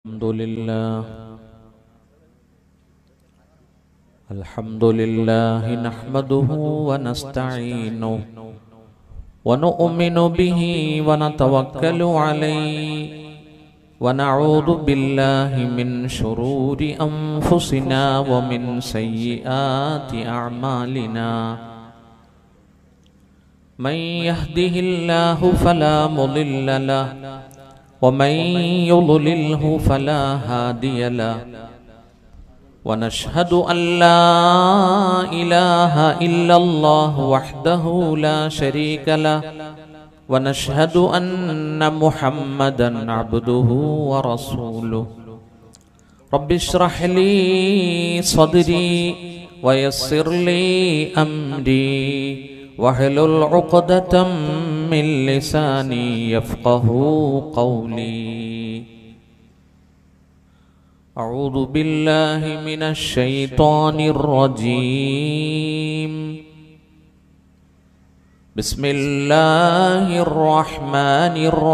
الحمد لله الحمد لله نحمده ونستعينه ونؤمن به ونتوكل عليه ونعوذ بالله من شرور أنفسنا ومن سيئات أعمالنا من يهده الله فلا مضل له ومن يضلله فلا هادي له ونشهد أن لا إله إلا الله وحده لا شريك له ونشهد أن محمدا عبده ورسوله رب اشرح لي صدري ويسر لي أمري واحلل عقدة من لساني يفقه قولي أعوذ بالله من الشيطان الرجيم بسم الله الرحمن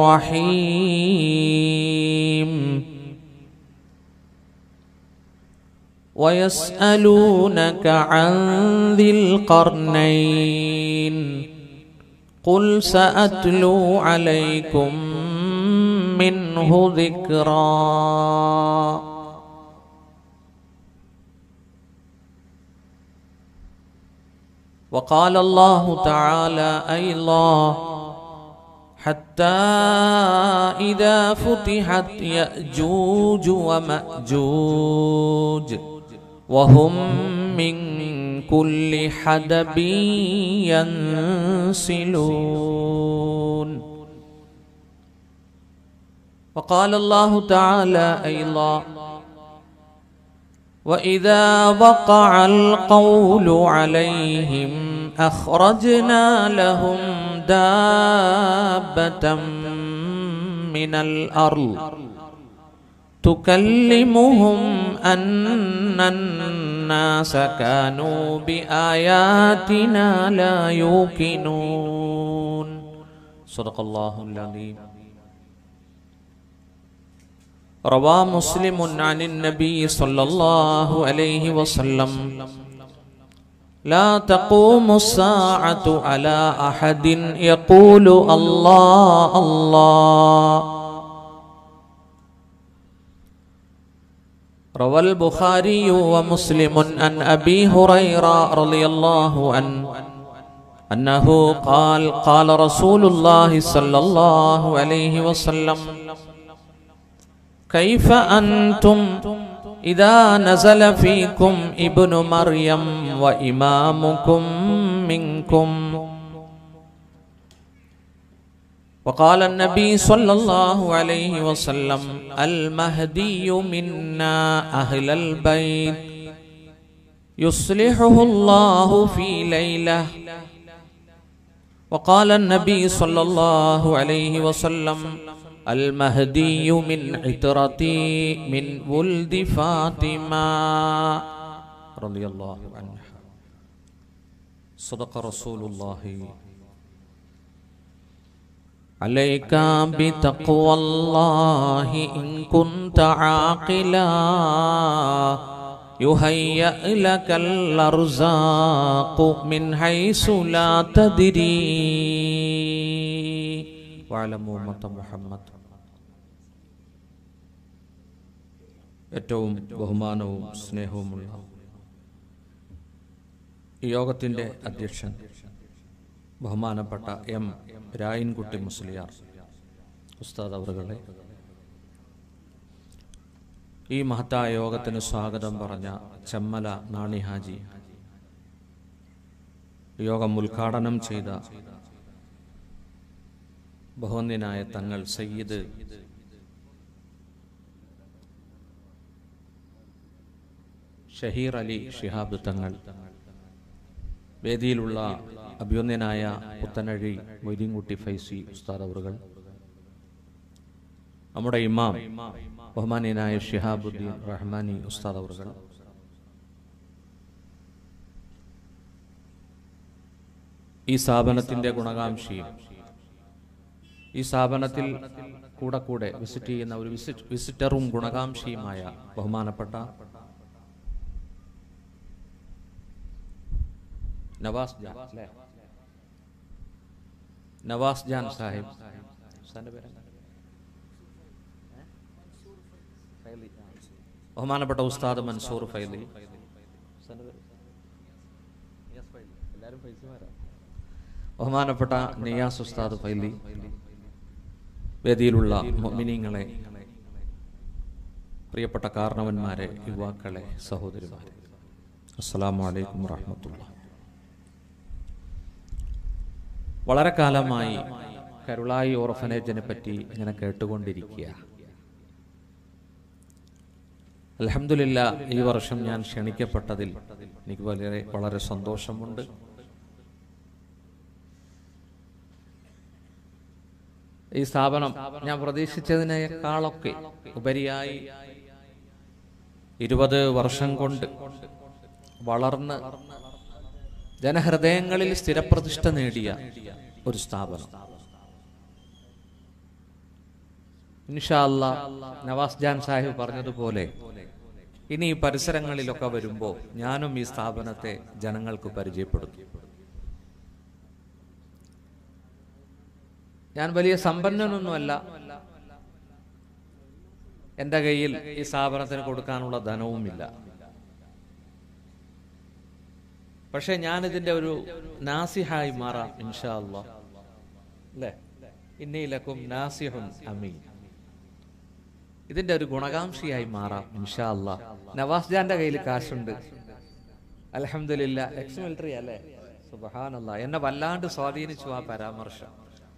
الرحيم ويسألونك عن ذي القرنين قل سأتلو عليكم منه ذكرًا وقال الله تعالى أيضا حتى إذا فتحت يأجوج ومأجوج وهم من كل حدب ينسلون وقال الله تعالى أيضا وإذا وقع القول عليهم أخرجنا لهم دابة من الأرض تكلمهم أن الناس كانوا بآياتنا لا يوقنون صدق الله العظيم روى مسلم عن النبي صلى الله عليه وسلم لا تقوم الساعة على أحد يقول الله الله روى البخاري ومسلم عن أبي هريرة رضي الله عنه أنه قال قال رسول الله صلى الله عليه وسلم كيف أنتم إذا نزل فيكم ابن مريم وإمامكم منكم وقال النبي صلى الله عليه وسلم المهدي منا أهل البيت يصلحه الله في ليلة وقال النبي صلى الله عليه وسلم المهدي من عترتي من ولد فاطمة رضي الله عنها صدق رسول الله عليك بتقوى الله إن كنت عاقلا يهيأ لك الأرزاق من حيث لا تدري واعلموا أمة محمد ഏറ്റവും ബഹുമാനവും സ്നേഹവുമുള്ള ഈ യോഗത്തിൻ്റെ അധ്യക്ഷൻ ബഹുമാനപ്പെട്ട എം രായൻകുട്ടി മുസ്ലിയാർ ഉസ്താദ് അവറുകളെ ഈ മഹത്തായ യോഗത്തിന് സ്വാഗതം പറഞ്ഞ ചെമ്മല നാണി ഹാജി യോഗം ഉദ്ഘാടനം ചെയ്ത ബഹുവന്യനായ തങ്ങൾ സയ്യിദ് ഷഹീർ അലി ഷിഹാബ് തങ്ങൾ വേദിയിലുള്ള അഭ്യുന്നനായ പുത്തനഴി മൊയ്തീൻകുട്ടി ഫൈസി ഉസ്താദ് അവറുകൾ നമ്മുടെ ഇമാം ബഹുമാന്യനായ ഷിഹാബുദ്ദീൻ റഹ്മാനി ഉസ്താദ് അവറുകൾ ഈ സ്ഥാപനത്തിന്റെ ഗുണകാംക്ഷിയും ഈ സ്ഥാപനത്തിൽ കൂടെ കൂടെ വിസിറ്റ് ചെയ്യുന്ന ഒരു വിസിറ്റ് വിസിറ്ററും ഗുണകാംക്ഷിയുമായ ബഹുമാനപ്പെട്ട നവാസ് ജാൻ അല്ലേ? നവാസ് ജാൻ സാഹിബ് ഉസ്താദിന്റെ പേരെന്താ? ബഹുമാനപ്പെട്ട ഉസ്താദ് മൻസൂർ ഫൈലി ഉസ്താദിന്റെ പേര്? എല്ലാവരും ഫൈസിമാരാ. ബഹുമാനപ്പെട്ട നിയാസ് ഉസ്താദ് ഫൈലി വേദിയിലുള്ള മിനിങ്ങളെ പ്രിയപ്പെട്ട കാരണവന്മാരെ യുവാക്കളെ സഹോദരിമാരെ അസ്സലാമു അലൈക്കും വറഹ്മത്തുള്ളാഹി വളരെ കാലമായി കരുളായി ഓർഫനേജിനെ പറ്റി ഇങ്ങനെ കേട്ടുകൊണ്ടിരിക്കുക അലഹമില്ല ഈ വർഷം ഞാൻ ക്ഷണിക്കപ്പെട്ടതിൽ എനിക്ക് വളരെ വളരെ സന്തോഷമുണ്ട് ഈ സ്ഥാപനം ഞാൻ പ്രതീക്ഷിച്ചതിനേക്കാളൊക്കെ ഉപരിയായി ഇരുപത് വർഷം കൊണ്ട് വളർന്ന് ജനഹൃദയങ്ങളിൽ സ്ഥിരപ്രതിഷ്ഠ നേടിയ ഒരു സ്ഥാപനം ഇൻഷാ അല്ലാ നവാസ് ജാൻ സാഹിബ് പറഞ്ഞതുപോലെ ഇനി ഈ പരിസരങ്ങളിലൊക്കെ വരുമ്പോൾ ഞാനും ഈ സ്ഥാപനത്തെ ജനങ്ങൾക്ക് പരിചയപ്പെടുത്തും ഞാൻ വലിയ സമ്പന്നനൊന്നുമല്ല എൻ്റെ കയ്യിൽ ഈ സ്ഥാപനത്തിന് കൊടുക്കാനുള്ള ധനവുമില്ല പക്ഷെ ഞാൻ ഇതിന്റെ ഒരു നാസിഹായി മാറാം ഇൻഷാ അല്ലാ അല്ലേ ഇന്നയിലക്കും നാസിഹുൻ അമീൻ ഇതിന്റെ ഒരു ഗുണകാംക്ഷിയായി മാറാം ഇൻഷാ അല്ലാ നവാസ് ജാന്റെ കയ്യിൽ കാശുണ്ട് അലഹമില്ല എക്സ് മിലിറ്ററി അല്ലേ സുബഹാനല്ല എന്നെ വല്ലാണ്ട് സ്വാധീനിച്ചു ആ പരാമർശം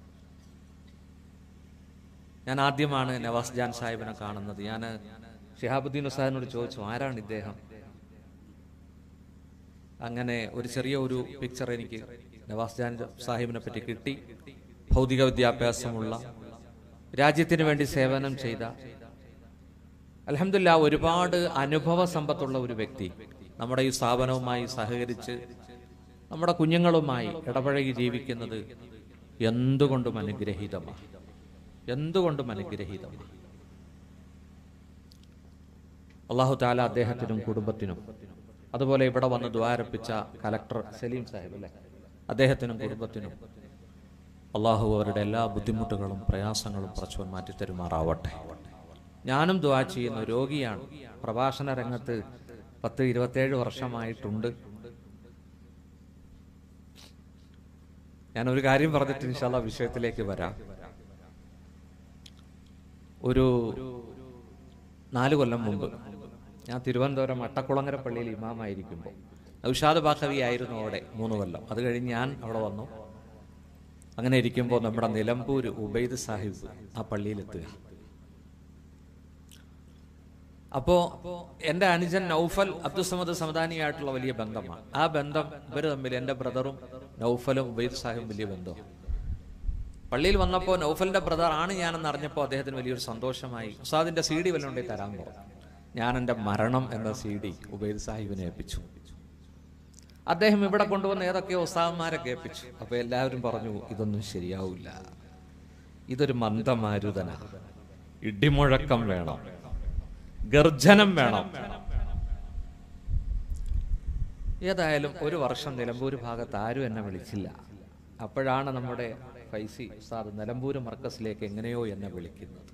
ഞാൻ ആദ്യമാണ് നവാസ് ജാൻ സാഹിബിനെ കാണുന്നത് ഞാൻ ഷിഹാബുദ്ദീൻ ഉസ്താദിനോട് ചോദിച്ചു ആരാണ് ഇദ്ദേഹം അങ്ങനെ ഒരു ചെറിയ ഒരു പിക്ചർ എനിക്ക് നവാസ് ജാൻ സാഹിബിനെ പറ്റി കിട്ടി ഭൗതിക വിദ്യാഭ്യാസമുള്ള രാജ്യത്തിന് വേണ്ടി സേവനം ചെയ്ത അലഹമില്ല ഒരുപാട് അനുഭവ സമ്പത്തുള്ള ഒരു വ്യക്തി നമ്മുടെ ഈ സ്ഥാപനവുമായി സഹകരിച്ച് നമ്മുടെ കുഞ്ഞുങ്ങളുമായി ഇടപഴകി ജീവിക്കുന്നത് എന്തുകൊണ്ടും അനുഗ്രഹീതമാണ് എന്തുകൊണ്ടും അനുഗ്രഹീതമാണ് അള്ളാഹു താല അദ്ദേഹത്തിനും കുടുംബത്തിനും അതുപോലെ ഇവിടെ വന്ന് ദ്വാരപ്പിച്ച കലക്ടർ സലീം സാഹിബ് അല്ലേ അദ്ദേഹത്തിനും കുടുംബത്തിനും അള്ളാഹു അവരുടെ എല്ലാ ബുദ്ധിമുട്ടുകളും പ്രയാസങ്ങളും പ്രച്ചവൻ മാറ്റിത്തരുമാറാവട്ടെ ഞാനും ദ്വാ ചെയ്യുന്ന രോഗിയാണ് പ്രഭാഷണ രംഗത്ത് പത്ത് ഇരുപത്തേഴ് വർഷമായിട്ടുണ്ട് ഞാൻ ഒരു കാര്യം പറഞ്ഞിട്ട് ഇൻഷാല്ല വിഷയത്തിലേക്ക് വരാം ഒരു നാല് കൊല്ലം മുമ്പ് ഞാൻ തിരുവനന്തപുരം അട്ടക്കുളങ്ങര പള്ളിയിൽ ഇമാമായിരിക്കുമ്പോൾ ഔഷാദ് ബാഖവി ആയിരുന്നു അവിടെ മൂന്ന് കൊല്ലം അത് കഴിഞ്ഞ് ഞാൻ അവിടെ വന്നു അങ്ങനെ ഇരിക്കുമ്പോൾ നമ്മുടെ നിലമ്പൂർ ഉബൈദ് സാഹിബ് ആ പള്ളിയിലെത്തുക അപ്പോ എന്റെ അനുജൻ നൗഫൽ അബ്ദുസമദ് സമദാനിയായിട്ടുള്ള വലിയ ബന്ധമാണ് ആ ബന്ധം ഇവർ തമ്മിൽ എന്റെ ബ്രദറും നൗഫലും ഉബൈദ് സാഹിബും വലിയ ബന്ധം പള്ളിയിൽ വന്നപ്പോൾ നൗഫലിന്റെ ബ്രദർ ആണ് ഞാനെന്ന് അറിഞ്ഞപ്പോൾ അദ്ദേഹത്തിന് വലിയൊരു സന്തോഷമായി ഉസ്താദിന്റെ സി ഡി വല്ലതും ഉണ്ടെങ്കിൽ തരാൻ പറഞ്ഞു ഞാൻ എൻ്റെ മരണം എന്ന സി ഡി ഉബൈദ് സാഹിബിനെ ഏൽപ്പിച്ചു അദ്ദേഹം ഇവിടെ കൊണ്ടുവന്ന് ഏതൊക്കെയോ ഉസ്താദന്മാരെ കേൾപ്പിച്ചു അപ്പൊ എല്ലാവരും പറഞ്ഞു ഇതൊന്നും ശരിയാവില്ല ഇതൊരു മന്ദമാരുതന ഇടിമുഴക്കം വേണം ഗർജനം വേണം ഏതായാലും ഒരു വർഷം നിലമ്പൂർ ഭാഗത്ത് ആരും എന്നെ വിളിച്ചില്ല അപ്പോഴാണ് നമ്മുടെ ഫൈസി ഉസ്താദ് നിലമ്പൂർ മർക്കസിലേക്ക് എങ്ങനെയോ എന്നെ വിളിക്കുന്നത്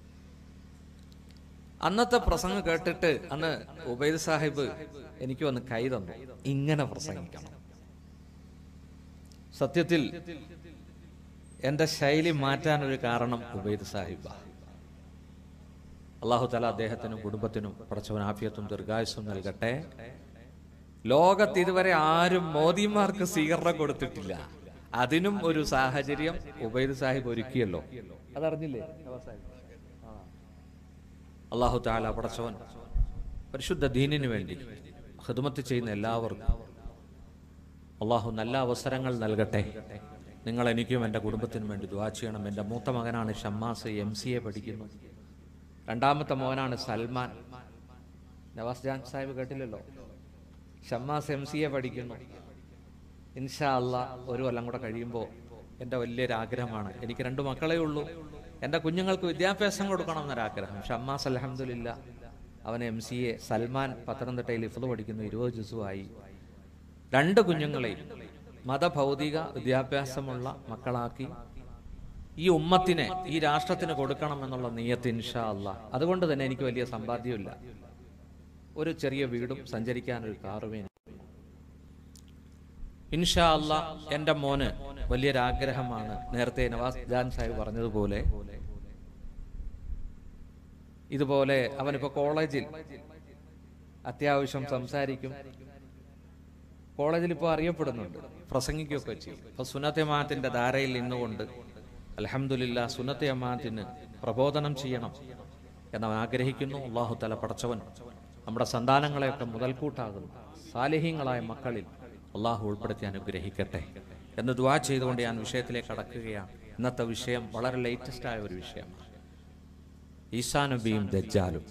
അന്നത്തെ പ്രസംഗം കേട്ടിട്ട് അന്ന് ഉബൈദ് സാഹിബ് എനിക്ക് വന്ന് കൈ തന്നു ഇങ്ങനെ പ്രസംഗിക്കണം സത്യത്തിൽ എന്റെ ശൈലി മാറ്റാൻ ഒരു കാരണം ഉബൈദ് സാഹിബ അള്ളാഹു തല അദ്ദേഹത്തിനും കുടുംബത്തിനും പടച്ചവൻ ആഫിയത്തും ദീർഘായുസും നൽകട്ടെ ലോകത്ത് ഇതുവരെ ആരും മോദിമാർക്ക് സ്വീകരണം കൊടുത്തിട്ടില്ല അതിനും ഒരു സാഹചര്യം ഉബൈദ് സാഹിബ് ഒരുക്കിയല്ലോ അതറിഞ്ഞില്ലേ അള്ളാഹു താല പടച്ചവൻ പരിശുദ്ധ ദീനിനു വേണ്ടി ഹിദ്മത്ത് ചെയ്യുന്ന എല്ലാവർക്കും അള്ളാഹു നല്ല അവസരങ്ങൾ നൽകട്ടെ നിങ്ങൾ എനിക്കും എൻ്റെ കുടുംബത്തിനും വേണ്ടി ദുവാ ചെയ്യണം എൻ്റെ മൂത്ത മകനാണ് ഷമ്മാസ് എം സി എ പഠിക്കുന്നു രണ്ടാമത്തെ മോനാണ് സൽമാൻ നവാസ് ജാൻ സാഹിബ് കേട്ടില്ലല്ലോ ഷമ്മാസ് എം സി എ പഠിക്കുന്നു ഇൻഷാ അല്ല ഒരു കൊല്ലം കൂടെ കഴിയുമ്പോൾ എൻ്റെ വലിയൊരു ആഗ്രഹമാണ് എനിക്ക് രണ്ട് മക്കളേ ഉള്ളൂ എൻ്റെ കുഞ്ഞുങ്ങൾക്ക് വിദ്യാഭ്യാസം കൊടുക്കണം എന്നൊരാഗ്രഹം ഷമ്മാസ് അലഹമില്ല അവൻ എം സി എ സൽമാൻ പത്തനംതിട്ടയിൽ ഇഫ്ത് പഠിക്കുന്നു ഇരുപത് ജുസുമായി രണ്ട് കുഞ്ഞുങ്ങളെയും മതഭൗതിക വിദ്യാഭ്യാസമുള്ള മക്കളാക്കി ഈ ഉമ്മത്തിനെ ഈ രാഷ്ട്രത്തിന് കൊടുക്കണം എന്നുള്ള നീയത്ത് ഇൻഷാ അല്ല അതുകൊണ്ട് തന്നെ എനിക്ക് വലിയ സമ്പാദ്യമില്ല ഒരു ചെറിയ വീടും സഞ്ചരിക്കാൻ ഒരു കാറുമേ ഇൻഷാ അല്ല എൻ്റെ മോന് വലിയൊരാഗ്രഹമാണ് നേരത്തെ നവാസ് ജാൻ സാഹിബ് പറഞ്ഞതുപോലെ ഇതുപോലെ അവനിപ്പോ കോളേജിൽ അത്യാവശ്യം സംസാരിക്കും കോളേജിൽ ഇപ്പോൾ അറിയപ്പെടുന്നുണ്ട് പ്രസംഗിക്കുകയൊക്കെ ചെയ്യും ഇപ്പൊ സുനത്തമാത്തിന്റെ ധാരയിൽ നിന്നുകൊണ്ട് അലഹമുല്ല സുനത്തമാത്തിന് പ്രബോധനം ചെയ്യണം എന്ന് ആഗ്രഹിക്കുന്നു അള്ളാഹു തല പടച്ചവൻ നമ്മുടെ സന്താനങ്ങളെയൊക്കെ മുതൽക്കൂട്ടാകുന്നു സാലിഹ്യങ്ങളായ മക്കളിൽ അള്ളാഹു ഉൾപ്പെടുത്തി അനുഗ്രഹിക്കട്ടെ എന്ന് ദുവാ ചെയ്തുകൊണ്ട് ഞാൻ വിഷയത്തിലേക്ക് കടക്കുകയാണ് ഇന്നത്തെ വിഷയം വളരെ ലേറ്റസ്റ്റ് ആയ ഒരു വിഷയമാണ് ഈസാ നബിയും ദജ്ജാലും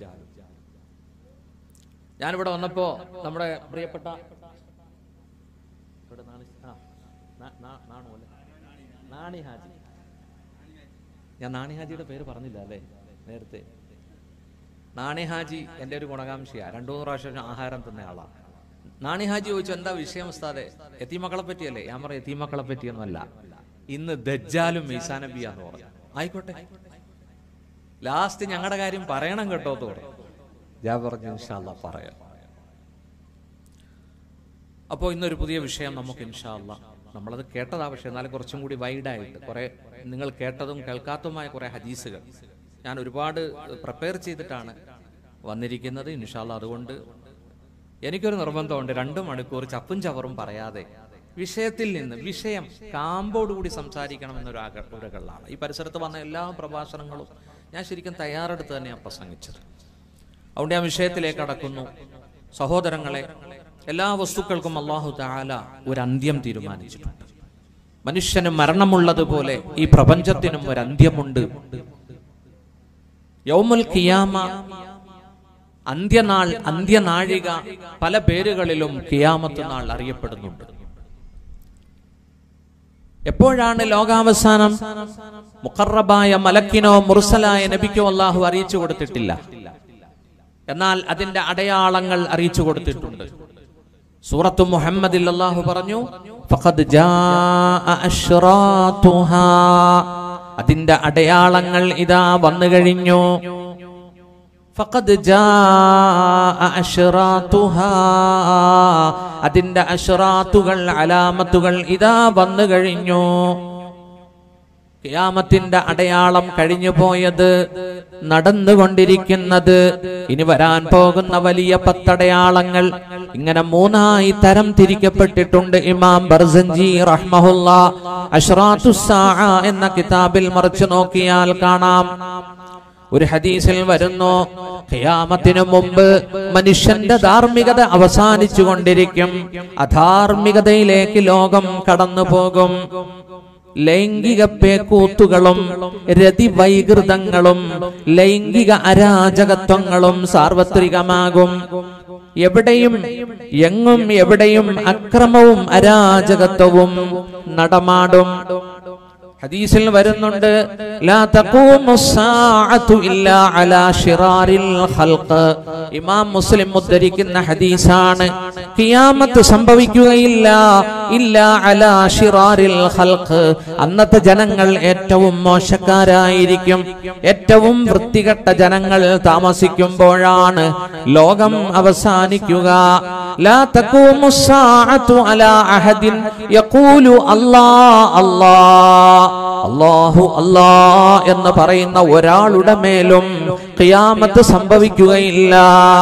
ഞാനിവിടെ വന്നപ്പോ നമ്മുടെ പ്രിയപ്പെട്ട ഇവിടെ നാണി- ആ, നാ- നാ- നാണു അല്ലേ? നാണി ഹാജി ഞാൻ നാണി ഹാജിയുടെ പേര് പറഞ്ഞില്ല അല്ലേ നേരത്തെ നാണി ഹാജി എൻ്റെ ഒരു ഗുണകാംക്ഷിയാ രണ്ടു മൂന്ന് പ്രാവശ്യം ആഹാരം തിന്ന ആളാണ് നാണി ഹാജി ചോദിച്ചു എന്താ വിഷയം ഉസ്താദെ എത്തിമക്കളെ പറ്റിയല്ലേ ഞാൻ പറയാം എത്തിമക്കളെ പറ്റിയൊന്നുമല്ല ഇന്ന് ദജ്ജാലും മീസാ നബിയാന്ന് പറഞ്ഞു ആയിക്കോട്ടെ ലാസ്റ്റ് ഞങ്ങളുടെ കാര്യം പറയണം കേട്ടോ എന്ന് പറഞ്ഞു ഞാൻ പറഞ്ഞു ഇൻഷാല്ല പറയാം അപ്പോൾ ഇന്നൊരു പുതിയ വിഷയം നമുക്ക് ഇൻഷാല്ല നമ്മളത് കേട്ടതാ പക്ഷേ എന്നാലും കുറച്ചും കൂടി വൈഡായിട്ട് കുറെ നിങ്ങൾ കേട്ടതും കേൾക്കാത്തതുമായ കുറെ ഹദീസുകൾ ഞാൻ ഒരുപാട് പ്രിപ്പയർ ചെയ്തിട്ടാണ് വന്നിരിക്കുന്നത് ഇൻഷാല്ല അതുകൊണ്ട് എനിക്കൊരു നിർബന്ധമുണ്ട് രണ്ട് മണിക്കൂർ ചപ്പും ചവറും പറയാതെ വിഷയത്തിൽ നിന്ന് വിഷയം കാമ്പോടുകൂടി സംസാരിക്കണം എന്നൊരു ആഗ്ര- ഒരുകളാണ് ഈ പരിസരത്ത് വന്ന എല്ലാ പ്രഭാഷണങ്ങളും ഞാൻ ശരിക്കും തയ്യാറെടുത്ത് തന്നെയാണ് പ്രസംഗിച്ചത് അതുകൊണ്ട് ഞാൻ വിഷയത്തിലേക്ക് കടക്കുന്നു സഹോദരങ്ങളെ എല്ലാ വസ്തുക്കൾക്കും അള്ളാഹു താല ഒരു അന്ത്യം തീരുമാനിച്ചിട്ടുണ്ട് മനുഷ്യന് മരണമുള്ളതുപോലെ ഈ പ്രപഞ്ചത്തിനും ഒരു അന്ത്യമുണ്ട് യൗമുൽ കിയാമ അന്ത്യനാൾ അന്ത്യനാഴിക പല പേരുകളിലും കിയാമത്ത് നാൾ അറിയപ്പെടുന്നുണ്ട് എപ്പോഴാണ് ലോകാവസാനം മുഖറബായ മലക്കിനോ മുർസലായ നബിക്കോ അള്ളാഹു അറിയിച്ചു കൊടുത്തിട്ടില്ല എന്നാൽ അതിന്റെ അടയാളങ്ങൾ അറിയിച്ചു കൊടുത്തിട്ടുണ്ട് സൂറത്ത് മുഹമ്മദിൽ അള്ളാഹു പറഞ്ഞു ഫഖദ് ജാഅ അശ്റാത്തുഹാ. അതിന്റെ അടയാളങ്ങൾ ഇതാ വന്നു കഴിഞ്ഞു ഫഖദ് ജാഅ അശ്റാത്തുഹാ. അതിന്റെ അശ്റാത്തുകൾ അലാമത്തുകൾ ഇതാ വന്നു കഴിഞ്ഞു ഖിയാമത്തിന്റെ അടയാളം കഴിഞ്ഞു പോയത് നടന്നുകൊണ്ടിരിക്കുന്നത് ഇനി വരാൻ പോകുന്ന വലിയ പത്തടയാളങ്ങൾ ഇങ്ങനെ മൂന്നായി തരം തിരിക്കപ്പെട്ടിട്ടുണ്ട് ഇമാം ബർസഞ്ചി റഹ്മഹുല്ല അഷ്റാത്തുസ്സാഅ എന്ന കിതാബിൽ മറിച്ചു നോക്കിയാൽ കാണാം ഒരു ഹദീസിൽ വരുന്നു ഖിയാമത്തിനു മുമ്പ് മനുഷ്യന്റെ ധാർമ്മികത അവസാനിച്ചു കൊണ്ടിരിക്കും അധാർമികതയിലേക്ക് ലോകം കടന്നു പോകും ലൈംഗിക പേക്കൂത്തുകളും രതിവൈകൃതങ്ങളും ലൈംഗിക അരാജകത്വങ്ങളും സാർവത്രികമാകും എവിടെയും എങ്ങും എവിടെയും അക്രമവും അരാജകത്വവും നടമാടും ഹദീസിൽ വരുന്നുണ്ട് ലാ തഖൂമു സ്സാഅതു ഇല്ലാ അലാ ശിറാരിൽ ഖൽഖ് ഇമാം മുസ്ലിം ഉദ്ധരിക്കുന്ന ഹദീസാണ് ഖിയാമത്ത് സംഭവിക്കുകയില്ല ഇല്ലാ അലാ ശിറാരിൽ ഖൽഖ് അന്നത്തെ ജനങ്ങൾ ഏറ്റവും മോശക്കാരായിരിക്കും ഏറ്റവും വൃത്തികെട്ട ജനങ്ങൾ താമസിക്കുമ്പോഴാണ് ലോകം അവസാനിക്കുക ലാ തഖൂമു സ്സാഅതു അലാ അഹദിൻ യഖൂലു അല്ലാ അല്ലാ അല്ലാഹു അല്ലാ എന്ന് പറയുന്ന ഒരാളുടെ മേലും ഖിയാമത്ത് സംഭവിക്കുകയില്ല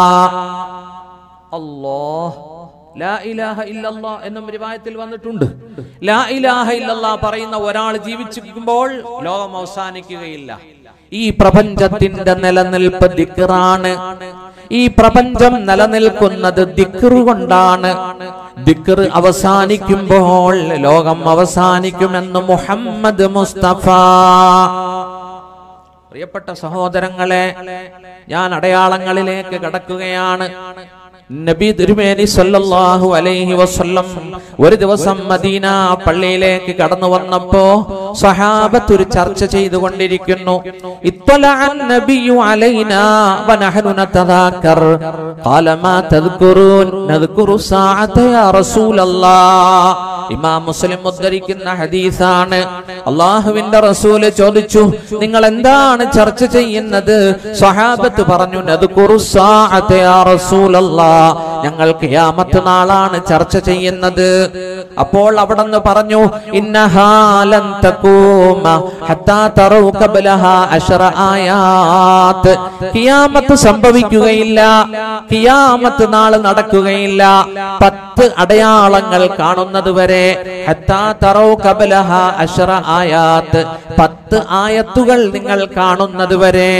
അല്ലാഹ് ലാ ഇലാഹ ഇല്ലല്ലാ എന്നും റിവായത്തിൽ വന്നിട്ടുണ്ട് ലാ ഇലാഹ ഇല്ലല്ലാ പറയുന്ന ഒരാൾ ജീവിച്ചിരിക്കുമ്പോൾ ലോകം അവസാനിക്കുകയില്ല ഈ പ്രപഞ്ചത്തിന്റെ നിലനിൽപ്പ് ദിക്റാണ് ഈ പ്രപഞ്ചം നിലനിൽക്കുന്നത് ദിക്റ് കൊണ്ടാണ് ദിക്ർ അവസാനിക്കുമ്പോൾ ലോകം അവസാനിക്കുമെന്ന് മുഹമ്മദ് മുസ്തഫ പ്രിയപ്പെട്ട സഹോദരങ്ങളെ ഞാൻ അടയാളങ്ങളിലേക്ക് കടക്കുകയാണ് നബി തിരുമേനി സല്ലല്ലാഹു അലൈഹി വസല്ലം ഒരു ദിവസം മദീന പള്ളിയിലേക്ക് കടന്നു വന്നപ്പോ സഹാബത്ത് ഒരു ചർച്ച ചെയ്തുകൊണ്ടിരിക്കുന്നു ഇത്വലഅൻ നബിയു അലൈനാ വനഹ്നു നതദാക്കർ ഖാല മാ തദ്കുറൂൻ നദ്കുറു സാഅത യാ റസൂലല്ലാഹ് ഇമാം മുസ്ലിം ഉദ്ധരിക്കുന്ന ഹദീസാണ് അള്ളാഹുവിന്റെ റസൂല് ചോദിച്ചു നിങ്ങൾ എന്താണ് ചർച്ച ചെയ്യുന്നത് സ്വഹാബത്ത് പറഞ്ഞു നദ്കുറു സാഅത യാ റസൂലല്ലാഹ് ഞങ്ങൾ ഖിയാമത്ത് നാളാണ് ചർച്ച ചെയ്യുന്നത് അപ്പോൾ അവിടെ നിന്ന് പറഞ്ഞു ഇന്നഹാലൻ തകൂമ ഹത്താ തറൗ ഖബ്ലഹാ അശറ ആയാത്ത് ഖിയാമത്ത് സംഭവിക്കുകയില്ല ഖിയാമത്ത് നാൾ നടക്കുകയില്ല പത്ത് അടയാളങ്ങൾ കാണുന്നത് വരെ ഹത്താ തറൗ ഖബ്ലഹാ അശറ ആയാത്ത് പത്ത് ആയത്തുകൾ നിങ്ങൾ കാണുന്നത് വരെ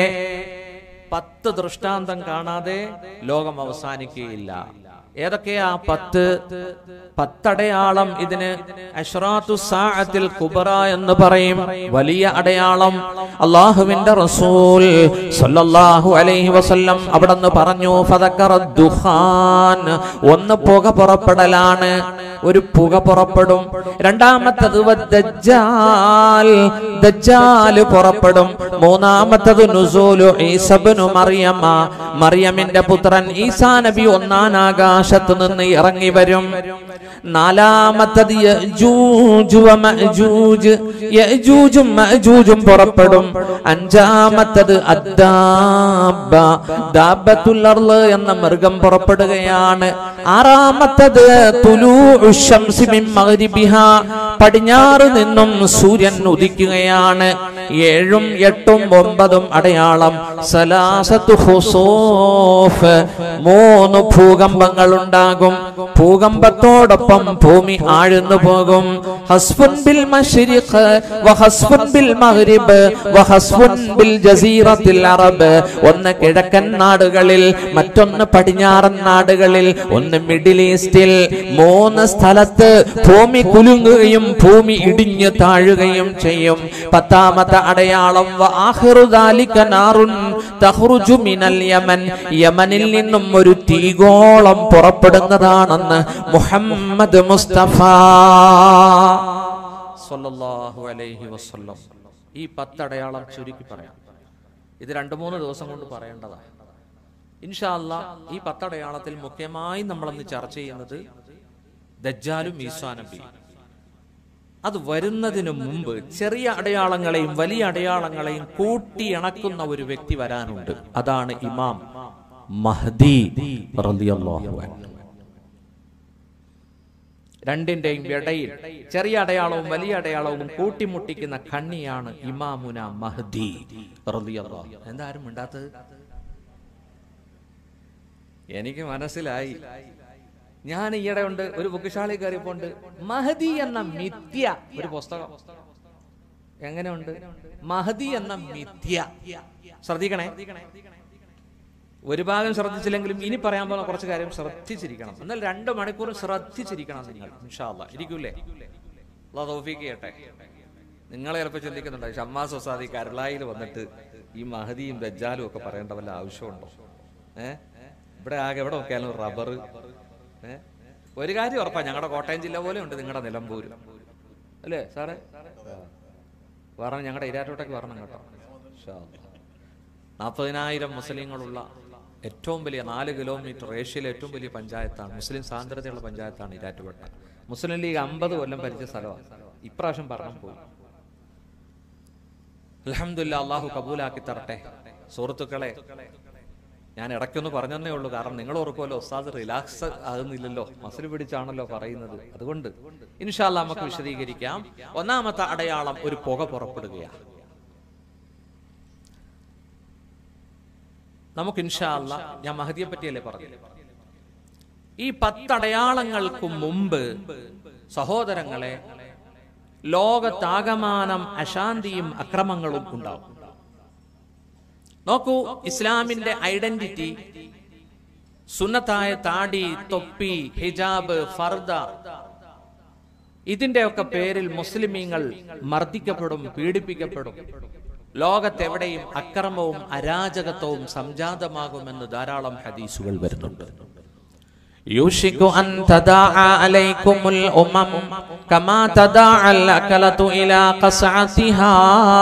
പത്ത് ദൃഷ്ടാന്തം കാണാതെ ലോകം അവസാനിക്കുകയില്ല ഏതൊക്കെയാ പത്ത് പത്തടയാളം ഇതിന് അഷ്റാത്തു സാഅത്തിൽ കുബറ എന്ന് പറയും വലിയ അടയാളം അള്ളാഹുവിന്റെ റസൂൽ സല്ലല്ലാഹു അലൈഹി വസല്ലം അവിടെ നിന്ന് പറഞ്ഞു ഫദക്കറ ദുഹാൻ ഒന്ന് പുക പുറപ്പെടലാണ് ഒരു പുക പുറപ്പെടും രണ്ടാമത്തത് ദജ്ജാൽ ദജ്ജാൽ പുറപ്പെടും മൂന്നാമത്തത് നുസൂലു ഈസബ്നു മറിയമ്മ മറിയമിന്റെ പുത്രൻ ഈസാ നബി ഒന്നാം ആകാശത്ത് നിന്ന് ഇറങ്ങി വരും നാലാമത്തത് യജൂജ് വ മഅജൂജ് യജൂജും മഅജൂജും പുറപ്പെടും അഞ്ചാമത്തത് അദ്ദാബ ദാബത്തുൽ അർള് എന്ന മൃഗം പുറപ്പെടുകയാണ് ആറാമത്തത് തുലൂഉ ശംസി മിൻ മഗ്രിബിഹാ പടിഞ്ഞാറ് നിന്നും സൂര്യൻ ഉദിക്കുകയാണ് ഏഴും എട്ടും ഒമ്പതും അടയാളം സലാസത്തു ഹുസൂഫ് മൂന്ന് ഭൂകമ്പങ്ങൾ ഉണ്ടാകും ഭൂകമ്പത്തോടൊപ്പം ഭൂമി ആഴ്ന്നു പോകും ഹസ്ഫുൻ ബിൽ മശ്രിഖ് വഹസ്ഫുൻ ബിൽ മഗ്രിബ് വഹസ്ഫുൻ ബിൽ ജസീറത്തിൽ അറബ് ഒന്ന് കിഴക്കൻ നാടുകളിൽ മറ്റൊന്ന് പടിഞ്ഞാറൻ നാടുകളിൽ ഒന്ന് മിഡിൽ ഈസ്റ്റിൽ മൂന്ന് സ്ഥലത്ത് ഭൂമി കുലുങ്ങുകയും ഭൂമി ഇടിഞ്ഞു താഴുകയും ചെയ്യും പത്താമത്തെ അടയാളം വആഖിറു ദാലിക നാറുൻ തഖ്റുജു മിനൽ യമൻ യമനിൽ നിന്നും ഒരു തീഗോളം പുറപ്പെടുന്നതാണെന്ന് മുഹമ്മദ് മുസ്തഫ സല്ലല്ലാഹു അലൈഹി വസല്ലം ഈ പത്തടയാളം ചുരുക്കി പറയാം ഇത് രണ്ടു മൂന്ന് ദിവസം കൊണ്ട് പറയേണ്ടതാണ് ഇൻഷാ അല്ലാ ഈ പത്തടയാളത്തിൽ മുഖ്യമായി നമ്മളന്ന് ചർച്ച ചെയ്യുന്നത് ദജ്ജാലും ഈസാ നബിയും അത് വരുന്നതിന് മുമ്പ് ചെറിയ അടയാളങ്ങളെയും വലിയ അടയാളങ്ങളെയും കൂട്ടി ഇണക്കുന്ന ഒരു വ്യക്തി വരാനുണ്ട് അതാണ് ഇമാം മഹദി റളിയല്ലാഹു അൻഹു രണ്ടിന്റെയും ഇടയിൽ ചെറിയ അടയാളവും വലിയ അടയാളവും കൂട്ടിമുട്ടിക്കുന്ന കണ്ണിയാണ് ഇമാമുന മഹദി റളിയല്ലാഹു എന്താരും മിണ്ടാത്തത് എനിക്ക് മനസ്സിലായി ഞാൻ ഈയിടെ ഉണ്ട് ഒരു ബുക്കിഷാളി കയറിയപ്പോണ്ട് മഹദി എന്ന മിഥ്യ ഒരു പുസ്തകം എങ്ങനെയുണ്ട് മഹദി എന്ന മിഥ്യ ശ്രദ്ധിക്കണേ ഒരു ഭാഗം ശ്രദ്ധിച്ചില്ലെങ്കിലും ഇനി പറയാൻ പോകുന്ന കുറച്ച് കാര്യം ശ്രദ്ധിച്ചിരിക്കണം എന്നാൽ രണ്ട് മണിക്കൂർ ശ്രദ്ധിച്ചിരിക്കണം നിങ്ങൾ ഇൻഷാല്ല ഇരിക്കൂലേ അള്ളാഹ് തൗഫീഖ് ചെയ്യട്ടെ നിങ്ങൾ ചിലപ്പോൾ ചിന്തിക്കുന്നുണ്ട് ഷമ്മാ സൊസാദി കരളായിൽ വന്നിട്ട് ഈ മഹദിയും ദജ്ജാലും ഒക്കെ പറയേണ്ട വല്ല ആവശ്യമുണ്ടോ ഏ ഇവിടെ ആകെ എവിടെ നോക്കിയാലും റബ്ബർ ഏ ഒരു കാര്യം ഉറപ്പാ ഞങ്ങളുടെ കോട്ടയം ജില്ല പോലെ ഉണ്ട് നിങ്ങളുടെ നിലമ്പൂര് അല്ലേ സാറേ വരണം ഞങ്ങളുടെ ഇരാറ്റോട്ടേക്ക് വരണം കേട്ടോ നാൽപ്പതിനായിരം മുസ്ലിങ്ങളുള്ള ഏറ്റവും വലിയ നാല് കിലോമീറ്റർ ഏഷ്യയിലെ ഏറ്റവും വലിയ പഞ്ചായത്താണ് മുസ്ലിം സാന്ദ്രതയുള്ള പഞ്ചായത്താണ് ഇരാറ്റുപേട്ട മുസ്ലിം ലീഗ് അമ്പത് കൊല്ലം ഭരിച്ച സ്ഥലമാണ് ഇപ്രാവശ്യം പറഞ്ഞു പോയി അലഹമില്ല അള്ളാഹു കബൂലാക്കി തരട്ടെ സുഹൃത്തുക്കളെ ഞാൻ ഇടയ്ക്കൊന്ന് പറഞ്ഞതേ ഉള്ളൂ കാരണം നിങ്ങൾ ഓർക്കുമല്ലോ ഉസ്താദ് റിലാക്സ് ആകുന്നില്ലല്ലോ മസിൽ പിടിച്ചാണല്ലോ പറയുന്നത് അതുകൊണ്ട് ഇൻഷാല്ല നമുക്ക് വിശദീകരിക്കാം ഒന്നാമത്തെ അടയാളം ഒരു പുക പുറപ്പെടുകയാണ് നമുക്ക് ഇൻഷാല്ല ഞാൻ മഹദിയെ പറ്റിയല്ലേ പറഞ്ഞു ഈ പത്തടയാളങ്ങൾക്ക് മുമ്പ് സഹോദരങ്ങളെ ലോകത്താകമാനം അശാന്തിയും അക്രമങ്ങളും ഉണ്ടാവും നോക്കൂ ഇസ്ലാമിന്റെ ഐഡന്റിറ്റി സുന്നത്തായ താടി തൊപ്പി ഹിജാബ് ഫർദ ഇതിന്റെയൊക്കെ പേരിൽ മുസ്ലിമീങ്ങൾ മർദ്ദിക്കപ്പെടും പീഡിപ്പിക്കപ്പെടും ലോകത്തെവിടെയും അക്രമവും അരാജകത്വവും സംജാതമാകുമെന്ന് ധാരാളം ഹദീസുകൾ വരുന്നുണ്ട് يوشك أن تداعى عليكم الأمم كما تداعى الأكلة إلى قصعتها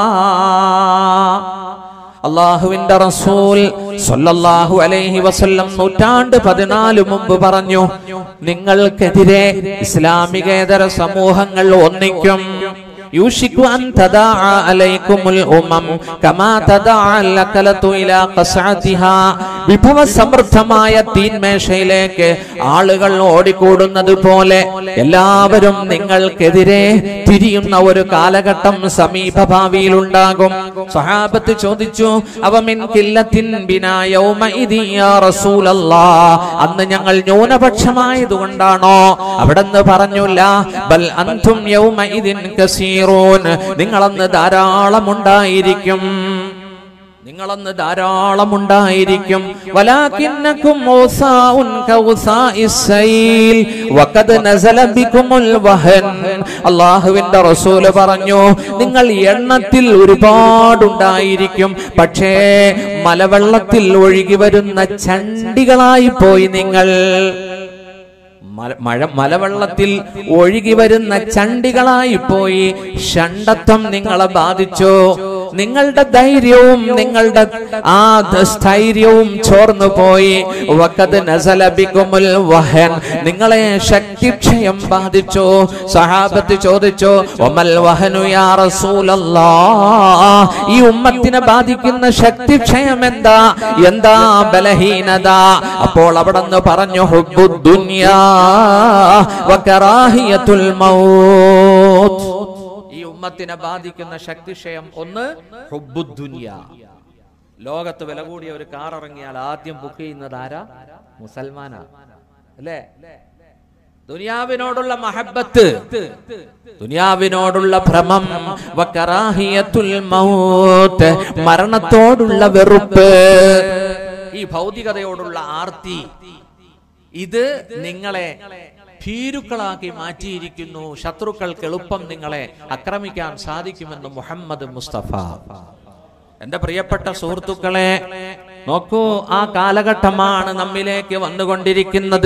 അള്ളാഹുവിന്റെ റസൂൽ സല്ലല്ലാഹു അലൈഹി വസല്ലം നൂറ്റാണ്ട് പതിനാല് മുമ്പ് പറഞ്ഞു നിങ്ങൾക്കെതിരെ ഇസ്ലാമികേതര സമൂഹങ്ങൾ ഒന്നിക്കും യൂഷിക്കു അൻ തദാഅ അലൈക്കുമുൽ ഉമം കമാ തദാഅ അൽ-അകലതു ഇലാ ഖസ്അതിഹാ വിഭവ സമൃദ്ധമായ തീന്മേശയിലേക്ക് ആളുകൾ ഓടിക്കൂടുന്നത് പോലെ എല്ലാവരും നിങ്ങൾക്കെതിരെ തിരിയുന്ന ഒരു കാലഘട്ടം സമീപ ഭാവിയിൽ ഉണ്ടാകും സഹാബത്ത് ചോദിച്ചു അവ മിൻ കില്ലത്തിൻ ബിനാ യൗമഇദി യാ റസൂലല്ലാ അന്ന് ഞങ്ങൾ ന്യൂനപക്ഷമായതുകൊണ്ടാണോ അവിടെന്ന് പറഞ്ഞില്ല ബൽ അൻതും യൗമഇദിൻ കസീറൂൻ നിങ്ങളന്ന് ധാരാളം ഉണ്ടായിരിക്കും നിങ്ങളന്ന് ധാരാളം ഉണ്ടായിരിക്കും വലാകിന്നകും ഊസാഉൻ കൗസാഇസ് സൈൽ വഖദ് നസല ബികുമുൽ വഹൻ അല്ലാഹുവിന്റെ റസൂൽ പറഞ്ഞു നിങ്ങൾ എണ്ണത്തിൽ ഒരുപാടുണ്ടായിരിക്കും പക്ഷേ മലവെള്ളത്തിൽ ഒഴുകി വരുന്ന ചണ്ടികളായി പോയി നിങ്ങൾ മല- മഴ മലവെള്ളത്തിൽ ഒഴുകി വരുന്ന ചണ്ടികളായി പോയി ഷണ്ടത്വം നിങ്ങളെ ബാധിച്ചു നിങ്ങളുടെ ധൈര്യവും നിങ്ങളുടെ ആ ധ- സ്ഥൈര്യവും ചോർന്നു പോയി വഖദ് നസല ബികുമുൽ വഹൻ നിങ്ങളെ ശക്തിക്ഷയം ബാധിച്ചു സഹാബത്ത് ചോദിച്ചു ഒമൽ വഹനു യാ റസൂലല്ലാ ഈ ഉമ്മത്തിനെ ബാധിക്കുന്ന ശക്തിക്ഷയം എന്താ എന്താ ബലഹീനത അപ്പോൾ അവിടെ നിന്ന് പറഞ്ഞു ഹുബ്ബുദ് ദുനിയാ വകറാഹിയത്തുൽ മൗത്ത് ഈ ഉമ്മത്തിനെ ബാധിക്കുന്ന ശക്തിക്ഷയം ഒന്ന് ഹുബ്ബുദ് ദുനിയാ ലോകത്ത് വില കൂടിയ ഒരു കാർ ഇറങ്ങിയാൽ ആദ്യം ബുക്ക് ചെയ്യുന്നത് ആരാ മുസൽമാനാ അല്ലേ ദുനിയാവിനോടുള്ള മഹബത്ത് ദുനിയാവിനോടുള്ള ഭ്രമം വകറാഹിയത്തുൽ മൗത്ത് മരണത്തോടുള്ള വെറുപ്പ് ഈ ഭൗതികതയോടുള്ള ആർത്തി ഇത് നിങ്ങളെ ഭീരുക്കളാക്കി മാറ്റിയിരിക്കുന്നു ശത്രുക്കൾക്ക് എളുപ്പം നിങ്ങളെ ആക്രമിക്കാൻ സാധിക്കുമെന്ന് മുഹമ്മദ് മുസ്തഫ എന്റെ പ്രിയപ്പെട്ട സുഹൃത്തുക്കളെ നോക്കൂ ആ കാലഘട്ടമാണ് നമ്മിലേക്ക് വന്നുകൊണ്ടിരിക്കുന്നത്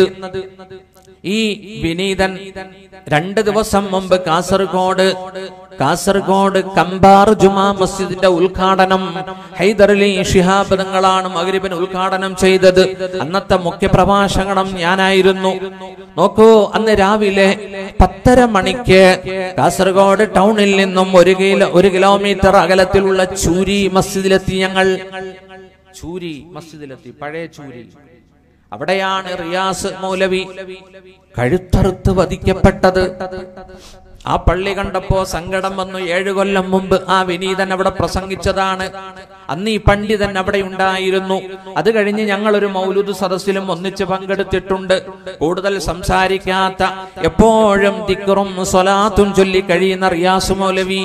ഈ വിനീതൻ രണ്ട് ദിവസം മുമ്പ് കാസർഗോഡ് കാസർഗോഡ് കമ്പാർ ജുമാ മസ്ജിദിന്റെ ഉദ്ഘാടനം ഹൈദരലി ഷിഹാബ് തങ്ങളാണ് മകരിബിന് ഉദ്ഘാടനം ചെയ്തത് അന്നത്തെ മുഖ്യ പ്രഭാഷണം ഞാനായിരുന്നു നോക്കൂ അന്ന് രാവിലെ പത്തര മണിക്ക് കാസർഗോഡ് ടൗണിൽ നിന്നും ഒരു കിലോ ഒരു കിലോമീറ്റർ അകലത്തിലുള്ള ചൂരി മസ്ജിദിലെത്തി ഞങ്ങൾ ചൂരി മസ്ജിദിലെത്തി പഴയ ചൂരി അവിടെയാണ് റിയാസ് മൗലവി കഴുത്തറുത്ത് വധിക്കപ്പെട്ടത് ആ പള്ളി കണ്ടപ്പോ സങ്കടം വന്നു ഏഴു കൊല്ലം മുമ്പ് ആ വിനീതൻ അവിടെ പ്രസംഗിച്ചതാണ് അന്ന് ഈ പണ്ഡിതൻ അവിടെ ഉണ്ടായിരുന്നു അത് കഴിഞ്ഞ് ഞങ്ങൾ ഒരു മൗലുദ് സദസ്സിലും ഒന്നിച്ച് പങ്കെടുത്തിട്ടുണ്ട് കൂടുതൽ സംസാരിക്കാത്ത എപ്പോഴും ദിക്റും സ്വലാത്തും ചൊല്ലി കഴിയുന്ന റിയാസ് മൗലവി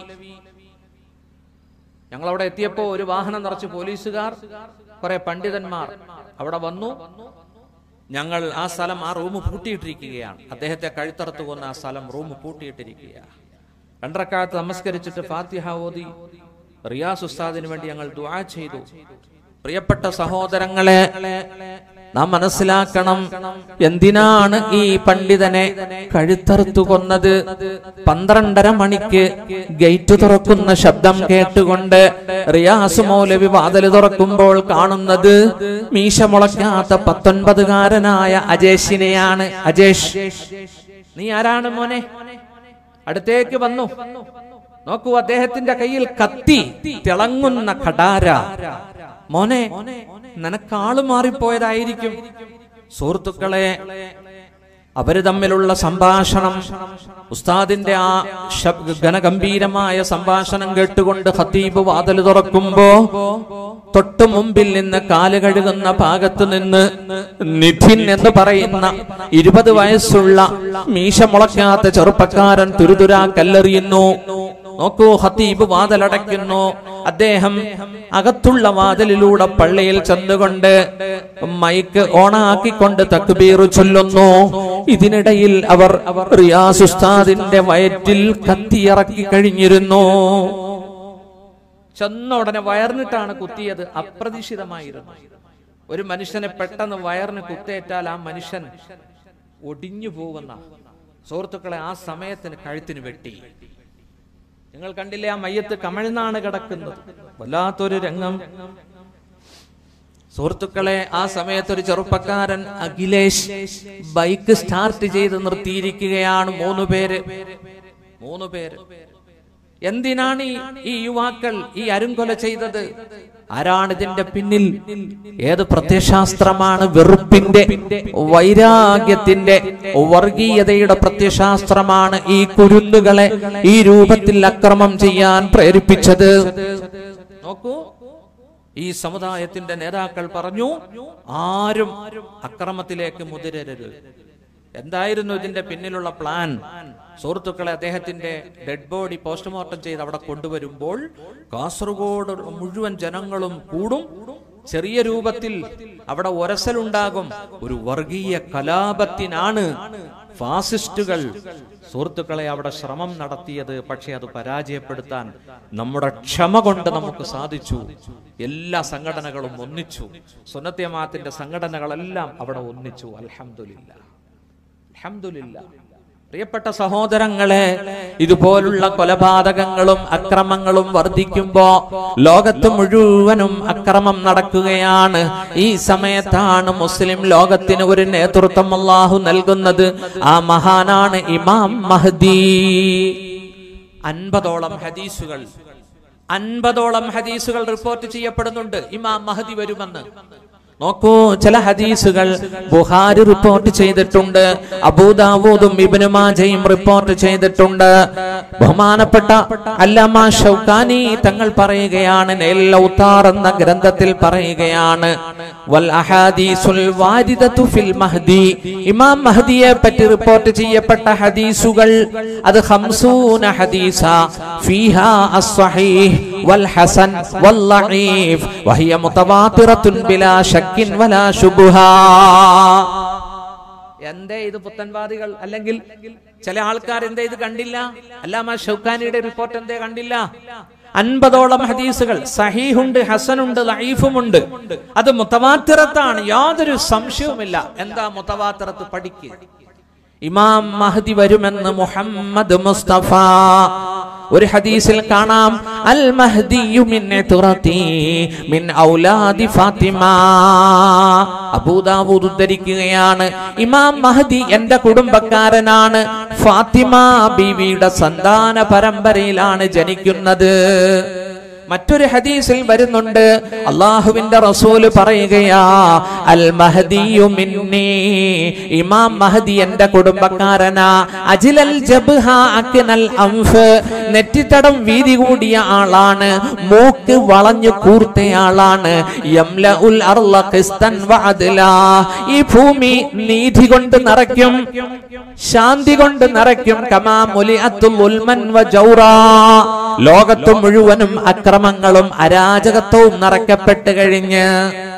ഞങ്ങൾ അവിടെ എത്തിയപ്പോ ഒരു വാഹനം നിറച്ച് പോലീസുകാർ കുറെ പണ്ഡിതന്മാർ അവിടെ വന്നു ഞങ്ങൾ ആ സ്ഥലം ആ റൂം പൂട്ടിയിട്ടിരിക്കുകയാണ് അദ്ദേഹത്തെ കഴുത്തറത്ത് കൊന്ന ആ സ്ഥലം റൂം പൂട്ടിയിട്ടിരിക്കുകയാണ് രണ്ടരക്കാലത്ത് നമസ്കരിച്ചിട്ട് ഫാത്തിഹ ഓതി റിയാസ് ഉസ്താദിന് വേണ്ടി ഞങ്ങൾ ദുആ ചെയ്തു പ്രിയപ്പെട്ട സഹോദരങ്ങളെ നാം മനസ്സിലാക്കണം എന്തിനാണ് ഈ പണ്ഡിതനെ കഴുത്തറുത്തു കൊന്നത് പന്ത്രണ്ടര മണിക്ക് ഗേറ്റ് തുറക്കുന്ന ശബ്ദം കേട്ടുകൊണ്ട് റിയാസ് മൗലവി വാതിൽ തുറക്കുമ്പോൾ കാണുന്നത് മീശ മുളയ്ക്കാത്ത പത്തൊൻപതുകാരനായ അജേഷിനെയാണ് അജേഷ് നീ ആരാണ് മോനെ അടുത്തേക്ക് വന്നു നോക്കൂ അദ്ദേഹത്തിന്റെ കയ്യിൽ കത്തി തിളങ്ങുന്ന ഖടാര മോനെ നിനക്കാള് മാറിപ്പോയതായിരിക്കും സുഹൃത്തുക്കളെ അവര് തമ്മിലുള്ള സംഭാഷണം ഉസ്താദിന്റെ ആ ശബ് ഘനഗംഭീരമായ സംഭാഷണം കേട്ടുകൊണ്ട് ഖത്തീബ് വാതിൽ തുറക്കുമ്പോ തൊട്ടു മുമ്പിൽ നിന്ന് കാല് കഴുകുന്ന ഭാഗത്ത് നിന്ന് നിധിൻ എന്ന് പറയുന്ന ഇരുപത് വയസ്സുള്ള മീശ മുളയ്ക്കാത്ത ചെറുപ്പക്കാരൻ തുരുതുരാ കല്ലെറിയുന്നു നോക്കൂ ഹത്തീബ് വാതിലടയ്ക്കുന്നു അദ്ദേഹം അകത്തുള്ള വാതിലിലൂടെ പള്ളിയിൽ ചെന്നുകൊണ്ട് മൈക്ക് ഓണാക്കിക്കൊണ്ട് തക്ബീർ ചൊല്ലുന്നു ഇതിനിടയിൽ അവർ റിയാസ് ഉസ്താദിന്റെ വയറ്റിൽ കത്തിയിറക്കി കഴിഞ്ഞിരുന്നു ചെന്ന ഉടനെ വയർന്നിട്ടാണ് കുത്തിയത് അപ്രതീക്ഷിതമായിരുന്നു ഒരു മനുഷ്യനെ പെട്ടെന്ന് വയറിന് കുത്തേറ്റാൽ ആ മനുഷ്യൻ ഒടിഞ്ഞു പോകുന്ന സുഹൃത്തുക്കളെ ആ സമയത്തിന് കഴുത്തിന് വെട്ടി നിങ്ങൾ കണ്ടില്ലേ ആ മയ്യത്ത് കമഴ്ന്നാണ് കിടക്കുന്നത് വല്ലാത്തൊരു രംഗം സുഹൃത്തുക്കളെ ആ സമയത്ത് ഒരു ചെറുപ്പക്കാരൻ അഖിലേഷ് ബൈക്ക് സ്റ്റാർട്ട് ചെയ്ത് നിർത്തിയിരിക്കുകയാണ് മൂന്ന് പേര് മൂന്ന് പേര് എന്തിനാണ് ഈ ഈ യുവാക്കൾ ഈ അരുങ്കൊല ചെയ്തത് ആരാണ് ഇതിന്റെ പിന്നിൽ ഏത് പ്രത്യശാസ്ത്രമാണ് വെറുപ്പിന്റെ വൈരാഗ്യത്തിന്റെ വർഗീയതയുടെ പ്രത്യശാസ്ത്രമാണ് ഈ കുരുന്നുകളെ ഈ രൂപത്തിൽ അക്രമം ചെയ്യാൻ പ്രേരിപ്പിച്ചത് നോക്കൂ ഈ സമുദായത്തിന്റെ നേതാക്കൾ പറഞ്ഞു ആരും അക്രമത്തിലേക്ക് മുതിരരുത് എന്തായിരുന്നു ഇതിന്റെ പിന്നിലുള്ള പ്ലാൻ സുഹൃത്തുക്കളെ അദ്ദേഹത്തിന്റെ ഡെഡ് ബോഡി പോസ്റ്റ്മോർട്ടം ചെയ്ത് അവിടെ കൊണ്ടുവരുമ്പോൾ കാസർഗോഡ് മുഴുവൻ ജനങ്ങളും കൂടും ചെറിയ രൂപത്തിൽ അവിടെ ഒരസലുണ്ടാകും ഒരു വർഗീയ കലാപത്തിനാണ് ഫാസിസ്റ്റുകൾ സുഹൃത്തുക്കളെ അവിടെ ശ്രമം നടത്തിയത് പക്ഷെ അത് പരാജയപ്പെടുത്താൻ നമ്മുടെ ക്ഷമ കൊണ്ട് നമുക്ക് സാധിച്ചു എല്ലാ സംഘടനകളും ഒന്നിച്ചു സുന്നത്യമാത്തിന്റെ സംഘടനകളെല്ലാം അവിടെ ഒന്നിച്ചു അൽഹംദുലില്ല അൽഹംദുലില്ല പ്രിയപ്പെട്ട സഹോദരങ്ങളെ ഇതുപോലുള്ള കൊലപാതകങ്ങളും അക്രമങ്ങളും വർദ്ധിക്കുമ്പോ ലോകത്ത് മുഴുവനും അക്രമം നടക്കുകയാണ് ഈ സമയത്താണ് മുസ്ലിം ലോകത്തിന് ഒരു നേതൃത്വം അള്ളാഹു നൽകുന്നത് ആ മഹാനാണ് ഇമാം മഹദി അൻപതോളം ഹദീസുകൾ അൻപതോളം ഹദീസുകൾ റിപ്പോർട്ട് ചെയ്യപ്പെടുന്നുണ്ട് ഇമാം മഹദി വരുമെന്ന് നോക്കൂ ചില ഹദീസുകൾ ബുഹാരി റിപ്പോർട്ട് ചെയ്തിട്ടുണ്ട് അബൂദാവൂദും ഇബ്നു മാജയും റിപ്പോർട്ട് ചെയ്തിട്ടുണ്ട് ബഹുമാനപ്പെട്ട അല്ലാമ ഷൗക്കാനി തങ്ങൾ പറയുകയാണ് നെല്ലൗത്താർ എന്ന ഗ്രന്ഥത്തിൽ പറയുകയാണ് വൽ അഹാദീസുൽ വാരിദതു ഫിൽ മഹ്ദി ഇമാം മഹദിയെ പറ്റി റിപ്പോർട്ട് ചെയ്യപ്പെട്ട ഹദീസുകൾ അത് ഖംസൂന ഹദീസ ഫീഹാ അസ്സഹീഹ് വൽ ഹസൻ വൽ ലഈഫ് വഹിയ മുതവാത്തിറത്തുൻ ബിലാ ശക്കിൻ വലാ ശുബ്ഹാ എന്തേ ഇത് പുത്തൻവാദികൾ അല്ലെങ്കിൽ ചില ആൾക്കാർ എന്തേ ഇത് കണ്ടില്ല അല്ലാമ ഷൗക്കാനിയുടെ റിപ്പോർട്ട് എന്തേ കണ്ടില്ല അൻപതോളം ഹദീസുകൾ സഹീഹുണ്ട് ഹസനുണ്ട് ലൈഫുമുണ്ട് അത് മുത്തവാത്തിറത്താണ് യാതൊരു സംശയവുമില്ല എന്താ മുത്തവാത്തിറത്ത് പഠിക്കുക ഇമാം മഹദി വരുമെന്ന് മുഹമ്മദ് മുസ്തഫ ഒരു ഹദീസിൽ കാണാം അൽ മഹ്ദിയു മിൻ ഇത്റതി മിൻ ഔലാദി ഫാത്തിമ അബൂദാവൂദ് ഉദ്ധരിക്കുകയാണ് ഇമാം മഹദി എന്റെ കുടുംബക്കാരനാണ് ഫാത്തിമ ബീവിയുടെ സന്താന പരമ്പരയിലാണ് ജനിക്കുന്നത് മറ്റൊരു ഹദീസിൽ വരുന്നുണ്ട് അള്ളാഹുവിന്റെ റസൂല് പറയുകയാ അൽ മഹദിയു മിന്നി ഇമാം മഹദി എന്റെ കുടുംബക്കാരനാ അജിലൽ ജബ്ഹ അക്നൽ അംഫ് നെറ്റിത്തടം വീതി കൂടിയ ആളാണ് മൂക്ക് വളഞ്ഞു കൂർത്തയാളാണ് യംലഉൽ അർള ഖിസ്തൻ വഅദ്ലാ ഈ ഭൂമി നീതി കൊണ്ട് നിറയ്ക്കും ശാന്തി കൊണ്ട് നിറയ്ക്കും കമാ മുലിഅത്തുൽ ഉൽമൻ വ ജൗറാ ലോകത്ത് മുഴുവനും അക്രമങ്ങളും അരാജകത്വവും നിറയ്ക്കപ്പെട്ട് കഴിഞ്ഞ്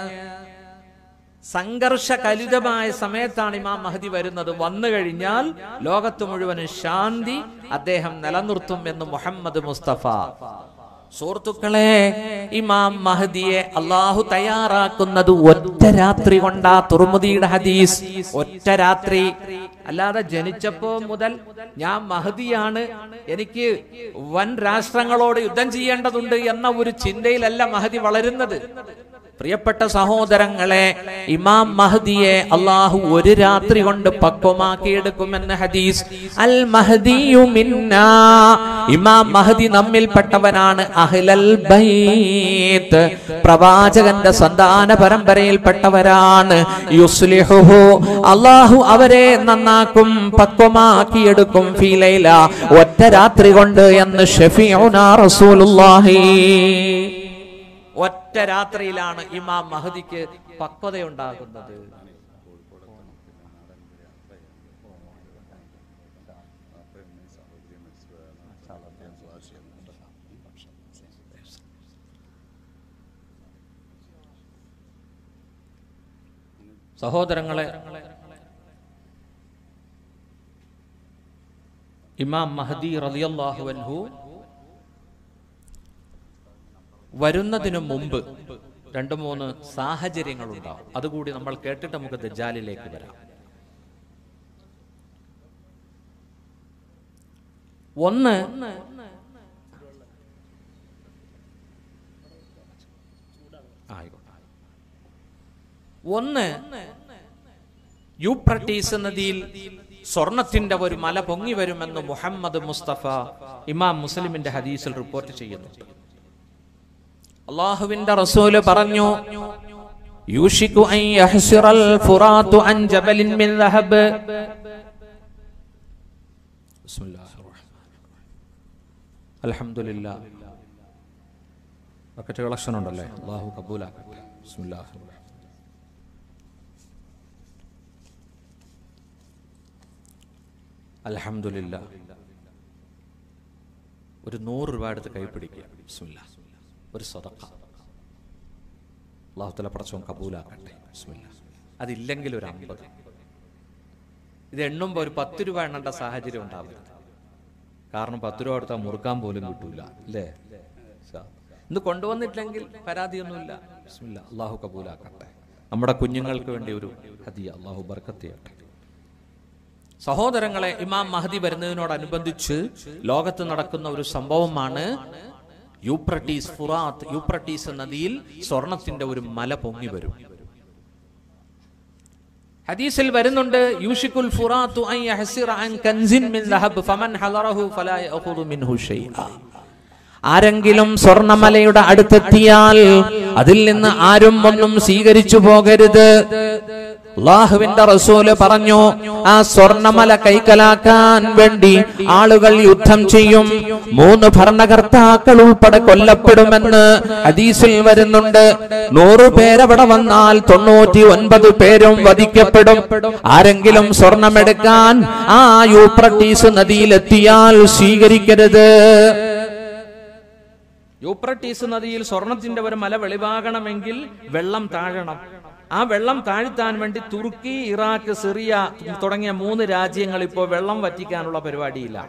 സംഘർഷ കലുതമായ സമയത്താണ് ഇമാം മഹദി വരുന്നത് വന്നു കഴിഞ്ഞാൽ ലോകത്ത് മുഴുവനും ശാന്തി അദ്ദേഹം നിലനിർത്തും എന്ന് മുഹമ്മദ് മുസ്തഫ സുഹൃത്തുക്കളെ ഇമാം മഹദിയെ അള്ളാഹു തയ്യാറാക്കുന്നത് ഒറ്റ രാത്രി കൊണ്ടാ തുറമുദിയുടെ ഹദീസ് ഒറ്റ രാത്രി അല്ലാതെ ജനിച്ചപ്പോ മുതൽ ഞാൻ മഹദിയാണ് എനിക്ക് വൻ രാഷ്ട്രങ്ങളോട് യുദ്ധം ചെയ്യേണ്ടതുണ്ട് എന്ന ഒരു ചിന്തയിലല്ല മഹദി വളരുന്നത് പ്രിയപ്പെട്ട സഹോദരങ്ങളെ ഇമാം മഹദിയെ അള്ളാഹു ഒരു രാത്രി കൊണ്ട് പക്വമാക്കിയെടുക്കുമെന്ന് ഹദീസ് അൽ മഹദിയു മിന്നാ ഇമാം മഹദി നമ്മിൽപ്പെട്ടവനാണ് അഹ്ലൽ ബൈത്ത് പ്രവാചകന്റെ സന്താന പരമ്പരയിൽപ്പെട്ടവരാണ് യുസ്ലിഹുഹു അള്ളാഹു അവരെ നന്നാക്കും പക്വമാക്കിയെടുക്കും ഫീലൈല ഒറ്റ രാത്രി കൊണ്ട് എന്ന് ഷഫീഉന റസൂലുള്ളാഹി ഒറ്റ രാത്രിയിലാണ് ഇമാം മഹദിക്ക് പക്വതയുണ്ടാകുന്നത് സഹോദരങ്ങളെ ഇമാം മഹദി റളിയല്ലാഹു അൻഹു വരുന്നതിനു മുമ്പ് രണ്ട് മൂന്ന് സാഹചര്യങ്ങൾ ഉണ്ടാവും അതുകൂടി നമ്മൾ കേട്ടിട്ട് നമുക്ക് ദജാലിലേക്ക് വരാം ഒന്ന് ആയിക്കോട്ടെ ഒന്ന് യൂപ്രട്ടീസ് നദിയിൽ സ്വർണത്തിന്റെ ഒരു മല പൊങ്ങി വരുമെന്ന് മുഹമ്മദ് മുസ്തഫ ഇമാം മുസ്ലിമിന്റെ ഹദീസിൽ റിപ്പോർട്ട് ചെയ്യുന്നു അള്ളാഹുവിന്റെ റസൂല് പറഞ്ഞു യൂഷിക്കു അൻ യഹ്സിറൽ ഫുറാത്തു അൻ ജബലിൻ മിൻ ദഹബ് ബിസ്മില്ലാഹിർ റഹ്മാനിർ റഹീം അൽഹംദുലില്ലാ ബക്കറ്റ് കളക്ഷൻ ഉണ്ടല്ലേ അള്ളാഹു കബൂലാക്കട്ടെ ബിസ്മില്ലാഹിർ റഹ്മാനിർ റഹീം അൽഹംദുലില്ല ഒരു നൂറ് രൂപ എടുത്ത് കൈപ്പിടിക്കുക ബിസ്മില്ല ഒരു സ്വതക്ക അള്ളാഹുത്തല പടച്ചോൻ കബൂലാക്കട്ടെ ബിസ്മില്ല അതില്ലെങ്കിൽ ഒരു അമ്പത് ഇത് എണ്ണുമ്പോൾ ഒരു പത്ത് രൂപ എണ്ണേണ്ട സാഹചര്യം ഉണ്ടാവരുത് കാരണം പത്ത് രൂപ കൊടുത്താൽ മുറുക്കാൻ പോലും കിട്ടൂല അല്ലേ ശാ. ഇന്ന് കൊണ്ടുവന്നിട്ടില്ലെങ്കിൽ പരാതിയൊന്നുമില്ല ബിസ്മില്ല അള്ളാഹു കബൂലാക്കട്ടെ നമ്മുടെ കുഞ്ഞുങ്ങൾക്ക് വേണ്ടി ഒരു ഹദിയ അള്ളാഹു ബർക്കത്ത് ചെയ്യട്ടെ സഹോദരങ്ങളെ ഇമാം മഹദി വരുന്നതിനോടനുബന്ധിച്ച് ലോകത്ത് നടക്കുന്ന ഒരു സംഭവമാണ് യൂപ്രട്ടീസ് ഫുറാത്ത് യൂപ്രട്ടീസ് നദിയിൽ സ്വർണത്തിന്റെ ഒരു മല പൊങ്ങി വരും ഹദീസിൽ വരുന്നുണ്ട് യൂഷിക്കുൽ ഫുറാത്തു അൻ യഹ്സിറ അൻ കൻസിൻ മിൻ ദഹബ് ഫമൻ ഹളറഹു ഫലാ യഅഖുദു മിൻഹു ഷൈഅ ആരെങ്കിലും സ്വർണമലയുടെ അടുത്തെത്തിയാൽ അതിൽ നിന്ന് ആരും ഒന്നും സ്വീകരിച്ചു പോകരുത് അള്ളാഹുവിന്റെ റസൂല് പറഞ്ഞു ആ സ്വർണമല കൈക്കലാക്കാൻ വേണ്ടി ആളുകൾ യുദ്ധം ചെയ്യും മൂന്ന് ഭരണകർത്താക്കൾ ഉൾപ്പെടെ കൊല്ലപ്പെടുമെന്ന് ഹദീസിൽ വരുന്നുണ്ട് നൂറ് പേരവിടെ വന്നാൽ തൊണ്ണൂറ്റി ഒൻപത് പേരും വധിക്കപ്പെടും ആരെങ്കിലും സ്വർണമെടുക്കാൻ ആ യൂപ്രട്ടീസ് നദിയിലെത്തിയാൽ സ്വീകരിക്കരുത് യൂപ്രട്ടീസ് നദിയിൽ സ്വർണത്തിന്റെ ഒരു മല വെളിവാകണമെങ്കിൽ വെള്ളം താഴണം ആ വെള്ളം താഴ്ത്താൻ വേണ്ടി തുർക്കി ഇറാഖ് സിറിയ തുടങ്ങിയ മൂന്ന് രാജ്യങ്ങൾ ഇപ്പോൾ വെള്ളം വറ്റിക്കാനുള്ള പരിപാടിയില്ല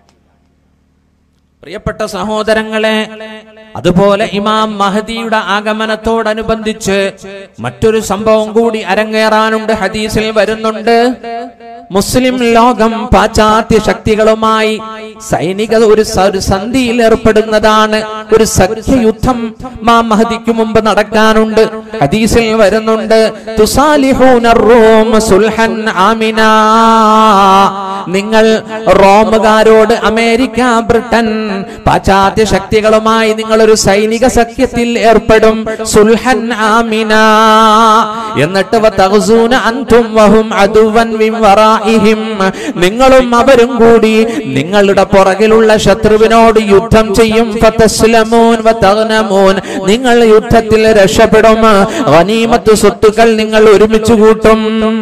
പ്രിയപ്പെട്ട സഹോദരങ്ങളെ അതുപോലെ ഇമാം മഹദിയുടെ ആഗമനത്തോടനുബന്ധിച്ച് മറ്റൊരു സംഭവം കൂടി അരങ്ങേറാനുണ്ട് ഹദീസിൽ വരുന്നുണ്ട് മുസ്ലിം ലോകം പാശ്ചാത്യ ശക്തികളുമായി സൈനിക ഒരു സ- ഒരു സന്ധിയിൽ ഏർപ്പെടുന്നതാണ് ഒരു സഖ്യയുദ്ധം മാ മഹദിക്ക് മുമ്പ് നടക്കാനുണ്ട് ഹദീസിൽ വരുന്നുണ്ട് തുസാലിഹൂന റൂം സുൽഹൻ ആമിനാ നിങ്ങൾ റോമുകാരോട് അമേരിക്ക ബ്രിട്ടൻ പാശ്ചാത്യ ശക്തികളുമായി നിങ്ങൾ ഒരു സൈനിക സഖ്യത്തിൽ ഏർപ്പെടും സുൽഹൻ ആമിന എന്നിട്ട് വതഗ്സൂന അൻതും വഹും അദുവൻ മിൻ വറാഇഹിം നിങ്ങളും അവരും കൂടി നിങ്ങളുടെ പുറകിലുള്ള ശത്രുവിനോട് യുദ്ധം ചെയ്യും ഫതസ്ലമൂൻ വതഗ്നമൂൻ നിങ്ങൾ യുദ്ധത്തിൽ രക്ഷപ്പെടും ഗനീമത്ത് സ്വത്തുക്കൾ നിങ്ങൾ ഒരുമിച്ച് കൂട്ടും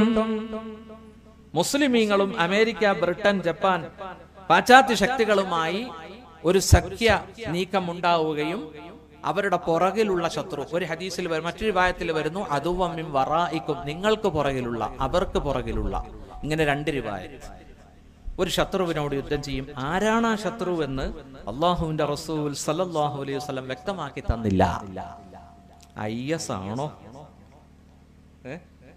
മുസ്ലിമീങ്ങളും അമേരിക്ക ബ്രിട്ടൻ ജപ്പാൻ പാശ്ചാത്യ ശക്തികളുമായി ഒരു സഖ്യ നീക്കം ഉണ്ടാവുകയും അവരുടെ പുറകിലുള്ള ശത്രു ഒരു ഹദീസിൽ വരും മറ്റൊരു വായത്തിൽ വരുന്നു അതുവമ്മിം വറായിക്കും നിങ്ങൾക്ക് പുറകിലുള്ള അവർക്ക് പുറകിലുള്ള ഇങ്ങനെ രണ്ട് രൂപായ ഒരു ശത്രുവിനോട് യുദ്ധം ചെയ്യും ആരാണ് ആ ശത്രു എന്ന് അള്ളാഹുവിന്റെ റസൂൽ സല്ലല്ലാഹു അലൈഹി വസല്ലം വ്യക്തമാക്കി തന്നില്ല ഐ എസ് ആണോ ഏ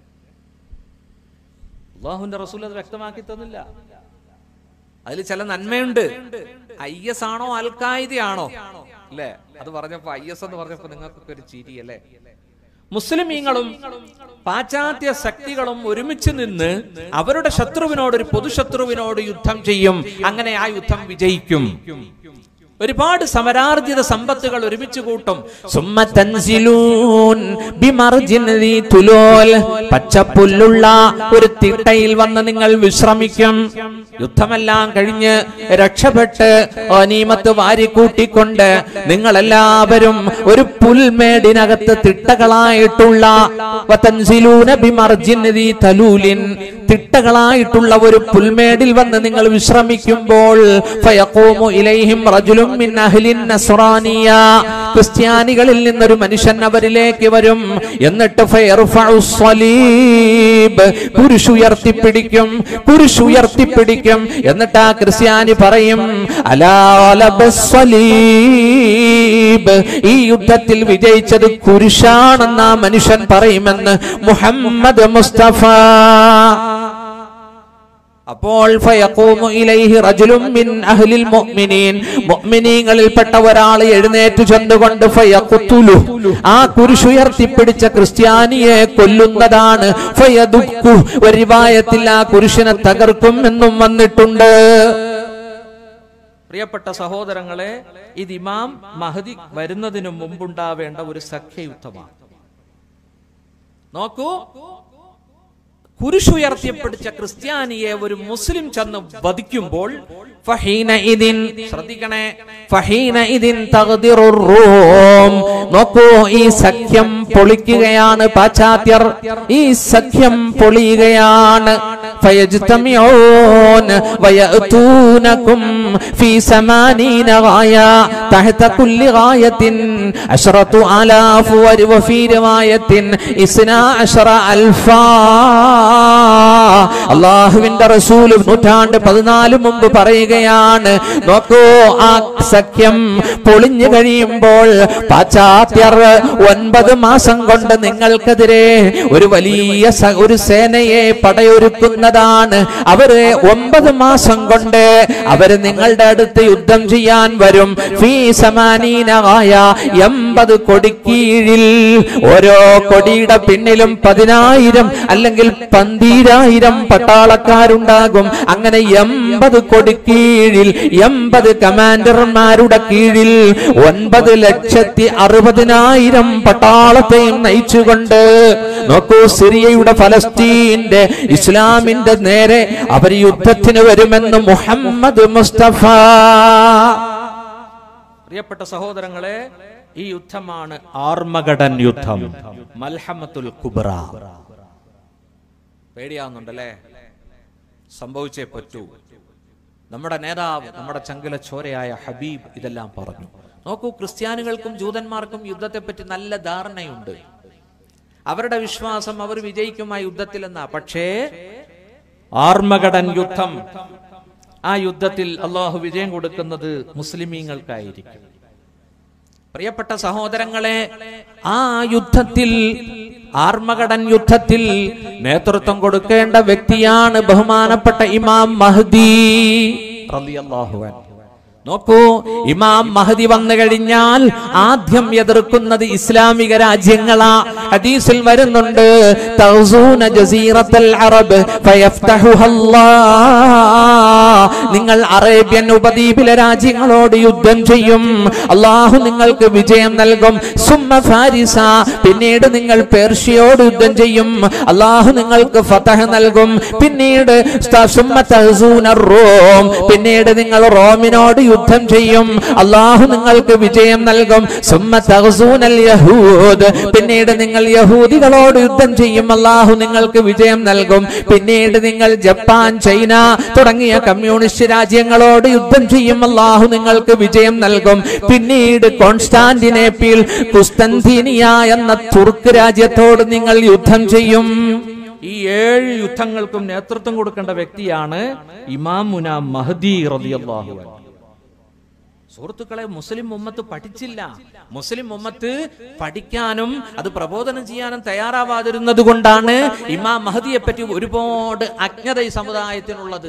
അള്ളാഹുവിന്റെ റസൂൽ അത് വ്യക്തമാക്കി തന്നില്ല അതിൽ ചില നന്മയുണ്ട് ഐ എസ് ആണോ അൽ ഖായിദയാണോ അല്ലേ അത് പറഞ്ഞപ്പോ ഐ എസ് എന്ന് പറഞ്ഞപ്പോ നിങ്ങൾക്കൊക്കെ ഒരു ചിരി അല്ലേ മുസ്ലിമീങ്ങളും പാശ്ചാത്യ ശക്തികളും ഒരുമിച്ച് നിന്ന് അവരുടെ ശത്രുവിനോട് ഒരു പൊതുശത്രുവിനോട് യുദ്ധം ചെയ്യും അങ്ങനെ ആ യുദ്ധം വിജയിക്കും ഒരുപാട് സമരാർജിത സമ്പത്തുകൾ ഒരുമിച്ച് കൂട്ടും സുമ്മ തൻസിലൂൻ ബിമർജിൻ ദീ തുലോൽ പച്ചപ്പുല്ലുള്ള ഒരു തിട്ടയിൽ വന്ന് നിങ്ങൾ വിശ്രമിക്കും യുദ്ധമെല്ലാം കഴിഞ്ഞ് രക്ഷപ്പെട്ട് അനീമത്ത് വാരിക്കൂട്ടിക്കൊണ്ട് നിങ്ങൾ എല്ലാവരും ഒരു പുൽമേടിനകത്ത് തിട്ടകളായിട്ടുള്ള വതൻസിലൂന ബിമർജിൻ ദീ തലൂലിൻ തിട്ടകളായിട്ടുള്ള ഒരു പുൽമേടിൽ വന്ന് നിങ്ങൾ വിശ്രമിക്കുമ്പോൾ ഫയഖൂമു ഇലൈഹിം റജുലും മിൻ അഹ്ലിൻ നസ്റാനിയ ക്രിസ്ത്യാനികളിൽ നിന്നൊരു മനുഷ്യൻ അവരിലേക്ക് വരും എന്നിട്ട് ഫയർഫഉ സ്വലീബ് കുരിശുയർത്തിപ്പിടിക്കും കുരിശുയർത്തിപ്പിടിക്കും എന്നിട്ട് ആ ക്രിസ്ത്യാനി പറയും അലാ സ്വലീബ് ഈ യുദ്ധത്തിൽ വിജയിച്ചത് കുരിശാണെന്ന് ആ മനുഷ്യൻ പറയുമെന്ന് മുഹമ്മദ് മുസ്തഫ അപ്പോൾ ഫയഖൂമു ഇലൈഹി റജുലും മിൻ അഹ്ലിൽ മുഅ്മിനീൻ മുഅ്മിനീങ്ങളിൽപ്പെട്ട ഒരാൾ എഴുന്നേറ്റ് ചെന്നുകൊണ്ട് ഫയഖുതുലു ആ കുരിശുയർത്തിപ്പിടിച്ച ക്രിസ്ത്യാനിയെ കൊല്ലുന്നതാണ് ഫയദുക്കു ഒരു റിവായത്തിൽ ആ കുരിശിനെ തകർക്കും എന്നും വന്നിട്ടുണ്ട് പ്രിയപ്പെട്ട സഹോദരങ്ങളെ ഇത് ഇമാം മഹദി വരുന്നതിനു മുമ്പുണ്ടാവേണ്ട ഒരു സഖ്യയുദ്ധമാണ് നോക്കൂ കുരിശുയർത്തിപ്പിടിച്ച ക്രിസ്ത്യാനിയെ ഒരു മുസ്ലിം ചെന്ന് വധിക്കുമ്പോൾ ഫഹീനഇദിൻ ശ്രദ്ധിക്കണേ ഫഹീനഇദിൻ തഗ്ദിറുർ റൂം നോക്കൂ ഈ സഖ്യം പൊളിക്കുകയാണ് പാശ്ചാത്യർ ഈ സഖ്യം പൊളിയുകയാണ് فيجتمعون ويأتونكم في ثمانين غاية تحت كل غاية عشرة آلاف وفي رواية إثنا عشر ألفا അള്ളാഹുവിന്റെ റസൂൽ നൂറ്റാണ്ട് പതിനാല് മുമ്പ് പറയുകയാണ് നോക്കൂ ആ സഖ്യം പൊളിഞ്ഞു കഴിയുമ്പോൾ പാശ്ചാത്യർ ഒൻപത് മാസം കൊണ്ട് നിങ്ങൾക്കെതിരെ ഒരു വലിയ സ- ഒരു സേനയെ പടയൊരുക്കുന്നതാണ് അവര് ഒമ്പത് മാസം കൊണ്ട് അവര് നിങ്ങളുടെ അടുത്ത് യുദ്ധം ചെയ്യാൻ വരും ഫീ സമാനീനമായ എൺപത് കൊടിക്കീഴിൽ ഓരോ കൊടിയുടെ പിന്നിലും പതിനായിരം അല്ലെങ്കിൽ പന്തീരായിരം പട്ടാളക്കാരുണ്ടാകും അങ്ങനെ എൺപത് കൊടിക്കീഴിൽ എൺപത് കമാൻഡർമാരുടെ കീഴിൽ ഒൻപത് ലക്ഷത്തി അറുപതിനായിരം പട്ടാളത്തെയും നയിച്ചുകൊണ്ട് നോക്കൂ സിറിയയുടെ ഫലസ്തീന്റെ ഇസ്ലാമിന്റെ നേരെ അവർ യുദ്ധത്തിന് വരുമെന്ന് മുഹമ്മദ് മുസ്തഫ പ്രിയപ്പെട്ട സഹോദരങ്ങളെ ഈ യുദ്ധമാണ് ആർമഗഡൻ യുദ്ധം മൽഹമത്തുൽ കുബ്ര പേടിയാവുന്നുണ്ടല്ലേ സംഭവിച്ചേ പറ്റൂ നമ്മുടെ നേതാവ് നമ്മുടെ ചങ്കില ചോരയായ ഹബീബ് ഇതെല്ലാം പറഞ്ഞു നോക്കൂ ക്രിസ്ത്യാനികൾക്കും ജൂതന്മാർക്കും യുദ്ധത്തെപ്പറ്റി നല്ല ധാരണയുണ്ട് അവരുടെ വിശ്വാസം അവർ വിജയിക്കും ആ യുദ്ധത്തിൽ എന്നാ പക്ഷേ ആർമഗഡൻ യുദ്ധം ആ യുദ്ധത്തിൽ അള്ളാഹു വിജയം കൊടുക്കുന്നത് മുസ്ലിമീങ്ങൾക്കായിരിക്കും പ്രിയപ്പെട്ട സഹോദരങ്ങളെ ആ യുദ്ധത്തിൽ ആർമകടൻ യുദ്ധത്തിൽ നേതൃത്വം കൊടുക്കേണ്ട വ്യക്തിയാണ് ബഹുമാനപ്പെട്ട ഇമാം മഹദി റളിയല്ലാഹു അൻഹു. നോക്കൂ ഇമാം മഹദി വന്നു കഴിഞ്ഞാൽ ആദ്യം എതിർക്കുന്നത് ഇസ്ലാമിക രാജ്യങ്ങളാ ഹദീസിൽ വരുന്നുണ്ട് തൗസൂന ജസീറത്തൽ അറബ് ഫയഫ്തഹുഹല്ലാഹ്. നിങ്ങൾ അറേബ്യൻ ഉപദ്വീപിലെ രാജ്യങ്ങളോട് യുദ്ധം ചെയ്യും അള്ളാഹു നിങ്ങൾക്ക് വിജയം നൽകും സുമ്മ ഫാരിസ പിന്നീട് നിങ്ങൾ പേർഷ്യയോട് യുദ്ധം ചെയ്യും അള്ളാഹു നിങ്ങൾക്ക് ഫതഹ് നൽകും പിന്നീട് സ്ത- സുമ്മ തഹ്സൂന റോം പിന്നീട് നിങ്ങൾ റോമിനോട് യുദ്ധം ചെയ്യും അള്ളാഹു നിങ്ങൾക്ക് വിജയം നൽകും സുമ്മ തഹ്സൂനൽ യഹൂദ് പിന്നീട് നിങ്ങൾ യഹൂദികളോട് യുദ്ധം ചെയ്യും അള്ളാഹു നിങ്ങൾക്ക് വിജയം നൽകും പിന്നീട് നിങ്ങൾ ജപ്പാൻ ചൈന തുടങ്ങിയ കമ്മ്യൂണിസ്റ്റ് രാജ്യങ്ങളോട് യുദ്ധം ചെയ്യും അള്ളാഹു നിങ്ങൾക്ക് വിജയം നൽകും പിന്നീട് കോൺസ്റ്റാന്റിനേപ്പിൽ കുസ്തന്തീനിയ എന്ന തുർക്ക് രാജ്യത്തോട് നിങ്ങൾ യുദ്ധം ചെയ്യും ഈ ഏഴ് യുദ്ധങ്ങൾക്കും നേതൃത്വം കൊടുക്കേണ്ട വ്യക്തിയാണ് ഇമാമുന മഹദി റളിയല്ലാഹു അൻഹു സുഹൃത്തുക്കളെ മുസ്ലിം ഉമ്മത്ത് പഠിച്ചില്ല മുസ്ലിം ഉമ്മത്ത് പഠിക്കാനും അത് പ്രബോധനം ചെയ്യാനും തയ്യാറാവാതിരുന്നത് കൊണ്ടാണ് ഇമാം മഹദിയെ പറ്റി ഒരുപാട് അജ്ഞത ഈ സമുദായത്തിനുള്ളത്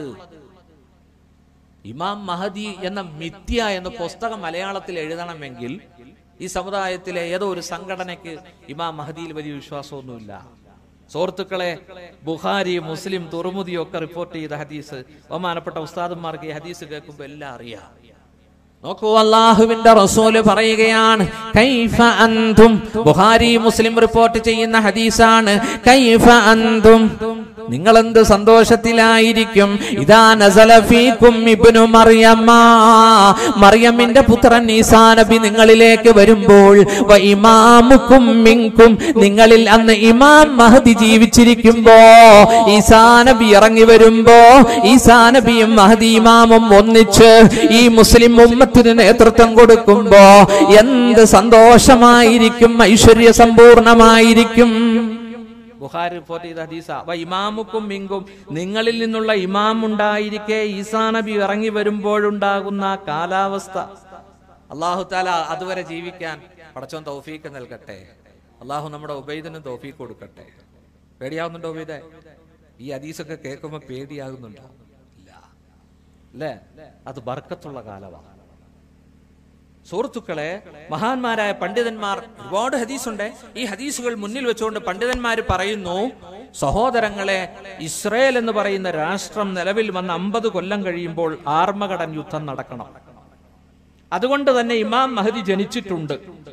ഇമാം മഹദി എന്ന മിഥ്യ എന്ന പുസ്തകം മലയാളത്തിൽ എഴുതണമെങ്കിൽ ഈ സമുദായത്തിലെ ഏതോ ഒരു സംഘടനയ്ക്ക് ഇമാം മഹദിയിൽ വലിയ വിശ്വാസമൊന്നുമില്ല സുഹൃത്തുക്കളെ ബുഖാരി മുസ്ലിം തുറമുദിയും ഒക്കെ റിപ്പോർട്ട് ചെയ്ത ഹദീസ് ബഹുമാനപ്പെട്ട ഉസ്താദന്മാർക്ക് ഈ ഹദീസ് കേൾക്കുമ്പോൾ എല്ലാം അറിയാം നോക്കൂ അള്ളാഹുവിന്റെ റസൂല് പറയുകയാണ് കൈഫ അന്തും ബുഖാരി മുസ്ലിം റിപ്പോർട്ട് ചെയ്യുന്ന ഹദീസാണ് കൈഫ അന്തും നിങ്ങൾ എന്ത് സന്തോഷത്തിലായിരിക്കും ഇതാ നസലഫീക്കും ഇബ്നു മറിയമ്മ മറിയമ്മിന്റെ പുത്രൻ ഈസാ നബി നിങ്ങളിലേക്ക് വരുമ്പോൾ വ ഇമാമുക്കും മിങ്കും നിങ്ങളിൽ അന്ന് ഇമാം മഹദി ജീവിച്ചിരിക്കുമ്പോ ഈസാ നബി ഇറങ്ങി വരുമ്പോ ഈസാ നബിയും മഹദി ഇമാമും ഒന്നിച്ച് ഈ മുസ്ലിം ഉമ്മത്തിന് നേതൃത്വം കൊടുക്കുമ്പോ എന്ത് സന്തോഷമായിരിക്കും ഐശ്വര്യ സമ്പൂർണമായിരിക്കും ബുഖാരി റിപ്പോർട്ട് ചെയ്ത ഹദീസ വ ഇമാമുക്കും മിങ്കും നിങ്ങളിൽ നിന്നുള്ള ഇമാം ഉണ്ടായിരിക്കെ ഈസാ നബി ഇറങ്ങി വരുമ്പോഴുണ്ടാകുന്ന ആ കാലാവസ്ഥ അള്ളാഹു താല അതുവരെ ജീവിക്കാൻ പടച്ചോൻ തൗഫീക്ക് നൽകട്ടെ അള്ളാഹു നമ്മുടെ ഉബൈദിനും തൗഫീക്ക് കൊടുക്കട്ടെ പേടിയാവുന്നുണ്ടോ ഉബൈദെ ഈ ഹദീസൊക്കെ കേൾക്കുമ്പോൾ പേടിയാകുന്നുണ്ടോ ഇല്ല അല്ലേ അത് ബർക്കത്തുള്ള കാലമാണ് സുഹൃത്തുക്കളെ മഹാന്മാരായ പണ്ഡിതന്മാർ ഒരുപാട് ഹദീസുണ്ട് ഈ ഹദീസുകൾ മുന്നിൽ വെച്ചുകൊണ്ട് പണ്ഡിതന്മാർ പറയുന്നു സഹോദരങ്ങളെ ഇസ്രയേൽ എന്ന് പറയുന്ന രാഷ്ട്രം നിലവിൽ വന്ന അമ്പത് കൊല്ലം കഴിയുമ്പോൾ ആർമകടൻ യുദ്ധം നടക്കണം അതുകൊണ്ട് തന്നെ ഇമാം മഹദി ജനിച്ചിട്ടുണ്ട്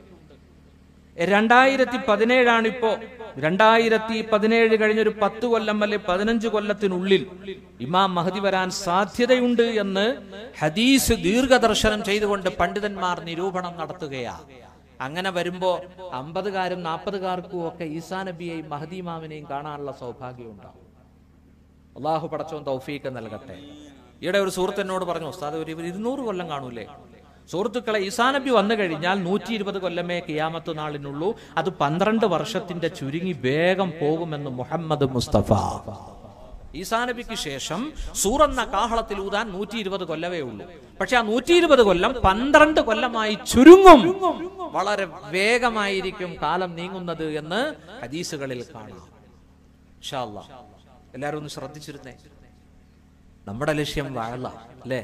രണ്ടായിരത്തി പതിനേഴാണ് ഇപ്പോ രണ്ടായിരത്തി പതിനേഴ് കഴിഞ്ഞൊരു പത്ത് കൊല്ലം അല്ലെ പതിനഞ്ച് കൊല്ലത്തിനുള്ളിൽ ഇമാം മഹദി വരാൻ സാധ്യതയുണ്ട് എന്ന് ഹദീസ് ദീർഘദർശനം ചെയ്തുകൊണ്ട് പണ്ഡിതന്മാർ നിരൂപണം നടത്തുകയാ അങ്ങനെ വരുമ്പോ അമ്പതുകാരും നാൽപ്പതുകാർക്കും ഒക്കെ ഈസാ നബിയെയും മഹദി ഇമാമിനെയും കാണാനുള്ള സൗഭാഗ്യം ഉണ്ടാവും അള്ളാഹു പടച്ചോൻ തൗഫീക്ക് നൽകട്ടെ ഈയിടെ ഒരു സുഹൃത്ത് എന്നോട് പറഞ്ഞു ഉസ്താദ് ഒരു ഇരുന്നൂറ് കൊല്ലം കാണൂലേ സുഹൃത്തുക്കളെ ഈസാ നബി വന്നു കഴിഞ്ഞാൽ നൂറ്റി ഇരുപത് കൊല്ലമേ കിയാമത്ത് നാളിനുള്ളൂ അത് പന്ത്രണ്ട് വർഷത്തിന്റെ ചുരുങ്ങി വേഗം പോകുമെന്ന് മുഹമ്മദ് മുസ്തഫ ഈസാ നബിക്ക് ശേഷം സൂറെന്ന കാഹളത്തിൽ ഊതാൻ നൂറ്റി ഇരുപത് കൊല്ലമേ ഉള്ളൂ പക്ഷെ ആ നൂറ്റി ഇരുപത് കൊല്ലം പന്ത്രണ്ട് കൊല്ലമായി ചുരുങ്ങും വളരെ വേഗമായിരിക്കും കാലം നീങ്ങുന്നത് എന്ന് ഹദീസുകളിൽ കാണാം ഇൻഷാ അല്ലാ. എല്ലാവരും ഒന്ന് ശ്രദ്ധിച്ചിരുന്നേ നമ്മുടെ ലക്ഷ്യം വാഴല അല്ലേ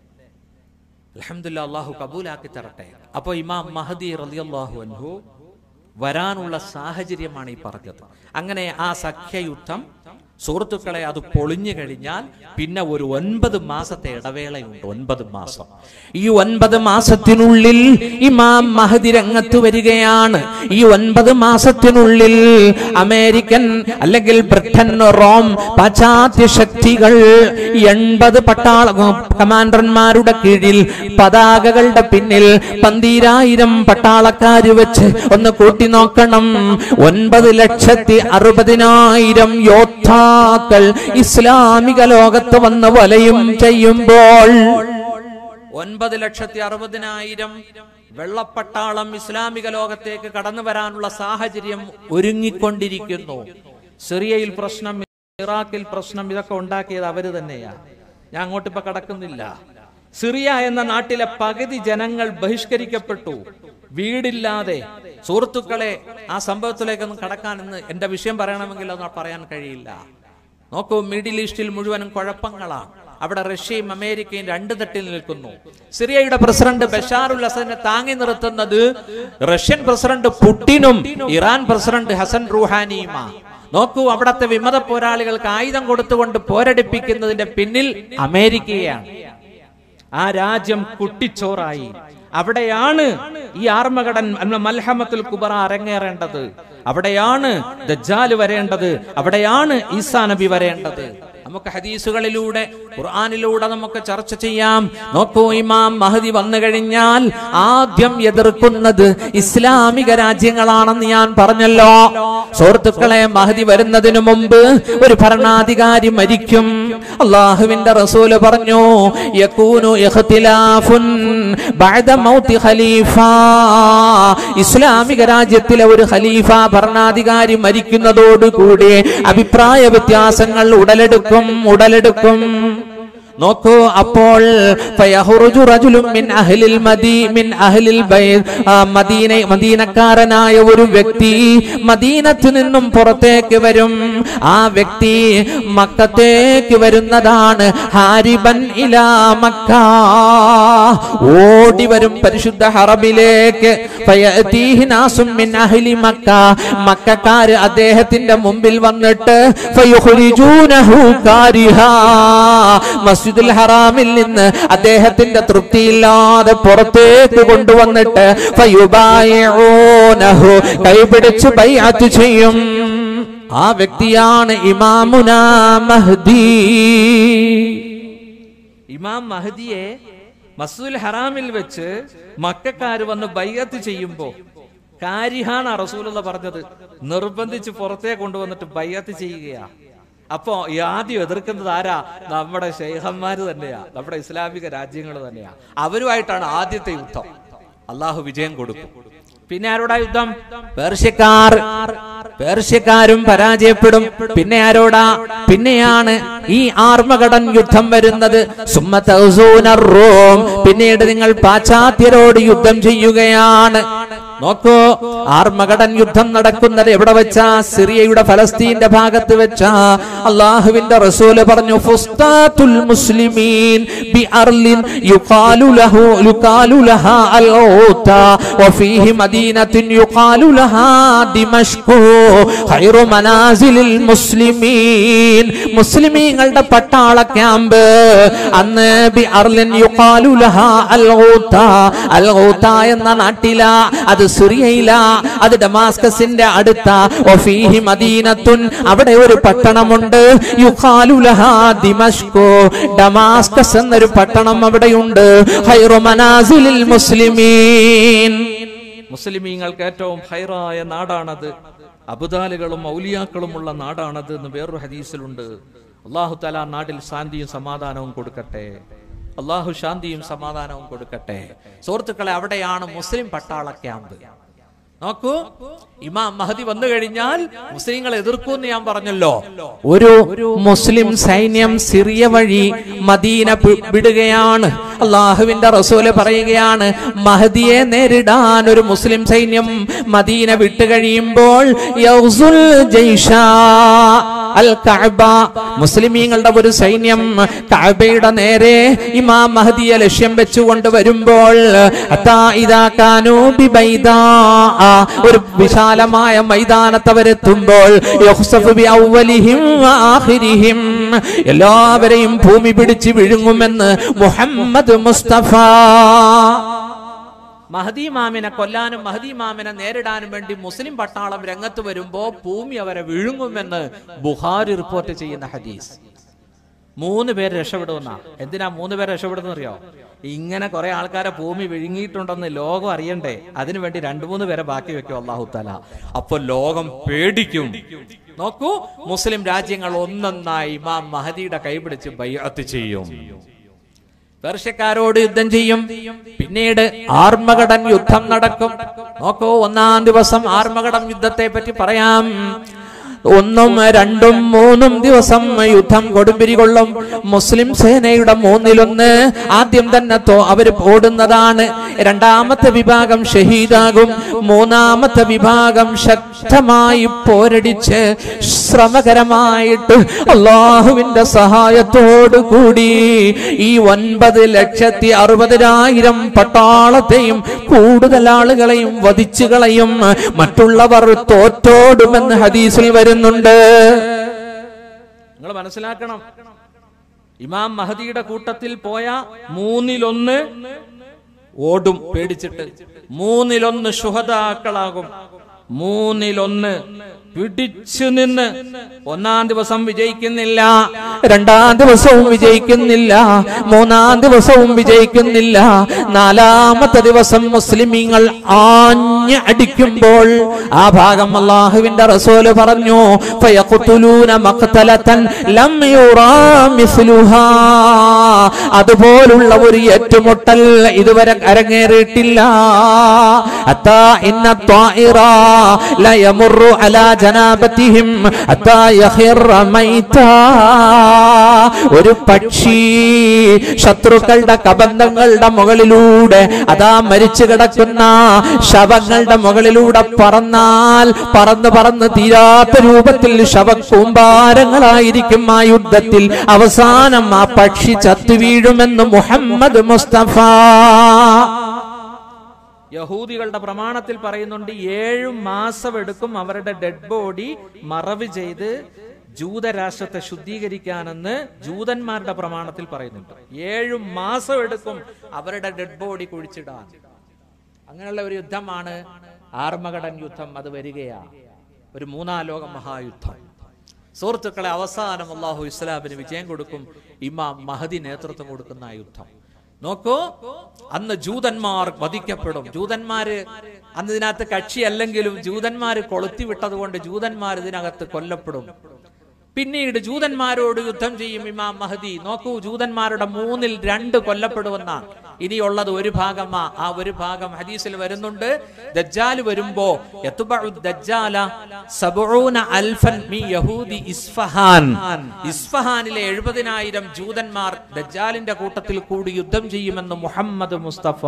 അലഹമില്ല അള്ളാഹു കബൂലാക്കി തരട്ടെ അപ്പൊ ഇമാം മഹദി റളിയല്ലാഹു അൻഹു വരാനുള്ള സാഹചര്യമാണ് ഈ പറഞ്ഞത് അങ്ങനെ ആ സഖ്യയുദ്ധം സുഹൃത്തുക്കളെ അത് പൊളിഞ്ഞു കഴിഞ്ഞാൽ പിന്നെ ഒരു ഒൻപത് മാസത്തെ ഇടവേളയുണ്ട് ഒൻപത് മാസം ഈ ഒൻപത് മാസത്തിനുള്ളിൽ ഇമാം മഹദി രംഗത്ത് വരികയാണ് ഈ ഒൻപത് മാസത്തിനുള്ളിൽ അമേരിക്കൻ അല്ലെങ്കിൽ ബ്രിട്ടൻ റോം പാശ്ചാത്യ ശക്തികൾ എൺപത് പട്ടാള കമാൻഡർമാരുടെ കീഴിൽ പതാകകളുടെ പിന്നിൽ പന്തീരായിരം പട്ടാളക്കാര് വെച്ച് ഒന്ന് കൂട്ടി നോക്കണം ഒൻപത് ലക്ഷത്തി അറുപതിനായിരം യോദ്ധാക്കൾ ഇസ്ലാമിക ലോകത്ത് വന്ന് വലയും ചെയ്യുമ്പോൾ ഒൻപത് ലക്ഷത്തി അറുപതിനായിരം വെള്ളപ്പട്ടാളം ഇസ്ലാമിക ലോകത്തേക്ക് കടന്നു വരാനുള്ള സാഹചര്യം ഒരുങ്ങിക്കൊണ്ടിരിക്കുന്നു സിറിയയിൽ പ്രശ്നം ഇറാഖിൽ പ്രശ്നം ഇതൊക്കെ ഉണ്ടാക്കിയത് അവര് തന്നെയാ ഞാൻ അങ്ങോട്ട് ഇപ്പൊ കടക്കുന്നില്ല സിറിയ എന്ന നാട്ടിലെ പകുതി ജനങ്ങൾ ബഹിഷ്കരിക്കപ്പെട്ടു വീടില്ലാതെ സുഹൃത്തുക്കളെ ആ സംഭവത്തിലേക്കൊന്നും കടക്കാൻ ഇന്ന് എന്റെ വിഷയം പറയണമെങ്കിൽ അത് പറയാൻ കഴിയില്ല നോക്കൂ മിഡിൽ ഈസ്റ്റിൽ മുഴുവനും കുഴപ്പങ്ങളാണ് അവിടെ റഷ്യയും അമേരിക്കയും രണ്ട് തട്ടിൽ നിൽക്കുന്നു സിറിയയുടെ പ്രസിഡന്റ് ബഷാറുൽ അസദിനെ താങ്ങി നിർത്തുന്നത് റഷ്യൻ പ്രസിഡന്റ് പുടിനും ഇറാൻ പ്രസിഡന്റ് ഹസൻ റുഹാനിയുമാണ് നോക്കൂ അവിടത്തെ വിമത പോരാളികൾക്ക് ആയുധം കൊടുത്തുകൊണ്ട് പോരടിപ്പിക്കുന്നതിന്റെ പിന്നിൽ അമേരിക്കയാണ് ആ രാജ്യം കുട്ടിച്ചോറായി അവിടെയാണ് ഈ ആർമകടൻ അല്ല മൽഹമത്തുൽ കുബറ അരങ്ങേറേണ്ടത് അവിടെയാണ് ദജ്ജാൽ വരേണ്ടത് അവിടെയാണ് ഈസാ നബി വരേണ്ടത് നമുക്ക് ഹദീസുകളിലൂടെ ഖുർആനിലൂടെ നമുക്ക് ചർച്ച ചെയ്യാം നോക്കൂ ഇമാം മഹദി വന്നു കഴിഞ്ഞാൽ ആദ്യം എതിർക്കുന്നത് ഇസ്ലാമിക രാജ്യങ്ങളാണെന്ന് ഞാൻ പറഞ്ഞല്ലോ സുഹൃത്തുക്കളെ മഹദി വരുന്നതിനു മുമ്പ് ഒരു ഭരണാധികാരി മരിക്കും അള്ളാഹുവിന്റെ റസൂല് പറഞ്ഞു യകൂനു ഇഖ്തിലാഫുൻ ബഅദ മൗതി ഖലീഫ ഇസ്ലാമിക രാജ്യത്തിലെ ഒരു ഖലീഫ ഭരണാധികാരി മരിക്കുന്നതോടുകൂടി അഭിപ്രായ വ്യത്യാസങ്ങൾ ഉടലെടുക്കും ഉടലെടുക്കും നോക്കൂ അപ്പോൾ ഫയഹ്റുജു റജുലുൻ മിൻ അഹ്ലിൽ മദീ മിൻ അഹ്ലിൽ ബൈത്ത് ആ, മദീന മദീനക്കാരനായ ഒരു വ്യക്തി മദീനത്ത് നിന്നും പുറത്തേക്ക് വരും ആ വ്യക്തി മക്കത്തേക്ക് വരുന്നതാണ് ഹാരിബൻ ഇലാ മക്ക ഓടി വരും പരിശുദ്ധ ഹറബിലേക്ക് ഫയഅതീഹി നാസും മിൻ അഹ്ലി മക്ക മക്കക്കാര് അദ്ദേഹത്തിന്റെ മുമ്പിൽ വന്നിട്ട് ഫയുഖ്രിജൂനഹു കാരിഹാ മസ്ജിദുൽ ഹറാമിൽ നിന്ന് അദ്ദേഹത്തിന്റെ തൃപ്തിയില്ലാതെ പുറത്തേക്ക് കൊണ്ടുവന്നിട്ട് ഫയുബായിഊനഹു കൈപിടിച്ച് ബൈഅത്ത് ചെയ്യും ആ വ്യക്തിയാണ് ഇമാമുന മഹ്ദി ഇമാം മഹദിയെ മസ്ദുൽ ഹറാമിൽ വെച്ച് മക്കാര് വന്ന് ബയ്യത്ത് ചെയ്യുമ്പോ കാരിഹാണ് റസൂലുള്ള പറഞ്ഞത് നിർബന്ധിച്ച് പുറത്തേ കൊണ്ടുവന്നിട്ട് ബയ്യത്ത് ചെയ്യുകയാ അപ്പോ ഈ ആദ്യം എതിർക്കുന്നത് ആരാ നമ്മുടെ ശൈഖന്മാര് തന്നെയാ നമ്മുടെ ഇസ്ലാമിക രാജ്യങ്ങൾ തന്നെയാ അവരുമായിട്ടാണ് ആദ്യത്തെ യുദ്ധം അള്ളാഹു വിജയം കൊടുക്കും പിന്നെ ആരോടാ യുദ്ധം പേർഷ്യക്കാർ പേർഷ്യക്കാരും പരാജയപ്പെടും പിന്നെ ആരോടാ പിന്നെയാണ് ഈ ആർമകടൻ യുദ്ധം വരുന്നത് സുമ്മ തൗസൂന റോം പിന്നീട് നിങ്ങൾ പാശ്ചാത്യരോട് യുദ്ധം ചെയ്യുകയാണ് നോക്കൂ ആർമകടൻ യുദ്ധം നടക്കുന്നത് എവിടെ വെച്ചാ സിറിയയുടെ ഫലസ്തീന്റെ ഭാഗത്ത് വെച്ചാ അള്ളാഹുവിന്റെ റസൂല് പറഞ്ഞു ഫുസ്താത്തുൽ മുസ്ലിമീൻ ബി അർലിൻ യുഖാലു ലഹു യുഖാലു ലഹാ അൽ ഊത്ത വഫീഹി മദീനത്തുൻ യുഖാലു ലഹാ ദിമഷ്കു ഖൈറു മനാസിലിൽ മുസ്ലിമീൻ മുസ്ലിമീങ്ങളുടെ പട്ടാള ക്യാമ്പ് അന്ന് ബി അർലിൻ യുഖാലു ലഹാ അൽ ഊത്ത അൽ ഊത്ത എന്ന നാട്ടില അത് സിറിയയില അത് ഡമാസ്കസിന്റെ അടുത്ത ഒഫീഹി മദീനത്തുൻ അവിടെ ഒരു പട്ടണമുണ്ട് യുഖാലു ലഹാ ദിമഷ്കു ഡമാസ്കസ് എന്നൊരു പട്ടണം അവിടെയുണ്ട് ഹൈറു മനാസിലിൽ മുസ്ലിമീൻ മുസ്ലിമീങ്ങൾക്ക് ഏറ്റവും ഹൈറായ നാടാണത് അബുദാലുകളും ഔലിയാക്കളുമുള്ള നാടാണത് എന്ന് വേറൊരു ഹദീസിലുണ്ട് അള്ളാഹു തല നാട്ടിൽ ശാന്തിയും സമാധാനവും കൊടുക്കട്ടെ അള്ളാഹു ശാന്തിയും സമാധാനവും കൊടുക്കട്ടെ സുഹൃത്തുക്കളെ അവിടെയാണ് മുസ്ലിം പട്ടാള ക്യാമ്പ് നോക്കൂ ഇമാം മഹദി വന്നു കഴിഞ്ഞാൽ മുസ്ലിങ്ങൾ എതിർക്കൂന്ന് ഞാൻ പറഞ്ഞല്ലോ ഒരു മുസ്ലിം സൈന്യം സിറിയ വഴി മദീന പി- വിടുകയാണ് അള്ളാഹുവിന്റെ റസൂല് പറയുകയാണ് മഹദിയെ നേരിടാൻ ഒരു മുസ്ലിം സൈന്യം മദീന വിട്ടുകഴിയുമ്പോൾ യൗസുൽ ജയ്ഷാ അൽ കഅബ മുസ്ലിമീങ്ങളുടെ ഒരു സൈന്യം കഅബയുടെ നേരെ ഇമാം മഹദിയെ ലക്ഷ്യം വെച്ചുകൊണ്ട് വരുമ്പോൾ ഹത്താ ഇദാ കാനൂ ബിബൈദാ ഒരു വിശാലമായ മൈതാനത്ത് അവരെത്തുമ്പോൾ യുഖ്സഫു ബി അവ്വലിഹിം വആഖിരിഹിം എല്ലാവരെയും ഭൂമി പിടിച്ച് വിഴുങ്ങുമെന്ന് മുഹമ്മദ് മുസ്തഫ മഹദി മാമിനെ കൊല്ലാനും മഹദി മാമിനെ നേരിടാനും വേണ്ടി മുസ്ലിം പട്ടാളം രംഗത്ത് വരുമ്പോ ഭൂമി അവരെ വിഴുങ്ങുമെന്ന് ബുഹാരി റിപ്പോർട്ട് ചെയ്യുന്ന ഹദീസ് മൂന്ന് പേര് രക്ഷപ്പെടുമെന്നാ എന്തിനാ മൂന്ന് പേര് രക്ഷപ്പെടുന്ന അറിയോ ഇങ്ങനെ കുറെ ആൾക്കാരെ ഭൂമി വിഴുങ്ങിയിട്ടുണ്ടെന്ന് ലോകം അറിയണ്ടേ അതിനുവേണ്ടി രണ്ടു മൂന്ന് പേരെ ബാക്കി വെക്കും അള്ളാഹു തല അപ്പൊ ലോകം പേടിക്കും നോക്കൂ മുസ്ലിം രാജ്യങ്ങൾ ഒന്നൊന്നായി ഇമാം മഹദിയുടെ കൈപിടിച്ച് ബയ്യത്ത് ചെയ്യും പേർഷ്യക്കാരോട് യുദ്ധം ചെയ്യും പിന്നീട് ആർമകടൻ യുദ്ധം നടക്കും നോക്കൂ ഒന്നാം ദിവസം ആർമകടൻ യുദ്ധത്തെ പറ്റി പറയാം ഒന്നും രണ്ടും മൂന്നും ദിവസം യുദ്ധം കൊടുമ്പിരി കൊള്ളും മുസ്ലിം സേനയുടെ മൂന്നിലൊന്ന് ആദ്യം തന്നെ തോ അവര് ഓടുന്നതാണ് രണ്ടാമത്തെ വിഭാഗം ഷഹീദാകും മൂന്നാമത്തെ വിഭാഗം ശക്തമായി പോരടിച്ച് ശ്രമകരമായിട്ട് അള്ളാഹുവിന്റെ സഹായത്തോടു കൂടി ഈ ഒൻപത് ലക്ഷത്തി അറുപതിനായിരം പട്ടാളത്തെയും കൂടുതൽ ആളുകളെയും വധിച്ചു കളയും മറ്റുള്ളവർ തോറ്റോടുമെന്ന് ഹദീസിൽ വരുന്നുണ്ട് നിങ്ങൾ മനസ്സിലാക്കണം ഇമാം മഹദിയുടെ കൂട്ടത്തിൽ പോയ മൂന്നിലൊന്ന് ഓടും പേടിച്ചിട്ട് മൂന്നിലൊന്ന് ശുഹതാക്കളാകും മൂന്നിലൊന്ന് പിടിച്ചു നിന്ന് ഒന്നാം ദിവസം വിജയിക്കുന്നില്ല രണ്ടാം ദിവസവും വിജയിക്കുന്നില്ല മൂന്നാം ദിവസവും വിജയിക്കുന്നില്ല നാലാമത്തെ ദിവസം മുസ്ലിമീങ്ങൾ ആഞ്ഞ് അടിക്കുമ്പോൾ ആ ഭാഗം അള്ളാഹുവിന്റെ റസൂല് പറഞ്ഞു ഫയഖ്തുലൂന മഖ്തലതൻ ലം യുറാ മിസ്ലുഹാ അതുപോലുള്ള ഒരു ഏറ്റുമുട്ടൽ ഇതുവരെ അരങ്ങേറിയിട്ടില്ല അത്താ ഇന്ന ത്വാഇറ ല യമുറു അലാ ജനാബത്തിഹിം അത്താ യഖിറ മൈതാ ഒരു പക്ഷി ശത്രുക്കളുടെ കബന്ധങ്ങളുടെ മുകളിലൂടെ അതാ മരിച്ചു കിടക്കുന്ന ശവങ്ങളുടെ മുകളിലൂടെ പറന്നാൽ പറന്ന് പറന്ന് തീരാത്ത രൂപത്തിൽ ശവക്കൂമ്പാരങ്ങളായിരിക്കും ആ യുദ്ധത്തിൽ അവസാനം ആ പക്ഷി ചത്തു വീഴുമെന്ന് മുഹമ്മദ് മുസ്തഫ യഹൂദികളുടെ പ്രമാണത്തിൽ പറയുന്നുണ്ട് ഏഴു മാസം എടുക്കും അവരുടെ ഡെഡ് ബോഡി മറവ് ചെയ്ത് ജൂതരാഷ്ട്രത്തെ ശുദ്ധീകരിക്കാനെന്ന് ജൂതന്മാരുടെ പ്രമാണത്തിൽ പറയുന്നുണ്ട് ഏഴു മാസം എടുക്കും അവരുടെ ഡെഡ് ബോഡി കുഴിച്ചിടാൻ അങ്ങനെയുള്ള ഒരു യുദ്ധമാണ് ആർമകടൻ യുദ്ധം അത് വരികയാ ഒരു മൂന്നാം ലോക മഹായുദ്ധം സുഹൃത്തുക്കളെ അവസാനം അള്ളാഹു ഇസ്ലാമിന് വിജയം കൊടുക്കും ഇമാം മഹദി നേതൃത്വം കൊടുക്കുന്ന ആ യുദ്ധം നോക്കൂ അന്ന് ജൂതന്മാർ വധിക്കപ്പെടും ജൂതന്മാര് അന്ന് ഇതിനകത്ത് കക്ഷിയല്ലെങ്കിലും ജൂതന്മാര് കൊളുത്തി വിട്ടത് കൊണ്ട് ജൂതന്മാർ ഇതിനകത്ത് കൊല്ലപ്പെടും പിന്നീട് ജൂതന്മാരോട് യുദ്ധം ചെയ്യും ഇമാം മഹദി നോക്കൂ ജൂതന്മാരുടെ മൂന്നിൽ രണ്ട് കൊല്ലപ്പെടുമെന്നാണ് ഇനിയുള്ളത് ഒരു ഭാഗമാ ആ ഒരു ഭാഗം ഹദീസിൽ വരുന്നുണ്ട് ദജ്ജാൽ വരുമ്പോ യത്ബഉ ദജ്ജാല സബഊന അൽഫൻ മി യഹൂദി ഇസ്ഫഹാൻ ഇസ്ഫഹാനിലെ എഴുപതിനായിരം ജൂതന്മാർ ദജ്ജാലിന്റെ കൂട്ടത്തിൽ കൂടി യുദ്ധം ചെയ്യുമെന്ന് മുഹമ്മദ് മുസ്തഫ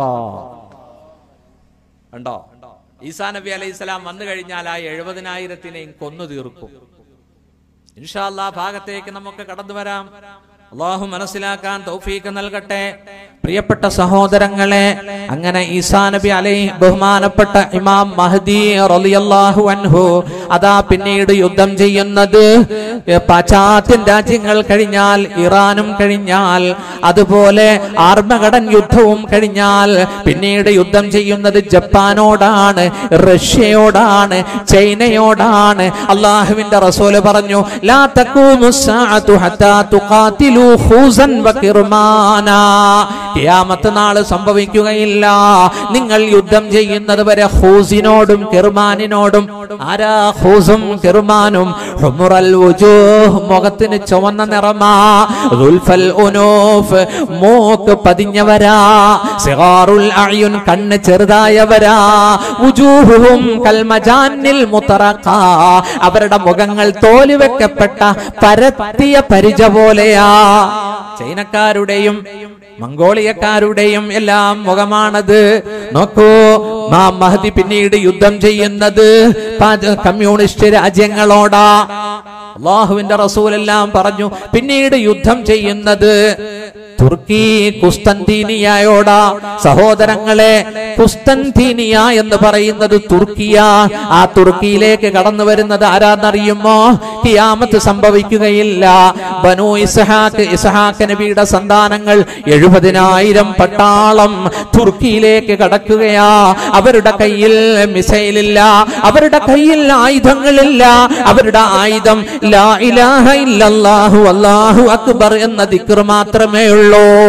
ഉണ്ടോ ഈസാ നബി അലൈഹി സ്വലാം വന്നു കഴിഞ്ഞാൽ ആ എഴുപതിനായിരത്തിനെയും കൊന്നു തീർക്കും ഇൻഷാല്ലാ ഭാഗത്തേക്ക് നമുക്ക് കടന്നു വരാം അള്ളാഹു മനസ്സിലാക്കാൻ തൗഫീക്ക് നൽകട്ടെ പ്രിയപ്പെട്ട സഹോദരങ്ങളെ അങ്ങനെ ഈസാ നബി അലൈ ബഹുമാനപ്പെട്ട ഇമാം മഹദി റളിയല്ലാഹു അൻഹു അതാ പിന്നീട് യുദ്ധം ചെയ്യുന്നത് പാശ്ചാത്യൻ രാജ്യങ്ങൾ കഴിഞ്ഞാൽ ഇറാനും കഴിഞ്ഞാൽ അതുപോലെ ആർമകടൻ യുദ്ധവും കഴിഞ്ഞാൽ പിന്നീട് യുദ്ധം ചെയ്യുന്നത് ജപ്പാനോടാണ് റഷ്യയോടാണ് ചൈനയോടാണ് അള്ളാഹുവിന്റെ റസൂല് പറഞ്ഞു ലാ തഖൂമു സ്സാഅതു ഹത്താ തുഖാതിലു ഖൂസൻ വകിർമാനാ ഖിയാമത്ത് നാള് സംഭവിക്കുകയില്ല നിങ്ങൾ യുദ്ധം ചെയ്യുന്നത് വരെ ഹൂസിനോടും കിർമാനിനോടും ആരാ ഹൂസും കിർമാനും ഹുമുറൽ വുജൂഹ് മുഖത്തിന് ചുവന്ന നിറമാ ദുൽഫൽ ഉനൂഫ് മൂക്ക് പതിഞ്ഞവരാ സിഗാറുൽ അയ്യുൻ കണ്ണ് ചെറുതായവരാ വുജൂഹുഹും കൽമജാനിൽ മുത്തറഖ അവരുടെ മുഖങ്ങൾ തോല് വെക്കപ്പെട്ട പരത്തിയ പരിച പോലെയാ ചൈനക്കാരുടെയും മംഗോളിയക്കാരുടെയും എല്ലാം മുഖമാണത് നോക്കൂ മാ മഹദി പിന്നീട് യുദ്ധം ചെയ്യുന്നത് പാ- കമ്മ്യൂണിസ്റ്റ് രാജ്യങ്ങളോടാ അള്ളാഹുവിന്റെ റസൂലെല്ലാം പറഞ്ഞു പിന്നീട് യുദ്ധം ചെയ്യുന്നത് തുർക്കി കുസ്തന്തീനിയയോടാ സഹോദരങ്ങളെ കുസ്തന്തീനിയ എന്ന് പറയുന്നത് തുർക്കിയ ആ തുർക്കിയിലേക്ക് കടന്നു വരുന്നത് ആരാന്നറിയുമോ കിയാമത്ത് സംഭവിക്കുകയില്ല ബനു ഇസ്ഹാക്ക് ഇസ്ഹാക്ക് നബിയുടെ സന്താനങ്ങൾ എഴുപതിനായിരം പട്ടാളം തുർക്കിയിലേക്ക് കടക്കുകയാ അവരുടെ കയ്യിൽ മിസൈലില്ല അവരുടെ കയ്യിൽ ആയുധങ്ങളില്ല അവരുടെ ആയുധം ലാ ഇലാഹ ഇല്ലല്ലാഹു അല്ലാഹു അക്ബർ എന്ന ദിക്ർ മാത്രമേ ഉള്ളൂ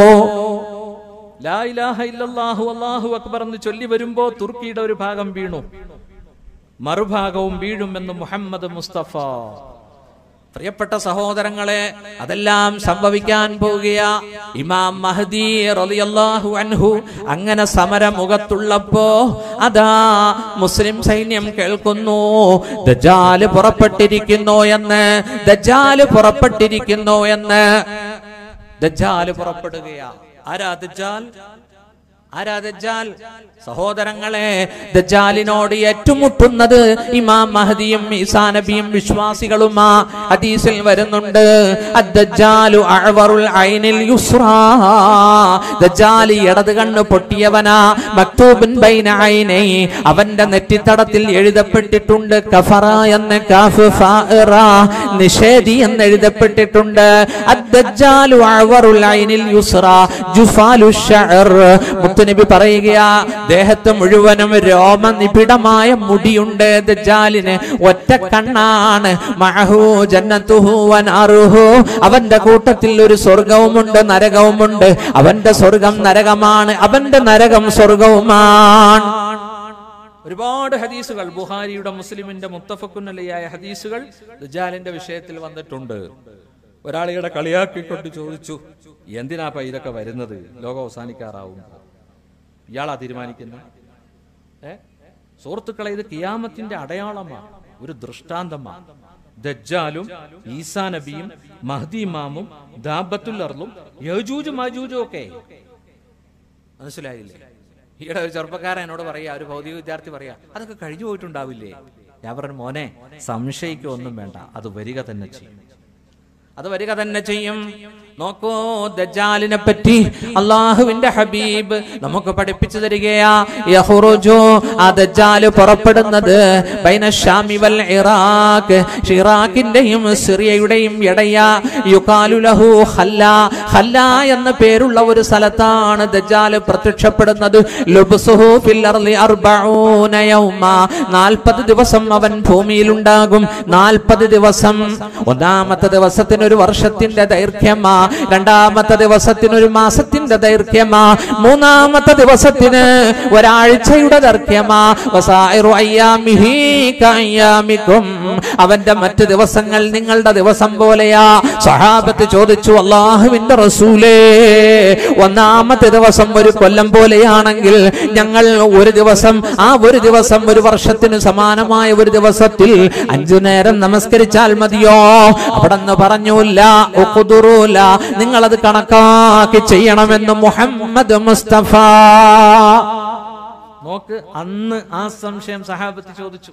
ലാ ഇലാഹ ഇല്ലല്ലാഹു അല്ലാഹു അക്ബർ എന്ന് ചൊല്ലി വരുമ്പോ തുർക്കിയുടെ ഒരു ഭാഗം വീണു മറുഭാഗവും വീഴുമെന്ന് മുഹമ്മദ് മുസ്തഫ പ്രിയപ്പെട്ട സഹോദരങ്ങളെ അതെല്ലാം സംഭവിക്കാൻ പോകുക ഇമാം മഹദി റളിയല്ലാഹു അൻഹു അങ്ങനെ സമരമുഖത്തുള്ളപ്പോ അതാ മുസ്ലിം സൈന്യം കേൾക്കുന്നു ദജാല് പുറപ്പെട്ടിരിക്കുന്നു എന്ന് ദജാല് പുറപ്പെട്ടിരിക്കുന്നു എന്ന് ദജാല് പുറപ്പെടുകയാ ആരാ ദജാൽ ആരാ ദജ്ജാൽ സഹോദരങ്ങളെ ദജ്ജാലിനോട് ഏറ്റുമുട്ടുന്നത് ഇമാം മഹദിയും ഈസാ നബിയും വിശ്വാസികളുമാ ഹദീസിൽ വരുന്നുണ്ട് അദ്ദജ്ജാലു അഅ്വറുൽ ഐനിൽ യുസ്റാ ദജ്ജാലി ഇടത് കണ്ണ് പൊട്ടിയവനാ മക്തൂബുൻ ബൈന ഐനൈ അവന്റെ നെറ്റിത്തടത്തിൽ എഴുതപ്പെട്ടിട്ടുണ്ട് കഫറ എന്ന് കാഫ് ഫാഇറ നിഷേധി എന്ന് എഴുതപ്പെട്ടിട്ടുണ്ട് അദ്ദജ്ജാലു അഅ്വറുൽ ഐനിൽ യുസ്റാ ജുഫാലു ശഅർ മുത്തുനബി പറയുകയാ ദേഹത്ത് മുഴുവനും രോമനിബിഡമായ മുടിയുണ്ട് ദജ്ജാലിന് ഒറ്റ കണ്ണാണ് മഅഹു ജന്നത്തുഹു വനാറുഹു അവന്റെ കൂട്ടത്തിൽ ഒരു സ്വർഗവുമുണ്ട് നരകവുമുണ്ട് അവന്റെ സ്വർഗം നരകമാണ് അവന്റെ നരകം സ്വർഗവുമാണ് ഒരുപാട് ഹദീസുകൾ ബുഹാരിയുടെ മുസ്ലിമിന്റെ മുത്തഫക്കുന്നലയായ ഹദീസുകൾ ദജാലിന്റെ വിഷയത്തിൽ വന്നിട്ടുണ്ട് ഒരാളിയുടെ കളിയാക്കിക്കൊണ്ട് ചോദിച്ചു എന്തിനാപ്പ ഇതൊക്കെ വരുന്നത് ലോകം അവസാനിക്കാറാവും ഇയാളാ തീരുമാനിക്കുന്നത് ഏ സുഹൃത്തുക്കളെ ഇത് കിയാമത്തിന്റെ അടയാളമാണ് ഒരു ദൃഷ്ടാന്തമാണ് ദജ്ജാലും ഈസാ നബിയും മഹ്ദിമാമും ദാബത്തുൽ അർലും യജൂജും മജൂജും ഒക്കെ മനസ്സിലായില്ലേ ഈയിടെ ഒരു ചെറുപ്പക്കാരൻ എന്നോട് പറയാ ഒരു ഭൗതിക വിദ്യാർത്ഥി പറയാ അതൊക്കെ കഴിഞ്ഞു പോയിട്ടുണ്ടാവില്ലേ ഞാൻ പറഞ്ഞു മോനെ സംശയിക്കൊന്നും വേണ്ട അത് വരിക തന്നെ ചെയ്യും അത് വരിക തന്നെ ചെയ്യും നോക്കൂ ദജ്ജാലിനെ പറ്റി അള്ളാഹുവിന്റെ ഹബീബ് നമുക്ക് പഠിപ്പിച്ചു തരികയാ യഹ്റുജു ആ ദജ്ജാല് പുറപ്പെടുന്നത് ബൈന ഷാമി വൽ ഇറാഖ് ഇറാഖിന്റെയും സിറിയയുടെയും ഇടയ യുകാലു ലഹു ഹല്ല ഹല്ല എന്ന പേരുള്ള ഒരു സ്ഥലത്താണ് ദജ്ജാല് പ്രത്യക്ഷപ്പെടുന്നത് ലുബ്സുഹു ഫിൽ അർളി അർബഊന യൗമ 40 ദിവസം അവൻ ഭൂമിയിലുണ്ടാകും 40 ദിവസം ഒന്നാമത്തെ ദിവസത്തിന് ഒരു വർഷത്തിന്റെ ദൈർഘ്യമാ രണ്ടാമത്തെ ദിവസത്തിന് ഒരു മാസത്തിന്റെ ദൈർഘ്യമാ മൂന്നാമത്തെ ദിവസത്തിന് ഒരാഴ്ചയുടെ ദൈർഘ്യമാ വസായിറു അയ്യാമിഹി കഅയ്യാമിക്കും അവന്റെ മറ്റ് ദിവസങ്ങൾ നിങ്ങളുടെ ദിവസം പോലെയാ സഹാബത്ത് ചോദിച്ചു അള്ളാഹുവിന്റെ റസൂലേ ഒന്നാമത്തെ ദിവസം ഒരു കൊല്ലം പോലെയാണെങ്കിൽ ഞങ്ങൾ ഒരു ദിവസം ആ ഒരു ദിവസം ഒരു വർഷത്തിന് സമാനമായ ഒരു ദിവസത്തിൽ അഞ്ചു നേരം നമസ്കരിച്ചാൽ മതിയോ അവിടെ നിന്ന് പറഞ്ഞൂല്ല ഉഖ്ദുറൂല നിങ്ങളത് കണക്കാക്കി ചെയ്യണമെന്ന് മുഹമ്മദ് മുസ്തഫ നോക്ക് അന്ന് ആ സംശയം സഹാബത്ത് ചോദിച്ചു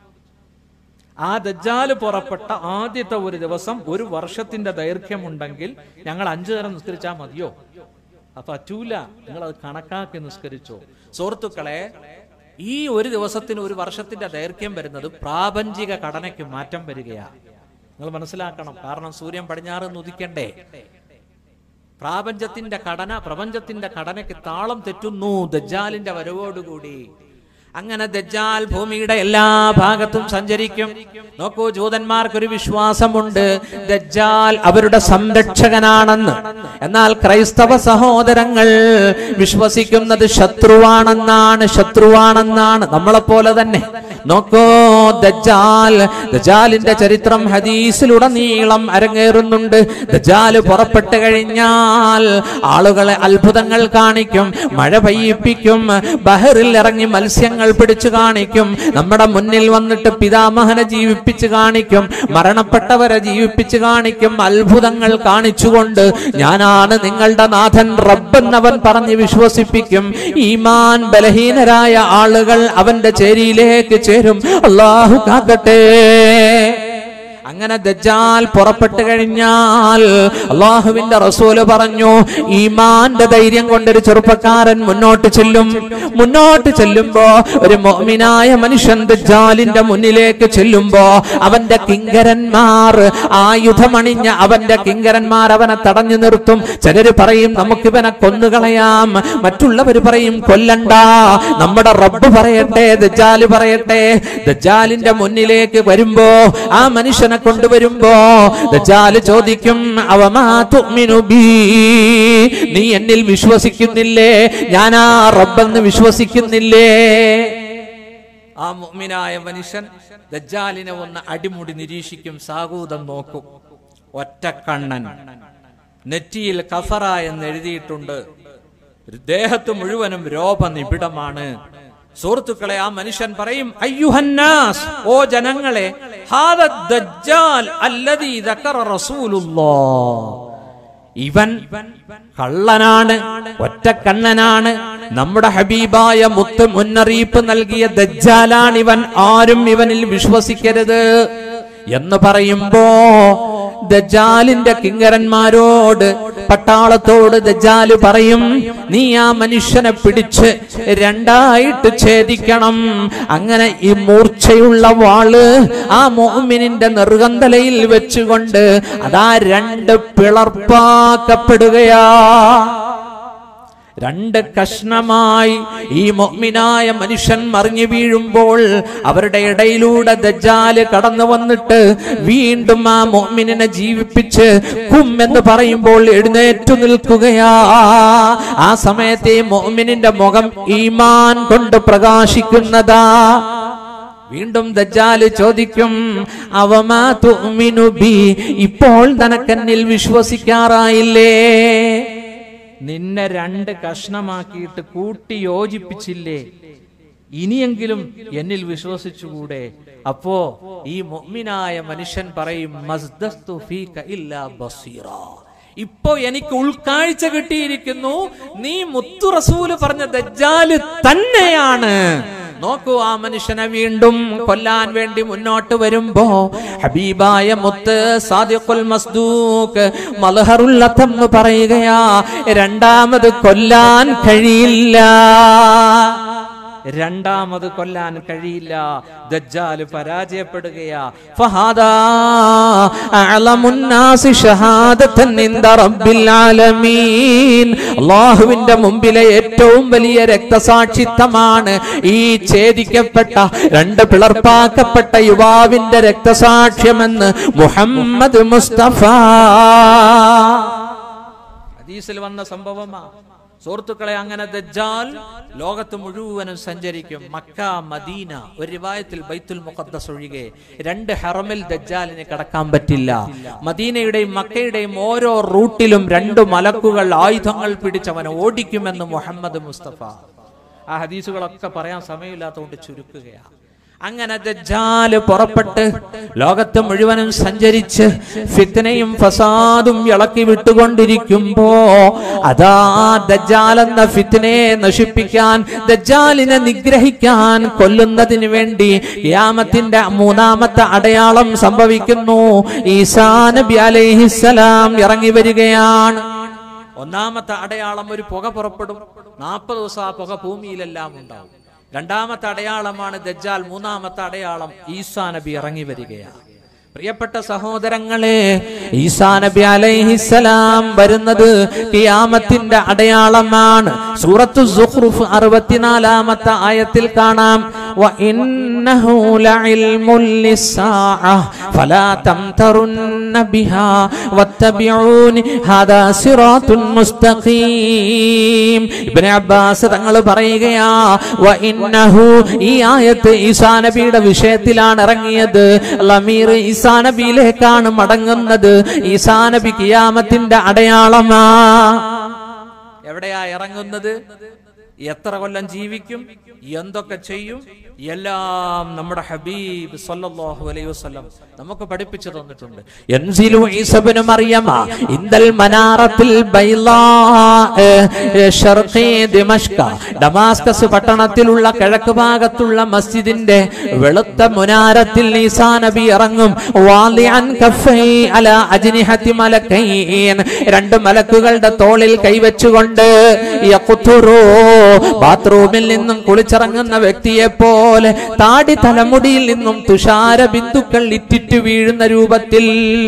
ആ ദജ്ജാല് പുറപ്പെട്ട ആദ്യത്തെ ഒരു ദിവസം ഒരു വർഷത്തിന്റെ ദൈർഘ്യമുണ്ടെങ്കിൽ ഞങ്ങൾ അഞ്ചു നേരം നിസ്കരിച്ചാൽ മതിയോ അപ്പൊ പറ്റൂല നിങ്ങൾ അത് കണക്കാക്കി നിസ്കരിച്ചോ സുഹൃത്തുക്കളെ ഈ ഒരു ദിവസത്തിന് ഒരു വർഷത്തിന്റെ ദൈർഘ്യം വരുന്നത് പ്രാപഞ്ചിക ഘടനയ്ക്ക് മാറ്റം വരികയാ നിങ്ങൾ മനസ്സിലാക്കണം കാരണം സൂര്യൻ പടിഞ്ഞാറ് നിന്ന് ഉദിക്കണ്ടേ പ്രാപഞ്ചത്തിന്റെ ഘടന പ്രപഞ്ചത്തിന്റെ ഘടനയ്ക്ക് താളം തെറ്റുന്നു ദജ്ജാലിന്റെ വരവോടുകൂടി അങ്ങനെ ദജ്ജാൽ ഭൂമിയുടെ എല്ലാ ഭാഗത്തും സഞ്ചരിക്കും നോക്കൂ ജൂതന്മാർക്കൊരു വിശ്വാസമുണ്ട് ദജ്ജാൽ അവരുടെ സംരക്ഷകനാണെന്ന് എന്നാൽ ക്രൈസ്തവ സഹോദരങ്ങൾ വിശ്വസിക്കുന്നത് ശത്രുവാണെന്നാണ് ശത്രുവാണെന്നാണ് നമ്മളെപ്പോലെ തന്നെ നോക്കൂ ദജ്ജാൽ ദജ്ജാലിന്റെ ചരിത്രം ഹദീസിലുടനീളം അരങ്ങേറുന്നുണ്ട് ദജ്ജാൽ പുറപ്പെട്ടു കഴിഞ്ഞാൽ ആളുകളെ അത്ഭുതങ്ങൾ കാണിക്കും മഴ പെയ്യിപ്പിക്കും ബഹറിൽ ഇറങ്ങി മത്സ്യങ്ങൾ പിടിച്ചു കാണിക്കും നമ്മുടെ മുന്നിൽ വന്നിട്ട് പിതാമഹനെ ജീവിപ്പിച്ച് കാണിക്കും മരണപ്പെട്ടവരെ ജീവിപ്പിച്ച് കാണിക്കും അത്ഭുതങ്ങൾ കാണിച്ചുകൊണ്ട് ഞാനാണ് നിങ്ങളുടെ നാഥൻ റബ്ബെന്നവൻ പറഞ്ഞ് വിശ്വസിപ്പിക്കും ഈമാൻ ബലഹീനരായ ആളുകൾ അവന്റെ ചേരിയിലേക്ക് ചേരും അള്ളാഹു കാക്കട്ടെ അങ്ങനെ ദജ്ജാൽ പുറപ്പെട്ടു കഴിഞ്ഞാൽ അള്ളാഹുവിന്റെ റസൂല് പറഞ്ഞു ഈമാന്റെ ധൈര്യം കൊണ്ടൊരു ചെറുപ്പക്കാരൻ മുന്നോട്ട് ചെല്ലും മുന്നോട്ട് ചെല്ലുമ്പോ ഒരു മോമിനായ മനുഷ്യൻ ദജ്ജാലിന്റെ മുന്നിലേക്ക് ചെല്ലുമ്പോ അവന്റെ കിങ്കരന്മാർ ആയുധമണിഞ്ഞ അവന്റെ കിങ്കരന്മാർ അവനെ തടഞ്ഞു നിർത്തും ചിലര് പറയും നമുക്കിവനെ കൊന്നുകളയാം മറ്റുള്ളവർ പറയും കൊല്ലണ്ട നമ്മുടെ റബ്ബ് പറയട്ടെ ദജ്ജാല് പറയട്ടെ ദജ്ജാലിന്റെ മുന്നിലേക്ക് വരുമ്പോ ആ മനുഷ്യനെ കൊണ്ടുവരുമ്പോ ദജ്ജാല് ചോദിക്കും അവമാ തുഅ്മിനു ബീ നീ എന്നിൽ വിശ്വസിക്കുന്നില്ലേ ഞാൻ ആ റബ്ബെന്ന് വിശ്വസിക്കുന്നില്ലേ ആ മുഅ്മിനായ മനുഷ്യൻ ദജ്ജാലിനെ ഒന്ന് അടിമുടി നിരീക്ഷിക്കും സാഗൂതം നോക്കും ഒറ്റക്കണ്ണൻ നെറ്റിയിൽ കഫറ എന്ന് എഴുതിയിട്ടുണ്ട് ദേഹത്ത് മുഴുവനും രോപനിബിഡമാണ് സുഹൃത്തുക്കളെ ആ മനുഷ്യൻ പറയും അയ്യുഹന്നാസ് ഓ ജനങ്ങളെ ഹാദ ദജ്ജാൽ അല്ലദീ ദക്കറ റസൂലുള്ളാഹ് ഇവൻ കള്ളനാണ് ഒറ്റക്കണ്ണനാണ് നമ്മുടെ ഹബീബായ മുത്ത് മുന്നറിയിപ്പ് നൽകിയ ദജ്ജാലാണ് ഇവൻ ആരും ഇവനിൽ വിശ്വസിക്കരുത് എന്ന് പറയുമ്പോ ദജ്ജാലിന്റെ കിങ്കരന്മാരോട് പട്ടാളത്തോട് ദജ്ജാല് പറയും നീ ആ മനുഷ്യനെ പിടിച്ച് രണ്ടായിട്ട് ഛേദിക്കണം അങ്ങനെ ഈ മൂർച്ചയുള്ള വാള് ആ മോമിനിന്റെ നെറുകന്തലയിൽ വെച്ചുകൊണ്ട് അതാ രണ്ട് പിളർപ്പാക്കപ്പെടുകയാ രണ്ട് കഷ്ണമായി ഈ മൊമിനായ മനുഷ്യൻ മറിഞ്ഞു വീഴുമ്പോൾ അവരുടെ ഇടയിലൂടെ ദജ്ജാല് കടന്നു വന്നിട്ട് വീണ്ടും ആ മൊമിനെ ജീവിപ്പിച്ച് കും എന്ന് പറയുമ്പോൾ എഴുന്നേറ്റു നിൽക്കുകയാ ആ സമയത്ത് ഈ മൊമിനിന്റെ മുഖം ഈമാൻ കൊണ്ട് പ്രകാശിക്കുന്നതാ വീണ്ടും ദജ്ജാല് ചോദിക്കും അവമാ തുഅ്മിനു ബി ഇപ്പോൾ നിനക്കെന്നിൽ വിശ്വസിക്കാറായില്ലേ നിന്നെ രണ്ട് കഷ്ണമാക്കിയിട്ട് കൂട്ടി യോജിപ്പിച്ചില്ലേ ഇനിയെങ്കിലും എന്നിൽ വിശ്വസിച്ചുകൂടെ അപ്പോ ഈ മുഅ്മിനായ മനുഷ്യൻ പറയും മസ്ദസ്തു ഫീക ഇല്ലാ ബസീറ ഇപ്പോ എനിക്ക് ഉൾക്കാഴ്ച കിട്ടിയിരിക്കുന്നു നീ മുത്തു റസൂല് പറഞ്ഞ ദജ്ജാല് തന്നെയാണ് നോക്കൂ ആ മനുഷ്യനെ വീണ്ടും കൊല്ലാൻ വേണ്ടി മുന്നോട്ട് വരുമ്പോ ഹബീബായ മുത്ത് സാദിഖുൽ മസ്ദൂക്ക് മൽഹറുല്ലത്തം എന്ന് പറയുകയാ രണ്ടാമത് കൊല്ലാൻ കഴിയില്ല രണ്ടാമത് കൊല്ലാൻ കഴിയില്ല ദജ്ജാല് പരാജയപ്പെടുകയാ ഫഹാദാ അഅലമുന്നാസി ഷഹാദത്തൻ ഇൻദ റബ്ബിൽ ആലമീൻ അല്ലാഹുവിന്റെ മുമ്പിലെ ഏറ്റവും വലിയ രക്തസാക്ഷിത്വമാണ് ഈ ഛേദിക്കപ്പെട്ട രണ്ട് പിളർപ്പാക്കപ്പെട്ട യുവാവിന്റെ രക്തസാക്ഷ്യമെന്ന് മുഹമ്മദ് മുസ്തഫ ഹദീസിൽ വന്ന സംഭവമാ സുഹൃത്തുക്കളെ അങ്ങനെ ദജ്ജാൽ ലോകത്ത് മുഴുവനും സഞ്ചരിക്കും മക്ക മദീന ഒരു റിവായത്തിൽ ബൈത്തുൽ മുഖദ്ദസ് ഒഴികെ രണ്ട് ഹറമിൽ ദജ്ജാലിന് കടക്കാൻ പറ്റില്ല മദീനയുടെയും മക്കയുടെയും ഓരോ റൂട്ടിലും രണ്ട് മലക്കുകൾ ആയുധങ്ങൾ പിടിച്ചവനെ ഓടിക്കുമെന്ന് മുഹമ്മദ് മുസ്തഫ ആ ഹദീസുകളൊക്കെ പറയാൻ സമയമില്ലാത്തതുകൊണ്ട് ചുരുക്കുകയാണ് അങ്ങനെ ദജ്ജാല് പുറപ്പെട്ട് ലോകത്ത് മുഴുവനും സഞ്ചരിച്ച് ഫിത്തനയും ഫസാദും ഇളക്കി വിട്ടുകൊണ്ടിരിക്കുമ്പോ അതാ ദജ്ജാൽ എന്ന ഫിത്തനയെ നശിപ്പിക്കാൻ ദജ്ജാലിനെ നിഗ്രഹിക്കാൻ കൊല്ലുന്നതിന് വേണ്ടി യാമത്തിന്റെ മൂന്നാമത്തെ അടയാളം സംഭവിക്കുന്നു ഈസാ നബി അലൈഹിസ്സലാം ഇറങ്ങി വരികയാണ് ഒന്നാമത്തെ അടയാളം ഒരു പുക പുറപ്പെടും നാൽപ്പത് ദിവസം ആ പുക ഭൂമിയിലെല്ലാം ഉണ്ടാവും രണ്ടാമത്തെ അടയാളമാണ് ദജ്ജാൽ മൂന്നാമത്തെ അടയാളം ഈസാ നബി ഇറങ്ങി വരികയാണ് പ്രിയപ്പെട്ട സഹോദരങ്ങളെ ഈസാ നബി അലൈഹിസ്സലാം വരുന്നത് കിയാമത്തിന്റെ അടയാളമാണ് സൂറത്തു സുഖ്റുഫ് അറുപത്തിനാലാമത്തെ ആയത്തിൽ കാണാം وإنه لعلم للساعة فلا تمترن بها واتبعون هذا صراط مستقيم ഇബ്നു അബ്ബാസ് തങ്ങൾ പറയുകയാ വഇന്നഹു ഈ ആയത്ത് ഈസാ നബിയുടെ വിഷയത്തിലാണ് ഇറങ്ങിയത് ലമീർ ഈസാ നബിയിലേക്കാണ് മടങ്ങുന്നത് ഈസാ നബി കിയാമത്തിന്റെ അടയാളമാ എവിടെയാ ഇറങ്ങുന്നത് എത്ര കൊല്ലം ജീവിക്കും എന്തൊക്കെ ചെയ്യും എല്ലാം നമ്മുടെ ഹബീബ് സല്ലല്ലാഹു അലൈഹി വസല്ലം നമുക്ക് പഠിപ്പിച്ചു തന്നിട്ടുണ്ട് യൻസിലു ഈസ ഇബ്നു മറിയമ ഇന്ദൽ മനാറത്തിൽ ബൈളാ ശർഖി ദിമഷ്ക ഡമാസ്കസ് പട്ടണത്തിലുള്ള കിഴക്ക് ഭാഗത്തുള്ള മസ്ജിദിന്റെ വെളുത്ത മുനാരത്തിൽ ഈസാ നബി ഇറങ്ങും വാലിഅൻ കഫൈ അല അജ്നിഹതി മലക്കൈൻ രണ്ട് മലക്കുകളുടെ തോളിൽ കൈവച്ചുകൊണ്ട് യഖ്തുറൂ ബാത്റൂമിൽ നിന്നും കുളിച്ചിറങ്ങുന്ന വ്യക്തിയെ പോലെ താടി തലമുടിയിൽ നിന്നും തുഷാര ബിന്ദുക്കൾ ഇറ്റിറ്റു വീഴുന്ന രൂപത്തിൽ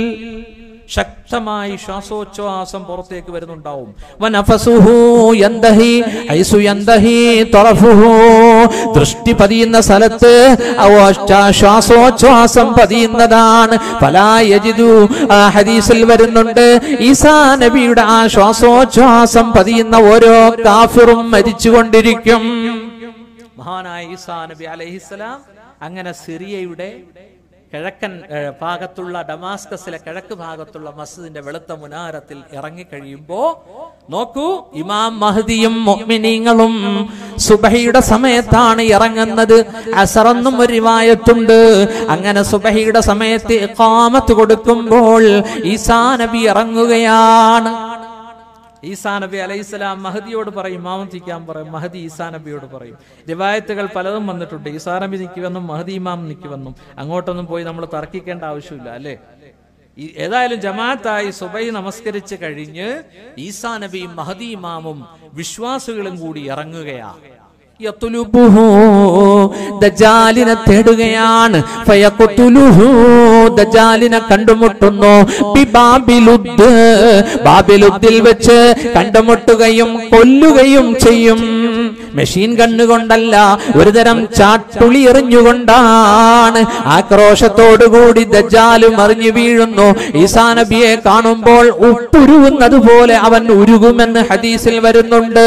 ശക്തമായി ശ്വാസോച്ഛ്വാസം പുറത്തേക്ക് വരുന്നുണ്ടാവും വനഫസുഹു യന്തഹി ഐസു യന്തഹി തൊറഫുഹു ദൃഷ്ടി പതിയുന്ന സ്ഥലത്ത് ശ്വാസോച്ഛ്വാസം പതിയുന്നതാണ് ഫലായജിദു ആ ഹദീസിൽ വരുന്നുണ്ട് ഈസാ നബിയുടെ ആ ശ്വാസോച്ഛ്വാസം പതിയുന്ന ഓരോ കാഫിറും മരിച്ചുകൊണ്ടിരിക്കും മഹാനായ ഈസാ നബി അലൈഹിസ്സലാം അങ്ങനെ സിറിയയുടെ കിഴക്കൻ ഏഹ്, ഭാഗത്തുള്ള ഡമാസ്കസിലെ കിഴക്ക് ഭാഗത്തുള്ള മസ്ജിദിന്റെ വെളുത്ത മുനാരത്തിൽ ഇറങ്ങിക്കഴിയുമ്പോ നോക്കൂ ഇമാം മഹദിയും മൊമിനീങ്ങളും സുബഹിയുടെ സമയത്താണ് ഇറങ്ങുന്നത് അസറെന്നും ഒരു റിവായത്തുണ്ട് അങ്ങനെ സുബഹിയുടെ സമയത്ത് ഇഖാമത്ത് കൊടുക്കുമ്പോൾ ഈസാ നബി ഇറങ്ങുകയാണ് ഈസാ നബി അലൈഹിസ്സലാം മഹദിയോട് പറയും ഇമാമത്തിക്കാൻ പറയും മഹദി ഈസാ നബിയോട് പറയും റിവായത്തുകൾ പലതും വന്നിട്ടുണ്ട് ഈസാ നബി നിൽക്കുവെന്നും മഹദി ഇമാം നിൽക്കുവെന്നും അങ്ങോട്ടൊന്നും പോയി നമ്മൾ തർക്കിക്കേണ്ട ആവശ്യമില്ല അല്ലേ ഈ- ഏതായാലും ജമാഅത്തായി സുബൈ നമസ്കരിച്ച് കഴിഞ്ഞ് ഈസാ നബിയും മഹദി ഇമാമും വിശ്വാസികളും കൂടി ഇറങ്ങുകയാണ് യത്ലുബുഹു ദജാലിനെ തേടുകയാണ് ഫയഖ്തുലുഹു ദജാലിനെ കണ്ടുമുട്ടുന്നു ബിബാബിലുദ് ബാബിലുദ്ദിൽ വെച്ച് കണ്ടുമുട്ടുകയും കൊല്ലുകയും ചെയ്യും മെഷീൻ കണ്ണുകൊണ്ടല്ല ഒരുതരം ചാട്ടുളി എറിഞ്ഞുകൊണ്ടാണ് ആക്രോശത്തോടുകൂടി ദജാലും മറിഞ്ഞു വീഴുന്നു ഈസാ നബിയെ കാണുമ്പോൾ ഉപ്പുരുവുന്നത് പോലെ അവൻ ഉരുകുമെന്ന് ഹദീസിൽ വരുന്നുണ്ട്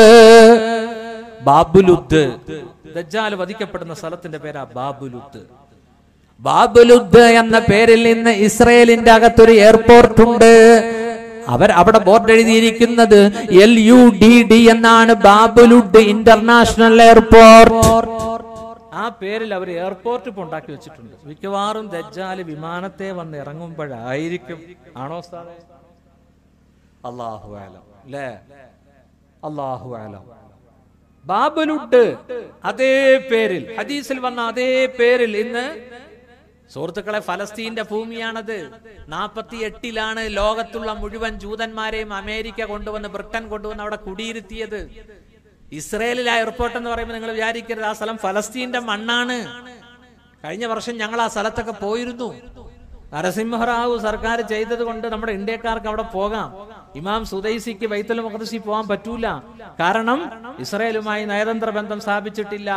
ബാബുലുദ് ദജ്ജാൽ വധിക്കപ്പെടുന്ന സ്ഥലത്തിന്റെ പേരാ ബാബുലുദ് ബാബുലുദ് എന്ന പേരിൽ നിന്ന് ഇസ്രയേലിന്റെ അകത്തൊരു എയർപോർട്ട് ഉണ്ട് അവർ അവിടെ ബോർഡ് എഴുതിയിരിക്കുന്നത് എൽ യു ഡി ഡി എന്നാണ് ബാബുലുഡ് ഇന്റർനാഷണൽ എയർപോർട്ട് ആ പേരിൽ അവർ എയർപോർട്ട് ഇപ്പൊ ഉണ്ടാക്കി വെച്ചിട്ടുണ്ട് മിക്കവാറും ദജ്ജാല് വിമാനത്തെ വന്ന് ഇറങ്ങുമ്പോഴായിരിക്കും ആണോ സ്ഥാനം അള്ളാഹു ആലം അല്ലേ അള്ളാഹു ആലം ബാബലുഡ് അതേ പേരിൽ ഹദീസിൽ വന്ന അതേ പേരിൽ ഇന്ന് സുഹൃത്തുക്കളെ ഫലസ്തീന്റെ ഭൂമിയാണത് നാൽപ്പത്തി എട്ടിലാണ് ലോകത്തുള്ള മുഴുവൻ ജൂതന്മാരെയും അമേരിക്ക കൊണ്ടുവന്ന് ബ്രിട്ടൻ കൊണ്ടുവന്ന് അവിടെ കുടിയിരുത്തിയത് ഇസ്രയേലിൽ ആ എയർപോർട്ട് എന്ന് പറയുമ്പോൾ നിങ്ങൾ വിചാരിക്കരുത് ആ സ്ഥലം ഫലസ്തീന്റെ മണ്ണാണ് കഴിഞ്ഞ വർഷം ഞങ്ങൾ ആ സ്ഥലത്തൊക്കെ പോയിരുന്നു നരസിംഹറാവു സർക്കാർ ചെയ്തത് കൊണ്ട് നമ്മുടെ ഇന്ത്യക്കാർക്ക് അവിടെ പോകാം ഇമാം സുദൈസിക്ക് ബൈത്തുൽ മുഖദ്സി പോകാൻ പറ്റൂല കാരണം ഇസ്രയേലുമായി നയതന്ത്ര ബന്ധം സ്ഥാപിച്ചിട്ടില്ല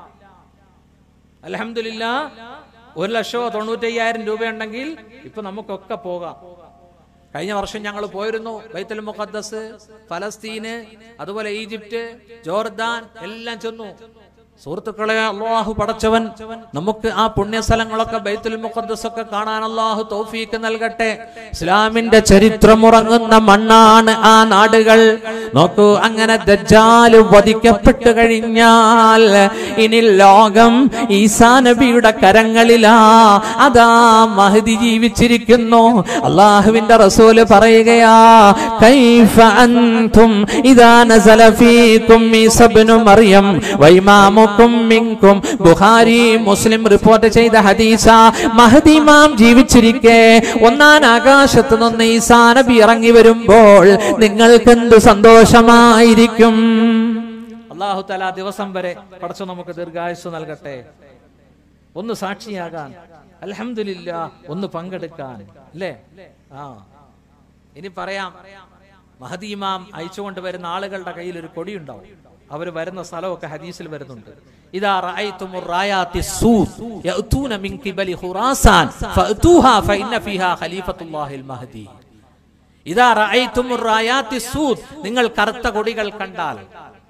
അലഹമില്ല ഒരു ലക്ഷമോ തൊണ്ണൂറ്റയ്യായിരം രൂപയുണ്ടെങ്കിൽ ഇപ്പൊ നമുക്കൊക്കെ പോകാം കഴിഞ്ഞ വർഷം ഞങ്ങൾ പോയിരുന്നു ബൈത്തുൽ മുഖദ്ദസ് ഫലസ്തീന് അതുപോലെ ഈജിപ്റ്റ് ജോർദാൻ എല്ലാം ചെന്നു സുഹൃത്തുക്കളെ അള്ളാഹു പടച്ചവൻ നമുക്ക് ആ പുണ്യസ്ഥലങ്ങളൊക്കെ ബൈത്തുൽ മുഖദ്ദസ് ഒക്കെ കാണാൻ അള്ളാഹു തൗഫീക്ക് നൽകട്ടെ ഇസ്ലാമിന്റെ ചരിത്രമുറങ്ങുന്ന മണ്ണാണ് ആ നാടുകൾ നോക്കൂ അങ്ങനെ ദജ്ജാല് വധിക്കപ്പെട്ടു കഴിഞ്ഞാൽ ഇനി ലോകം ഈസാ നബിയുടെ കരങ്ങളിലാ അതാ മഹദി ജീവിച്ചിരിക്കുന്നു അള്ളാഹുവിന്റെ റസൂല് പറയുകയാ കൈഫ അൻതും ഇദാ നസല ഫീകും ഈസ ഇബ്നു മറിയം വൈമാമുക്കും മിൻകും ബുഖാരി മുസ്ലിം റിപ്പോർട്ട് ചെയ്ത ഹദീസ മഹദി ഇമാം ജീവിച്ചിരിക്കെ ഒന്നാം ആകാശത്ത് നിന്ന് ഈസാ നബി ഇറങ്ങി വരുമ്പോൾ നിങ്ങൾക്ക് എന്ത് സന്തോഷമായിരിക്കും അള്ളാഹു തല ദിവസം വരെ പടച്ചു നമുക്ക് ദീർഘായുസ് നൽകട്ടെ ഒന്ന് സാക്ഷിയാകാൻ അലഹമില്ല ഒന്ന് പങ്കെടുക്കാൻ അല്ലേ ആ ഇനി പറയാം മഹദി ഇമാം അയച്ചുകൊണ്ട് വരുന്ന ആളുകളുടെ കയ്യിൽ ഒരു കൊടി ഉണ്ടാവും അവർ വരുന്ന സ്ഥലമൊക്കെ ഹദീസിൽ വരുന്നുണ്ട് ഇതാ റഅയ്തുമുർ റായാത്തി സൂദ് യഅതൂന മിൻ ഖിബലി ഖുറാസാൻ ഫഅതൂഹാ ഫഇന്ന ഫീഹാ ഖലീഫത്തുല്ലാഹിൽ മഹദി ഇതാ റഅയ്തുമുർ റായാത്തി സൂദ് നിങ്ങൾ കറുത്ത കൊടികൾ കണ്ടാൽ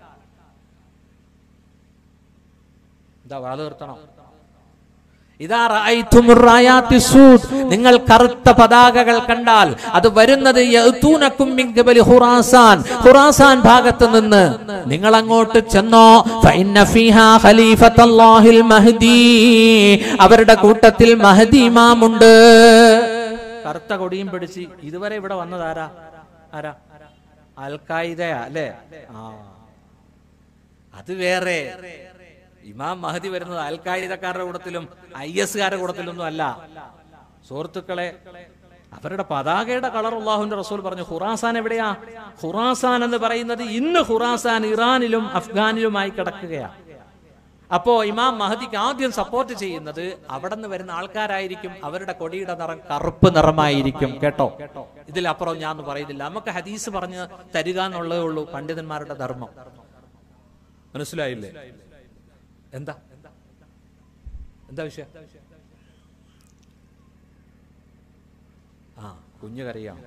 ഇതാ വാള് നിർത്തണം ഇതാ റഅയ്തുമുർ റായാത്തി സൂദ് നിങ്ങൾ കറുത്ത പതാകകൾ കണ്ടാൽ അത് വരുന്നത് യഅതൂനകും മിൻ ഖിബലി ഖുറാസാൻ ഖുറാസാൻ ഭാഗത്ത് നിന്ന് നിങ്ങൾ അങ്ങോട്ട് ചെന്നോ ഫഇന്ന ഫീഹാ ഖലീഫത്തല്ലാഹിൽ മഹ്ദി അവരുടെ കൂട്ടത്തിൽ മഹദി ഇമാമുണ്ട് കറുത്ത കൊടിയും പിടിച്ച് ഇതുവരെ ഇവിടെ വന്നത് ആരാ ആരാ അൽഖായിദയാ അല്ലേ ആ അത് വേറെ ഇമാം മഹദി വരുന്നത് അൽഖായിദക്കാരുടെ കൂട്ടത്തിലും ഐ എസ്കാരുടെ കൂട്ടത്തിലൊന്നും അല്ല സുഹൃത്തുക്കളെ അവരുടെ പതാകയുടെ കളർ അള്ളാഹുന്റെ റസൂൽ പറഞ്ഞു ഖുറാസാൻ എവിടെയാ ഖുറാസാൻ എന്ന് പറയുന്നത് ഇന്ന് ഖുറാസാൻ ഇറാനിലും അഫ്ഗാനിലുമായി കിടക്കുകയാണ് അപ്പോ ഇമാം മഹദിക്ക് ആദ്യം സപ്പോർട്ട് ചെയ്യുന്നത് അവിടെ നിന്ന് വരുന്ന ആൾക്കാരായിരിക്കും അവരുടെ കൊടിയുടെ നിറം കറുപ്പ് നിറമായിരിക്കും കേട്ടോ ഇതിലപ്പുറം ഞാൻ ഒന്നും പറയുന്നില്ല നമുക്ക് ഹദീസ് പറഞ്ഞ് തരിക എന്നുള്ളതേ ഉള്ളൂ പണ്ഡിതന്മാരുടെ ധർമ്മം മനസ്സിലായില്ലേ എന്താ എന്താ വിഷയം ആ കുഞ്ഞു കരയാം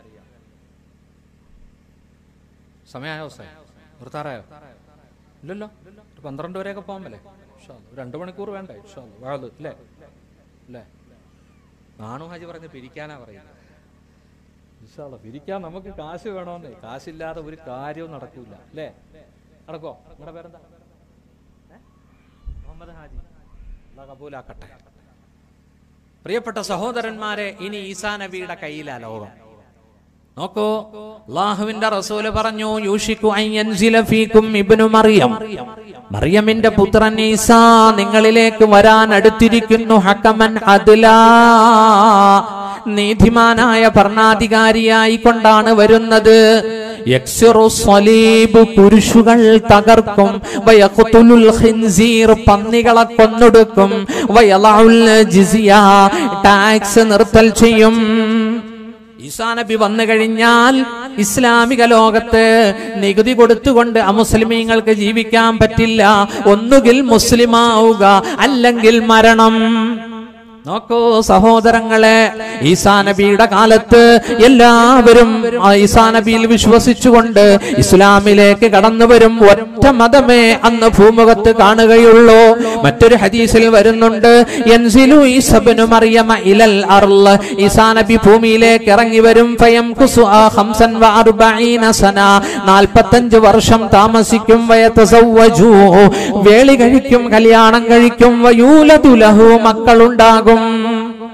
സമയമായോ സാർ നിർത്താറായോ ഇല്ലല്ലോ ഒരു പന്ത്രണ്ട് വരെയൊക്കെ പോകാൻ പറ്റേ രണ്ടു മണിക്കൂർ വേണ്ടേ വാഴത് അല്ലേ അല്ലേ നാണു ഹാജി പറഞ്ഞ് പിരിക്കാനാ പറയുന്നത് ഇൻഷാല്ല പിരിക്കാൻ നമുക്ക് കാശ് വേണമെന്നേ കാശില്ലാതെ ഒരു കാര്യവും നടക്കൂല അല്ലേ നടക്കോ നിങ്ങളുടെ പേരെന്താ ഏ? മുഹമ്മദ് ഹാജി അള്ളാഹ് കബൂലാക്കട്ടെ പ്രിയപ്പെട്ട സഹോദരന്മാരെ ഇനി ഈസാ നബിയുടെ കയ്യിലാ ലോകം നോക്കൂ അള്ളാഹുവിന്റെ റസൂല് പറഞ്ഞു യൂഷിക്കു അൻ യൻസില ഫീകും ഇബ്നു മറിയം മറിയമിന്റെ പുത്രൻ ഈസാ നിങ്ങളിലേക്ക് വരാൻ അടുത്തിരിക്കുന്നു ഹക്കമൻ അദ്ലാ നീതിമാനായ ഭരണാധികാരിയായി കൊണ്ടാണ് വരുന്നത് യക്സിറു സ്വലീബ് കുരിശുകൾ തകർക്കും വയഖ്തുലുൽ ഖിൻസീർ പന്നികളെ കൊന്നൊടുക്കും വയളഉൽ ജിസിയ ടാക്സ് നിർത്തൽ ചെയ്യും ഈസാ നബി വന്നു കഴിഞ്ഞാൽ ഇസ്ലാമിക ലോകത്ത് നികുതി കൊടുത്തുകൊണ്ട് അമുസ്ലിമീങ്ങൾക്ക് ജീവിക്കാൻ പറ്റില്ല ഒന്നുകിൽ മുസ്ലിമാവുക അല്ലെങ്കിൽ മരണം നോക്കൂ സഹോദരങ്ങളെ ഈസാ നബിയുടെ കാലത്ത് എല്ലാവരും ആ ഈസാ നബിയിൽ വിശ്വസിച്ചുകൊണ്ട് ഇസ്ലാമിലേക്ക് കടന്നു വരും ഒറ്റ മതമേ അന്ന് ഭൂമുഖത്ത് കാണുകയുള്ളൂ മറ്റൊരു ഹദീസിൽ വരുന്നുണ്ട് യൻസിലു ഈസബ്നു മറിയമ ഇലൽ അർള് ഈസാ നബി ഭൂമിയിലേക്ക് ഇറങ്ങി വരും ഫയം കുസു ആ ഹംസൻ വ അർബഈന സന 45 വർഷം താമസിക്കും വയതസവ്വജു വേളി കഴിക്കും കല്യാണം കഴിക്കും വയൂലദു ലഹു മക്കളുണ്ടാകും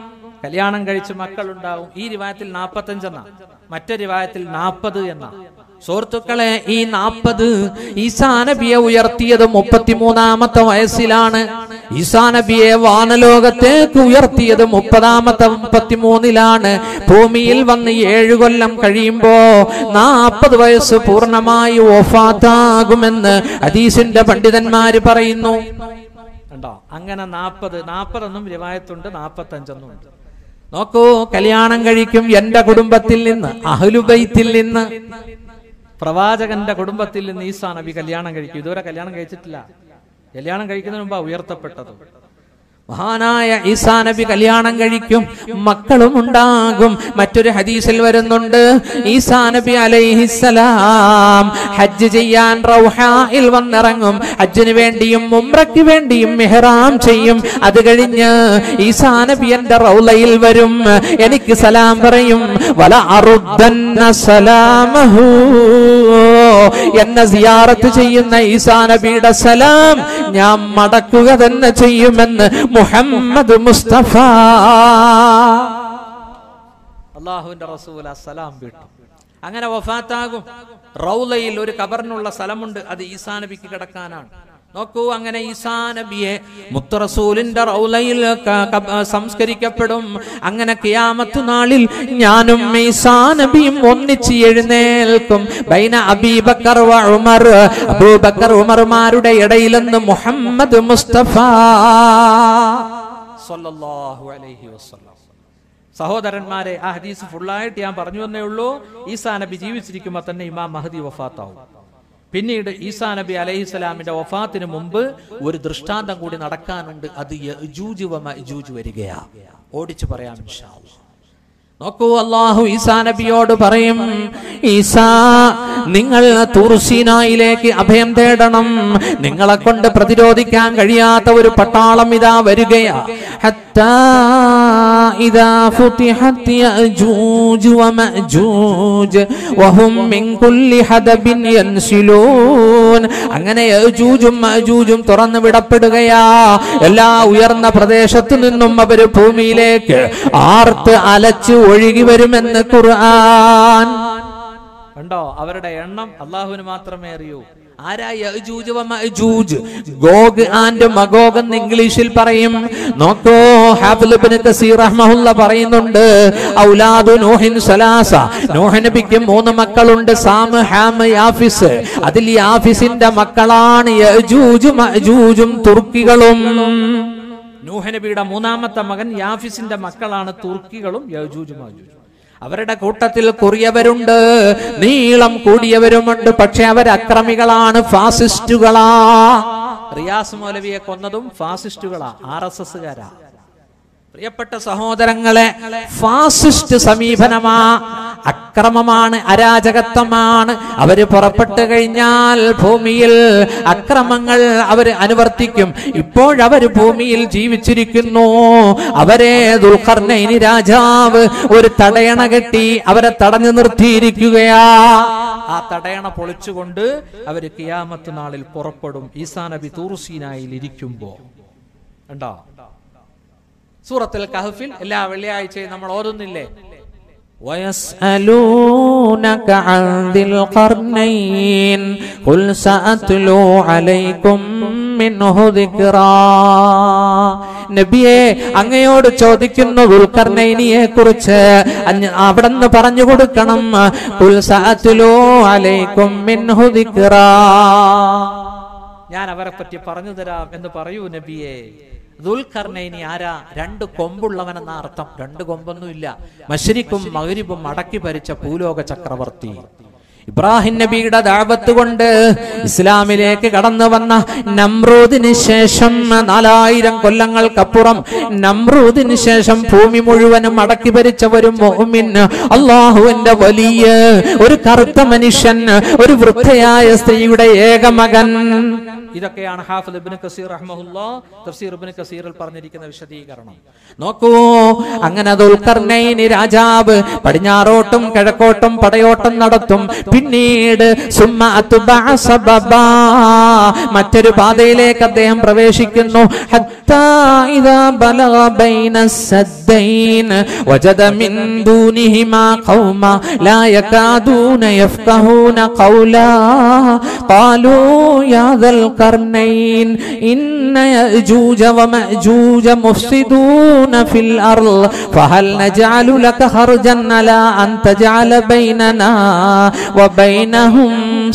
കല്യാണം കഴിച്ച് മക്കളുണ്ടാകും ഈ റിവായത്തിൽ 45 എന്ന മറ്റൊരു റിവായത്തിൽ 40 എന്ന സുഹൃത്തുക്കളെ ഈ നാൽപ്പത് ഈസാ നബിയെ ഉയർത്തിയത് മുപ്പത്തിമൂന്നാമത്തെ വയസ്സിലാണ് ഈസാ നബിയെ വാനലോകത്തേക്ക് ഉയർത്തിയത് മുപ്പതാമത്തെ മുപ്പത്തിമൂന്നിലാണ് ഭൂമിയിൽ വന്ന് ഏഴു കൊല്ലം കഴിയുമ്പോ നാൽപ്പത് വയസ്സ് പൂർണ്ണമായി ഓഫാത്താകുമെന്ന് ഹദീസിന്റെ പണ്ഡിതന്മാര് പറയുന്നു കണ്ടോ അങ്ങനെ നാൽപ്പത് നാൽപ്പതെന്നും രവായത്തുണ്ട് നാൽപ്പത്തഞ്ചെന്നും ഉണ്ട് നോക്കൂ കല്യാണം കഴിക്കും എന്റെ കുടുംബത്തിൽ നിന്ന് അഹ്ലുബൈത്തിൽ നിന്ന് പ്രവാചകന്റെ കുടുംബത്തിൽ നിന്ന് ഈസാ നബി കല്യാണം കഴിക്കും ഇതുവരെ കല്യാണം കഴിച്ചിട്ടില്ല കല്യാണം കഴിക്കുന്നതിന് മുമ്പ് ഉയർത്തപ്പെട്ടത് മഹാനായ ഈസാ നബി കല്യാണം കഴിക്കും മക്കളും ഉണ്ടാകും മറ്റൊരു ഹദീസിൽ വരുന്നുണ്ട് ഈസാ നബി അലൈഹിസ്സലാം ഹജ്ജ് ചെയ്യാൻ റൗഹായിൽ വന്നിറങ്ങും ഹജ്ജിന് വേണ്ടിയും ഉംറയ്ക്ക് വേണ്ടിയും മെഹ്റാം ചെയ്യും അത് കഴിഞ്ഞ് ഈസാ നബി എന്റെ റൗലയിൽ വരും എനിക്ക് സലാം പറയും വല അറുദ്ദന്ന സലാമഹു എന്നെ സിയാറത്ത് ചെയ്യുന്ന ഈസാ നബിയുടെ സലാം ഞാൻ മടക്കുക തന്നെ ചെയ്യുമെന്ന് മുഹമ്മദ് മുസ്തഫ അള്ളാഹുവിന്റെ റസൂൽ സലാം വിട്ടു അങ്ങനെ വഫാത്താകും റൗലയിൽ ഒരു കബറിനുള്ള സ്ഥലമുണ്ട് അത് ഈസാ നബിക്ക് കിടക്കാനാണ് നോക്കൂ അങ്ങനെ ഈസാ നബിയെ മുത്തറസൂലിന്റെ റൗലയിൽ ക- ക- സംസ്കരിക്കപ്പെടും അങ്ങനെ കിയാമത്ത് നാളിൽ ഞാനും ഈസാ നബിയും ഒന്നിച്ച് എഴുന്നേൽക്കും ബൈന അബീബക്കർ വ ഉമർ അബൂബക്കർ ഉമർമാരുടെ ഇടയിൽ നിന്ന് മുഹമ്മദ് മുസ്തഫ സല്ലല്ലാഹു അലൈഹി വസല്ലം സഹോദരന്മാരെ ആ ഹദീസ് ഫുള്ളായിട്ട് ഞാൻ പറഞ്ഞു എന്നേ ഉള്ളൂ ഈസാ നബി ജീവിച്ചിരിക്കുമ്പോൾ തന്നെ ഇമാം മഹദി വഫാത്താവും പിന്നീട് ഈസാ നബി അലൈഹിസ്സലാമിന്റെ വഫാത്തിന് മുമ്പ് ഒരു ദൃഷ്ടാന്തം കൂടി നടക്കാനുണ്ട് അത് യജൂജ് വ മഅജൂജ് വരികയാ ഓടിച്ചു പറയാം ഇൻഷാ അല്ലാഹ്. നോക്കൂ അള്ളാഹു ഈസാ നബിയോട് പറയും ഈസാ നിങ്ങൾ തുർസീനായിലേക്ക് അഭയം തേടണം നിങ്ങളെ കൊണ്ട് പ്രതിരോധിക്കാൻ കഴിയാത്ത ഒരു പട്ടാളം ഇതാ വരികയാ ഹത്താ ഇദാ ഫുതിഹത് യഅജൂജ് വമഅജൂജ് വഹും മിൻ കുല്ലി ഹദബിൻ യൻസിലൂൻ അങ്ങനെ യഅജൂജും മഅജൂജും തുറന്നു വിടപ്പെടുകയാ എല്ലാ ഉയർന്ന പ്രദേശത്തു നിന്നും അവര് ഭൂമിയിലേക്ക് ആർത്ത് അലച്ച് ഒഴുകി വരുമെന്ന് ഖുർആൻ കണ്ടോ അവരുടെ എണ്ണം അള്ളാഹുവിന് മാത്രമേ അറിയൂ ആരാ യഅജൂജ് വ മഅജൂജ് ഗോഗ് ആൻഡ് മഗോഗ് എന്ന് ഇംഗ്ലീഷിൽ പറയും നോക്കൂ ഹാഫിൽ ഇബ്നു കസീർ റഹ്മഹുല്ല പറയുന്നുണ്ട് ഔലാദു നൂഹിൻ സലാസ നൂഹ് നബിക്ക് മൂന്ന് മക്കളുണ്ട് സാം ഹാം യാഫിസ് അതിൽ യാഫിസിന്റെ മക്കളാണ് യഅജൂജ് മഅജൂജും തുർക്കികളും നൂഹ് നബിയുടെ മൂന്നാമത്തെ മകൻ യാഫിസിന്റെ മക്കളാണ് തുർക്കികളും യജൂജ് മാജൂജ് അവരുടെ കൂട്ടത്തിൽ കുറിയവരുണ്ട് നീളം കൂടിയവരുമുണ്ട് പക്ഷെ അവർ അക്രമികളാണ് ഫാസിസ്റ്റുകളാ റിയാസ് മൗലവിയെ കൊന്നതും ഫാസിസ്റ്റുകളാ ആർ എസ് എസ്സുകാരാ പ്രിയപ്പെട്ട സഹോദരങ്ങളെ ഫാസിസ്റ്റ് സമീപനമാ അക്രമമാണ് അരാജകത്വമാണ് അവര് പുറപ്പെട്ടു കഴിഞ്ഞാൽ ഭൂമിയിൽ അക്രമങ്ങൾ അവർ അനുവർത്തിക്കും ഇപ്പോഴവര് ഭൂമിയിൽ ജീവിച്ചിരിക്കുന്നു അവരെ ദുൽഖർണൈനി രാജാവ് ഒരു തടയണ കെട്ടി അവരെ തടഞ്ഞു നിർത്തിയിരിക്കുകയാ ആ തടയണ പൊളിച്ചുകൊണ്ട് അവര് കിയാമത്ത് നാളിൽ പുറപ്പെടും ഈസാ നബി തൂർസീനായിൽ ഇരിക്കുമ്പോ ഉണ്ടോ സൂറത്തുൽ കഹഫിൽ എല്ലാ വെള്ളിയാഴ്ചയും നമ്മൾ ഓതുന്നില്ലേ ويسألونك عن ذي القرنين قل سأتلو عليكم منه ذكرا നബിയെ അങ്ങയോട് ചോദിക്കുന്നു ദുൽഖർനൈനിയെ കുറിച്ച് അവിടെ നിന്ന് പറഞ്ഞു കൊടുക്കണം "ഖുൽ സഅത്ലൂ അലൈക്കും മിൻഹു ദിക്റാ." ഞാൻ അവരെ പറ്റി പറഞ്ഞു തരാം എന്ന് പറയൂ നബിയെ ദുൽഖർണൈനി ആരാ രണ്ട് കൊമ്പുള്ളവൻ എന്ന അർത്ഥം രണ്ട് കൊമ്പൊന്നുമില്ല മഷരിക്കും മകരിബും അടക്കി ഭരിച്ച ഭൂലോക ചക്രവർത്തി ഇബ്രാഹിം നബിയുടെ ദാവത്ത് കൊണ്ട് ഇസ്ലാമിലേക്ക് കടന്നു വന്ന നമ്രൂദിന് ശേഷം നാലായിരം കൊല്ലങ്ങൾക്കപ്പുറം നമ്രൂദിന് ശേഷം ഭൂമി മുഴുവനും അടക്കി ഭരിച്ച ഒരു മോമിൻ അള്ളാഹുവിന്റെ വലിയ ഒരു കറുത്ത മനുഷ്യൻ ഒരു വൃദ്ധയായ സ്ത്രീയുടെ ഏകമകൻ ഇതൊക്കെയാണ് ഹാഫിദ് ഇബ്നു കസീർ റഹ്മഹുല്ലാ തഫ്സീർ ഇബ്നു കസീറിൽ പറഞ്ഞിരിക്കുന്ന വിശദീകരണം നോക്കൂ അങ്ങനെ ദുൽഖർനൈനി രാജാവ് പടിഞ്ഞാറോട്ടും കിഴക്കോട്ടും പടയോട്ടം നടത്തും പിന്നീട് സുമ്മ അത്ബഅ സബബാ. മറ്റൊരു പാതയിലേക്ക് അദ്ദേഹം പ്രവേശിക്കുന്നു ഹത്ത حتى إذا بلغ بين السدين وجد من دونهما قوما لا يكادون يفقهون قولا قالوا يا ذا القرنين إن يأجوج ومأجوج مفسدون في الأرض فهل نجعل لك خرجا على أن تجعل بيننا وبينهم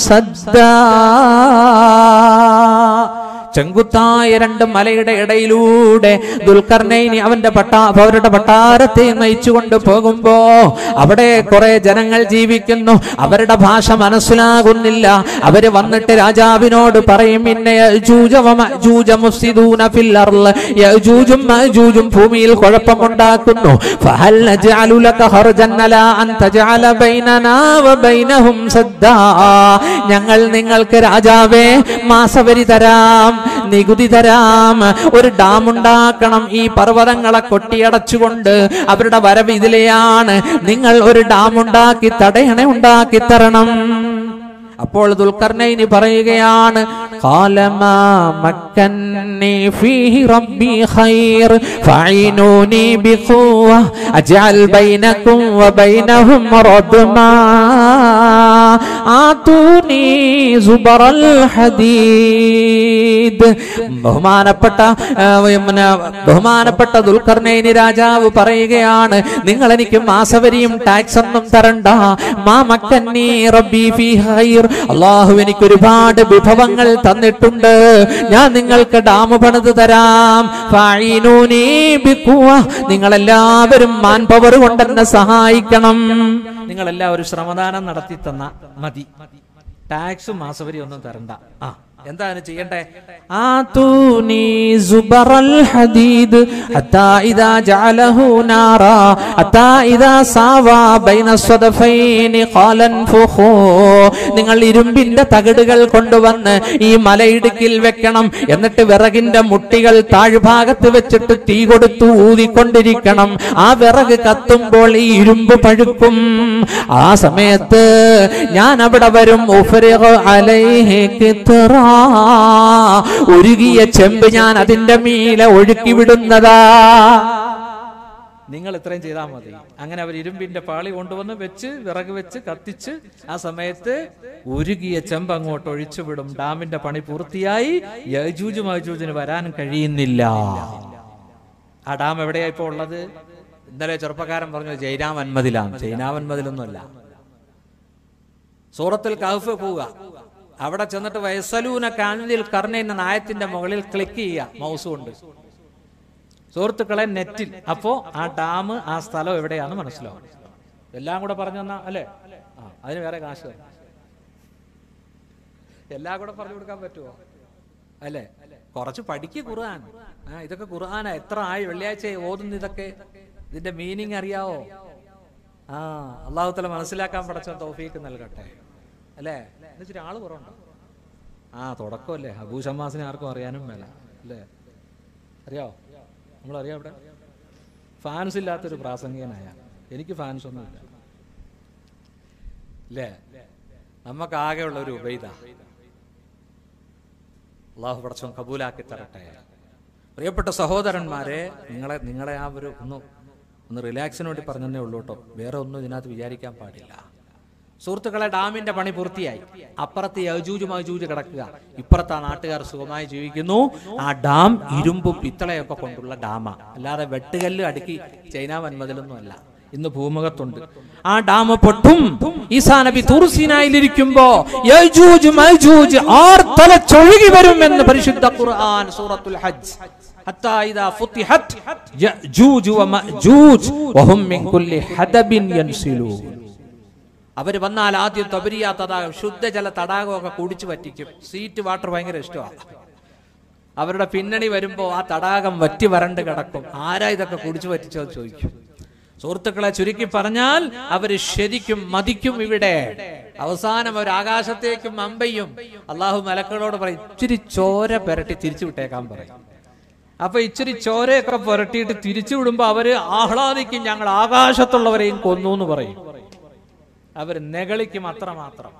سدا ചെങ്കുത്തായ രണ്ട് മലയുടെ ഇടയിലൂടെ ദുൽഖർനൈനി അവന്റെ പട്ടാ അവരുടെ പട്ടാരത്തെ നയിച്ചുകൊണ്ട് പോകുമ്പോ അവിടെ കുറെ ജനങ്ങൾ ജീവിക്കുന്നു അവരുടെ ഭാഷ മനസ്സിലാകുന്നില്ല അവര് വന്നിട്ട് രാജാവിനോട് പറയും ഇന്നെ യഅ്ജൂജ വമഅ്ജൂജ മുഫ്സിദൂന ഫിൽ അർള് യഅ്ജൂജും മഅ്ജൂജും ഭൂമിയിൽ കുഴപ്പമുണ്ടാക്കുന്നു ഫഹൽ നജ്അലു ലക ഖർജൻ അലാ അൻ തജ്അല ബൈനനാ വബൈനഹും സദ്ദാ ഞങ്ങൾ നിങ്ങൾക്ക് രാജാവേ മാസവരി തരാം നികുതി തരാം ഒരു ഡാം ഉണ്ടാക്കണം ഈ പർവ്വതങ്ങളെ കൊട്ടിയടച്ചുകൊണ്ട് അവരുടെ വരവ് ഇതിലെയാണ് നിങ്ങൾ ഒരു ഡാം ഉണ്ടാക്കി തടയണ ഉണ്ടാക്കി തരണം അപ്പോൾ ദുൽഖർനൈനി പറയുകയാണ് "ഖാലമാ മക്കന്നി ഫീഹി റബ്ബി ഖൈർ ഫഈനൂനി ബിഖുവ അജ്അൽ ബൈനകും വബൈനഹും റദ്മാ ആതൂനി സുബറൽ ഹദീദ് ബഹുമാനപ്പെട്ട ആ, പിന്നെ ബഹുമാനപ്പെട്ട ദുൽഖർനൈനി രാജാവ് പറയുകയാണ് നിങ്ങൾ എനിക്ക് മാസവരിയും ടാക്സ് ഒന്നും തരണ്ട മാ മക്കന്നി റബ്ബി ഫീ ഖൈർ അള്ളാഹു എനിക്ക് ഒരുപാട് വിഭവങ്ങൾ തന്നിട്ടുണ്ട് ഞാൻ നിങ്ങൾക്ക് ഡാം പണിത് തരാം ഫഈനൂനി ബിഖുവ. നിങ്ങളെല്ലാവരും മാൻ പവർ കൊണ്ട് എന്നെ സഹായിക്കണം നിങ്ങൾ എല്ലാവരും ശ്രമദാനം നടത്തി തന്ന മതി ടാക്സും മാസവരി ഒന്നും തരണ്ട ആ എന്താ അതിന് ചെയ്യണ്ടേ آتوني زبر الحديد حتى إذا جعله نارا حتى إذا ساوى بين الصدفين قال انفخوا നിങ്ങൾ ഇരുമ്പിന്റെ തകിടുകൾ കൊണ്ടുവന്ന് ഈ മലയിടുക്കിൽ വെക്കണം എന്നിട്ട് വിറകിന്റെ മുട്ടികൾ താഴ്ഭാഗത്ത് വെച്ചിട്ട് തീ കൊടുത്തു ഊതിക്കൊണ്ടിരിക്കണം ആ വിറക് കത്തുമ്പോൾ ഈ ഇരുമ്പ് പഴുക്കും ആ സമയത്ത് ഞാൻ അവിടെ വരും ഉഫ്രിഖ് അലൈഹി കിത്റാ. ഉരുകിയ ചെമ്പ് ഞാൻ അതിന്റെ മീലെ ഒഴുക്കി വിടുന്നതാ നിങ്ങൾ ഇത്രയും ചെയ്താൽ മതി അങ്ങനെ അവർ ഇരുമ്പിന്റെ പാളി കൊണ്ടുവന്ന് വെച്ച് വിറക് വെച്ച് കത്തിച്ച് ആ സമയത്ത് ഉരുകിയ ചെമ്പ് അങ്ങോട്ട് ഒഴിച്ചു വിടും ഡാമിന്റെ പണി പൂർത്തിയായി യജൂജ് മജൂജിന് വരാൻ കഴിയുന്നില്ല ആ ഡാം എവിടെയാ ഇപ്പോ ഉള്ളത് ഇന്നലെ ചെറുപ്പക്കാരൻ പറഞ്ഞു ജൈനാവന്മതിലാണ് ജൈനാവന്മതിലൊന്നുമല്ല സൂറത്തിൽ കഹഫ് പോവുക അവിടെ ചെന്നിട്ട് വയസ്സലൂന കാനിൽ കർണ എന്ന നായത്തിന്റെ മുകളിൽ ക്ലിക്ക് ചെയ്യുക മൗസ് കൊണ്ട് സുഹൃത്തുക്കളെ നെറ്റിൽ അപ്പോ ആ ഡാം ആ സ്ഥലം എവിടെയാന്ന് മനസ്സിലാവും എല്ലാം കൂടെ പറഞ്ഞു തന്നാ അല്ലേ ആ അതിന് വേറെ കാശ് തരാം. എല്ലാം കൂടെ പറഞ്ഞു കൊടുക്കാൻ പറ്റുമോ അല്ലേ കുറച്ച് പഠിക്ക് ഖുർആൻ ആ ഇതൊക്കെ ഖുർആനാ എത്ര ആയി വെള്ളിയാഴ്ച ഓതുന്നു ഇതൊക്കെ ഇതിന്റെ മീനിങ് അറിയാവോ ആ അള്ളാഹുത്തല മനസ്സിലാക്കാൻ പടച്ച തൗഫീക്ക് നൽകട്ടെ അല്ലേ എന്നുവെച്ചിട്ട് ആള് കുറവുണ്ടോ ആ തുടക്കമല്ലേ അബൂ ഷമ്മാസിനെ ആർക്കും അറിയാനും മേല അല്ലേ അറിയാവോ നമ്മളറിയാം ഇവിടെ ഫാൻസ് ഇല്ലാത്തൊരു പ്രാസംഗികനായ എനിക്ക് ഫാൻസ് ഒന്നുമില്ല അല്ലേ നമുക്ക് ആകെയുള്ള ഒരു ഉപൈത അള്ളാഹു പടച്ചോൻ കബൂലാക്കി തരട്ടെ പ്രിയപ്പെട്ട സഹോദരന്മാരെ നിങ്ങളെ നിങ്ങളെ ആ ഒരു ഒന്ന് ഒന്ന് റിലാക്സിന് വേണ്ടി പറഞ്ഞതേ ഉള്ളൂ കേട്ടോ വേറെ ഒന്നും ഇതിനകത്ത് വിചാരിക്കാൻ പാടില്ല സുഹൃത്തുക്കളെ ഡാമിന്റെ പണി പൂർത്തിയായി അപ്പുറത്ത് യജൂജ് മജൂജ് കിടക്കുക ഇപ്പുറത്ത് ആ നാട്ടുകാർ സുഖമായി ജീവിക്കുന്നു ആ ഡാം ഇരുമ്പും പിത്തളയൊക്കെ കൊണ്ടുള്ള ഡാമാ അല്ലാതെ വെട്ടുകല്ല് അടുക്കി ചൈന വൻമതിലൊന്നും അല്ല ഇന്ന് ഭൂമുഖത്തുണ്ട് ആ ഡാം പൊട്ടും ഈസാ നബി തൂർസീനായിലിരിക്കുമ്പോ യജൂജ് മജൂജ് ആർത്തലച്ചൊഴുകി വരും എന്ന് പരിശുദ്ധ ഖുർആൻ സൂറത്തുൽ ഹജ്ജ് حتى إذا فتحت يأجوج ومأجوج وهم من كل حدب ينسلون അവര് വന്നാൽ ആദ്യം തൊബരിയ തടാകം ശുദ്ധജല തടാകമൊക്കെ കുടിച്ചു പറ്റിക്കും സീറ്റ് വാട്ടർ ഭയങ്കര ഇഷ്ടമാണ് അവരുടെ പിന്നണി വരുമ്പോ ആ തടാകം വറ്റി വരണ്ട് കിടക്കും ആരാ ഇതൊക്കെ കുടിച്ചു പറ്റിച്ചോ എന്ന് ചോദിക്കും സുഹൃത്തുക്കളെ ചുരുക്കി പറഞ്ഞാൽ അവര് ശരിക്കും മതിക്കും ഇവിടെ അവസാനം അവർ ആകാശത്തേക്കും അമ്പയും അള്ളാഹു മലക്കളോട് പറയും ഇച്ചിരി ചോര പെരട്ടി തിരിച്ചു വിട്ടേക്കാൻ പറയും അപ്പൊ ഇച്ചിരി ചോരയൊക്കെ പുരട്ടിയിട്ട് തിരിച്ചു വിടുമ്പോ അവര് ആഹ്ലാദിക്കും ഞങ്ങൾ ആകാശത്തുള്ളവരെയും കൊന്നു എന്ന് പറയും അവർ നെകളിക്കും അത്രമാത്രം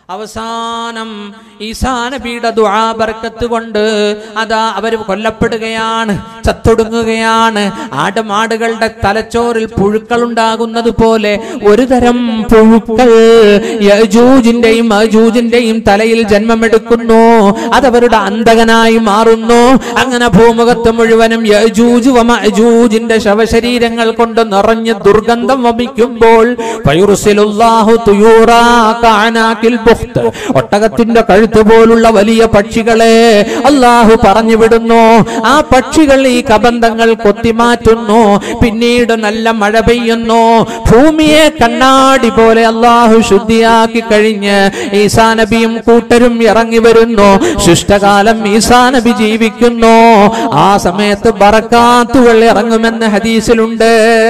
അവസാനം ഈസാ നബിയുടെ ദുആ ബർക്കത്ത് കൊണ്ട് അതാ അവർ കൊല്ലപ്പെടുകയാണ് ചത്തൊടുങ്ങുകയാണ് ആടുമാടുകളുടെ തലച്ചോറിൽ പുഴുക്കൾ ഉണ്ടാകുന്നത് പോലെ ഒരു തരം പുഴുക്കൾ യജൂജിന്റെയും മജൂജിന്റെയും തലയിൽ ജന്മമെടുക്കുന്നു അതവരുടെ അന്തകനായി മാറുന്നു അങ്ങനെ ഭൂമുഖത്ത് മുഴുവനും യജൂജ് മജൂജിന്റെ ശവശരീരങ്ങൾ കൊണ്ട് നിറഞ്ഞ് ദുർഗന്ധം വമിക്കുമ്പോൾ ഫയുർസിലുല്ലാഹു തുയൂറാ കാനാക്കിൽ ബുഖ്ത്. ഒട്ടകത്തിന്റെ കഴുത്ത് പോലുള്ള വലിയ പക്ഷികളെ അള്ളാഹു പറഞ്ഞു വിടുന്നു ആ പക്ഷികൾ ഈ കബന്ധങ്ങൾ കൊത്തിമാറ്റുന്നു പിന്നീട് നല്ല മഴ പെയ്യുന്നു ഭൂമിയെ കണ്ണാടി പോലെ അള്ളാഹു ശുദ്ധിയാക്കി കഴിഞ്ഞ് ഈസാ നബിയും കൂട്ടരും ഇറങ്ങി വരുന്നു ശിഷ്ടകാലം ഈസാ നബി ജീവിക്കുന്നു ആ സമയത്ത് ബറക്കാത്തുകൾ ഇറങ്ങുമെന്ന് ഹദീസിലുണ്ട്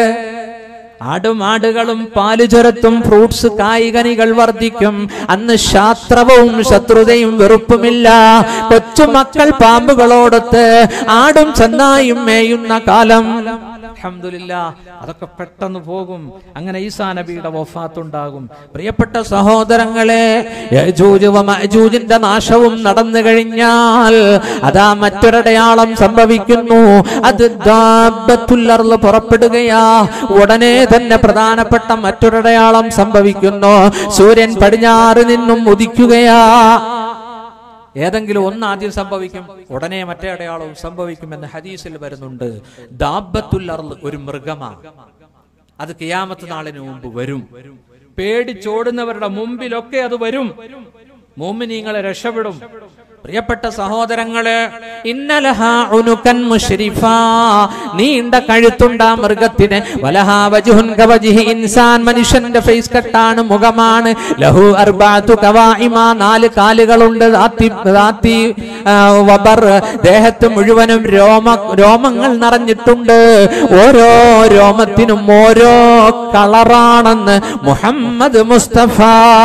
ആടുമാടുകളും പാലുചുരത്തും ഫ്രൂട്ട്സ് കായികനികൾ വർദ്ധിക്കും അന്ന് ശാസ്ത്രവും ശത്രുതയും വെറുപ്പുമില്ല കൊച്ചുമക്കൾ പാമ്പുകളോടൊത്ത് ആടും ചെന്നായും മേയുന്ന കാലം അൽഹംദുലില്ലാ അതൊക്കെ പെട്ടെന്ന് പോകും അങ്ങനെ ഈസാ നബിയുടെ വഫാത്തുണ്ടാകും പ്രിയപ്പെട്ട സഹോദരങ്ങളെ യജൂജ് വ മഅജൂജിന്റെ നാശവും നടന്നു കഴിഞ്ഞാൽ അതാ മറ്റൊരടയാളം സംഭവിക്കുന്നു അത് ദാബത്തുൽ അർള് പുറപ്പെടുകയാ ഉടനെ തന്നെ പ്രധാനപ്പെട്ട മറ്റൊരടയാളം സംഭവിക്കുന്നു സൂര്യൻ പടിഞ്ഞാറ് നിന്നും ഉദിക്കുകയാ ഏതെങ്കിലും ഒന്ന് ആദ്യം സംഭവിക്കും ഉടനെ മറ്റേ അടയാളവും സംഭവിക്കുമെന്ന് ഹദീസിൽ വരുന്നുണ്ട് ദാബത്തുൽ അർള് ഒരു മൃഗമാണ് അത് കിയാമത്ത് നാളിന് മുമ്പ് വരും പേടിച്ചോടുന്നവരുടെ മുമ്പിലൊക്കെ അത് വരും മോമിനിങ്ങളെ രക്ഷപ്പെടും പ്രിയപ്പെട്ട സഹോദരങ്ങള് ഇന്നലഹ ഉനുക്കൻ മുശ്രിഫാ നീണ്ട കഴുത്തുണ്ട മൃഗത്തിന് വലഹാ വജുഹുൻ കവജിഹി ഇൻസാൻ മനുഷ്യന്റെ ഫേസ് കട്ടാണ് മുഖമാണ് ലഹു അർബാത്തു കവായിമ നാല് കാലുകളുണ്ട് ദാത്തി ദാത്തി ആ, വബർ ദേഹത്ത് മുഴുവനും രോമ രോമങ്ങൾ നിറഞ്ഞിട്ടുണ്ട് ഓരോ രോമത്തിനും ഓരോ കളറാണെന്ന് മുഹമ്മദ് മുസ്തഫ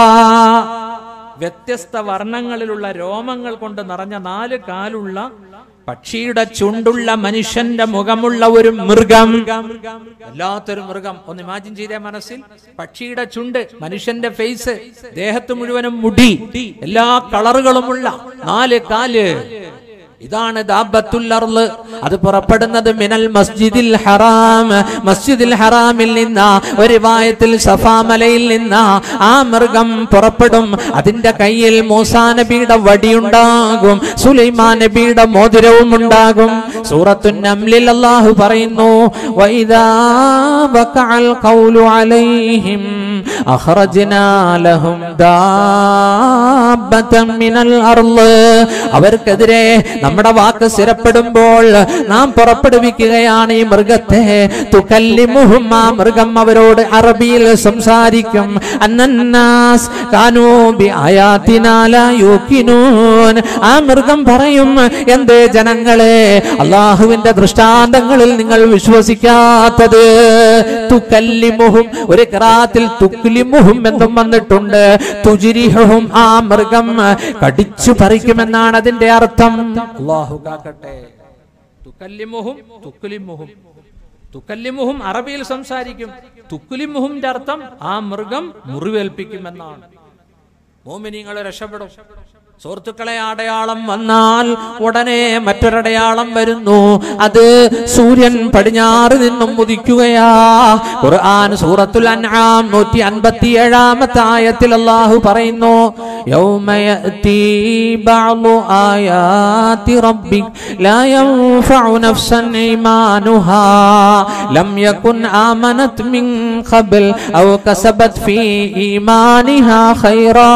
വ്യത്യസ്ത വർണ്ണങ്ങളിലുള്ള രോമങ്ങൾ കൊണ്ട് നിറഞ്ഞ നാല് കാലുള്ള പക്ഷിയുടെ ചുണ്ടുള്ള മനുഷ്യന്റെ മുഖമുള്ള ഒരു മൃഗം വല്ലാത്തൊരു മൃഗം ഒന്ന് ഇമാജിൻ ചെയ്തേ മനസ്സിൽ പക്ഷിയുടെ ചുണ്ട് മനുഷ്യന്റെ ഫേസ് ദേഹത്ത് മുഴുവനും മുടി എല്ലാ കളറുകളുമുള്ള നാല് കാല് ഇതാണ് ദാബത്തുൽ അർള് അത് പുറപ്പെടുന്നത് മിനൽ മസ്ജിദിൽ ഹറാം മസ്ജിദിൽ ഹറാമിൽ നിന്ന ഒരു വായത്തിൽ സഫാ മലയിൽ നിന്ന ആ മൃഗം പുറപ്പെടും അതിന്റെ കയ്യിൽ മൂസാ നബിയുടെ വടിയുണ്ടാകും സുലൈമാൻ നബിയുടെ മോതിരവും ഉണ്ടാകും സൂറത്തു നംലിൽ അല്ലാഹു പറയുന്നു വൈദാ വഖഅൽ ഖൗലു അലൈഹിം അഖ്റജ്നാ ലഹും ദാബത്തൻ മിനൽ അർള് അവർക്കെതിരെ നമ്മുടെ വാക്ക് സ്ഥിരപ്പെടുമ്പോൾ നാം പുറപ്പെടുവിക്കുകയാണ് ഈ മൃഗത്തെ തുകല്ലിമുഹും ആ മൃഗം അവരോട് അറബിയിൽ സംസാരിക്കും അന്നന്നാസ് കാനൂബി ആയാത്തിനാല യൂക്കിനൂൻ ആ മൃഗം പറയും എന്തേ ജനങ്ങളെ അള്ളാഹുവിന്റെ ദൃഷ്ടാന്തങ്ങളിൽ നിങ്ങൾ വിശ്വസിക്കാത്തത് തുകല്ലിമുഹും ഒരു കിറാത്തിൽ തുക്ലിമുഹും എന്നും വന്നിട്ടുണ്ട് തുജിരിഹും ആ മൃഗം കടിച്ചു പറിക്കുമെന്നാണ് അതിന്റെ അർത്ഥം അള്ളാഹു കാക്കട്ടെ തുക്കല്ലിമുഹും തുക്കുലിമുഹും തുക്കല്ലിമുഹും അറബിയിൽ സംസാരിക്കും തുക്കുലിമുഹുന്റെ അർത്ഥം ആ മൃഗം മുറിവേൽപ്പിക്കുമെന്നാണ് മോമിനിങ്ങൾ രക്ഷപ്പെടും സുഹൃത്തുക്കളെ അടയാളം വന്നാൽ ഉടനെ മറ്റൊരടയാളം വരുന്നു അത് സൂര്യൻ പടിഞ്ഞാറ് നിന്നും ഉദിക്കുകയാ ഖുർആൻ സൂറത്തുൽ അൻആം നൂറ്റി അൻപത്തി ഏഴാമത്തെ ആയത്തിൽ അള്ളാഹു പറയുന്നു يوم يأتي بعض آيات ربك لا ينفع نفسا إيمانها لم يكن آمنت من قبل أو كسبت في إيمانها خيرا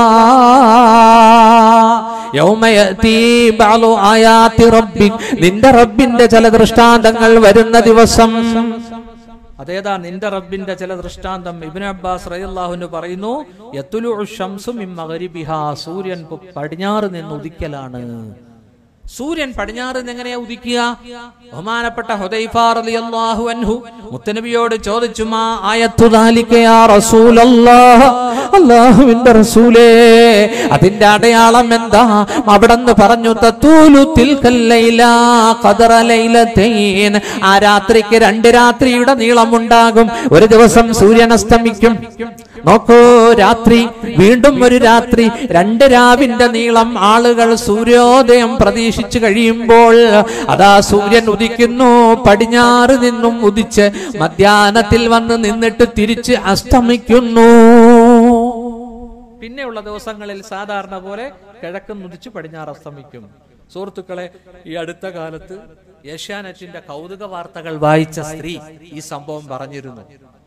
يوم يأتي بعض آيات ربك നിന്റെ റബ്ബിന്റെ ചില ദൃഷ്ടാന്തങ്ങൾ വരുന്ന ദിവസം അതേതാ നിന്റെ റബ്ബിന്റെ ചില ദൃഷ്ടാന്തം ഇബിൻ അബ്ബാസ് റളിയല്ലാഹുവിന് പറയുന്നു യത്തുലു ഷംസു മിൻ മഗ്രിബിഹാ സൂര്യൻ പു- പടിഞ്ഞാറ് നിന്ന് ഉദിക്കലാണ് സൂര്യൻ പടിഞ്ഞാറ് നിന്ന് എങ്ങനെയാ ഉദിക്കുക ബഹുമാനപ്പെട്ട ഹുദൈഫ റളിയല്ലാഹു അൻഹു മുത്തനബിയോട് ചോദിച്ചു മാ ആയത്തു ദാലിക യാ റസൂലല്ലാഹ് അല്ലാഹുവിന്റെ റസൂലേ അതിന്റെ അടയാളം എന്താ അവിടെന്ന് പറഞ്ഞു തത്തൂലു തിൽക്കൽ ലൈല ഖദറ ലൈലതൈൻ ആ രാത്രിക്ക് രണ്ട് രാത്രിയുടെ നീളമുണ്ടാകും ഒരു ദിവസം സൂര്യൻ അസ്തമിക്കും നോക്കൂ രാത്രി വീണ്ടും ഒരു രാത്രി രണ്ട് രാവിന്റെ നീളം ആളുകൾ സൂര്യോദയം പ്രതീക്ഷിച്ചു കഴിയുമ്പോൾ അതാ സൂര്യൻ ഉദിക്കുന്നു പടിഞ്ഞാറ് നിന്നും ഉദിച്ച് മധ്യാഹ്നത്തിൽ വന്ന് നിന്നിട്ട് തിരിച്ച് അസ്തമിക്കുന്നു പിന്നെയുള്ള ദിവസങ്ങളിൽ സാധാരണ പോലെ കിഴക്കും ഉദിച്ച് പടിഞ്ഞാറ് അസ്തമിക്കും സുഹൃത്തുക്കളെ ഈ അടുത്ത കാലത്ത് ഏഷ്യാനെറ്റിന്റെ കൗതുക വാർത്തകൾ വായിച്ച സ്ത്രീ ഈ സംഭവം പറഞ്ഞിരുന്നു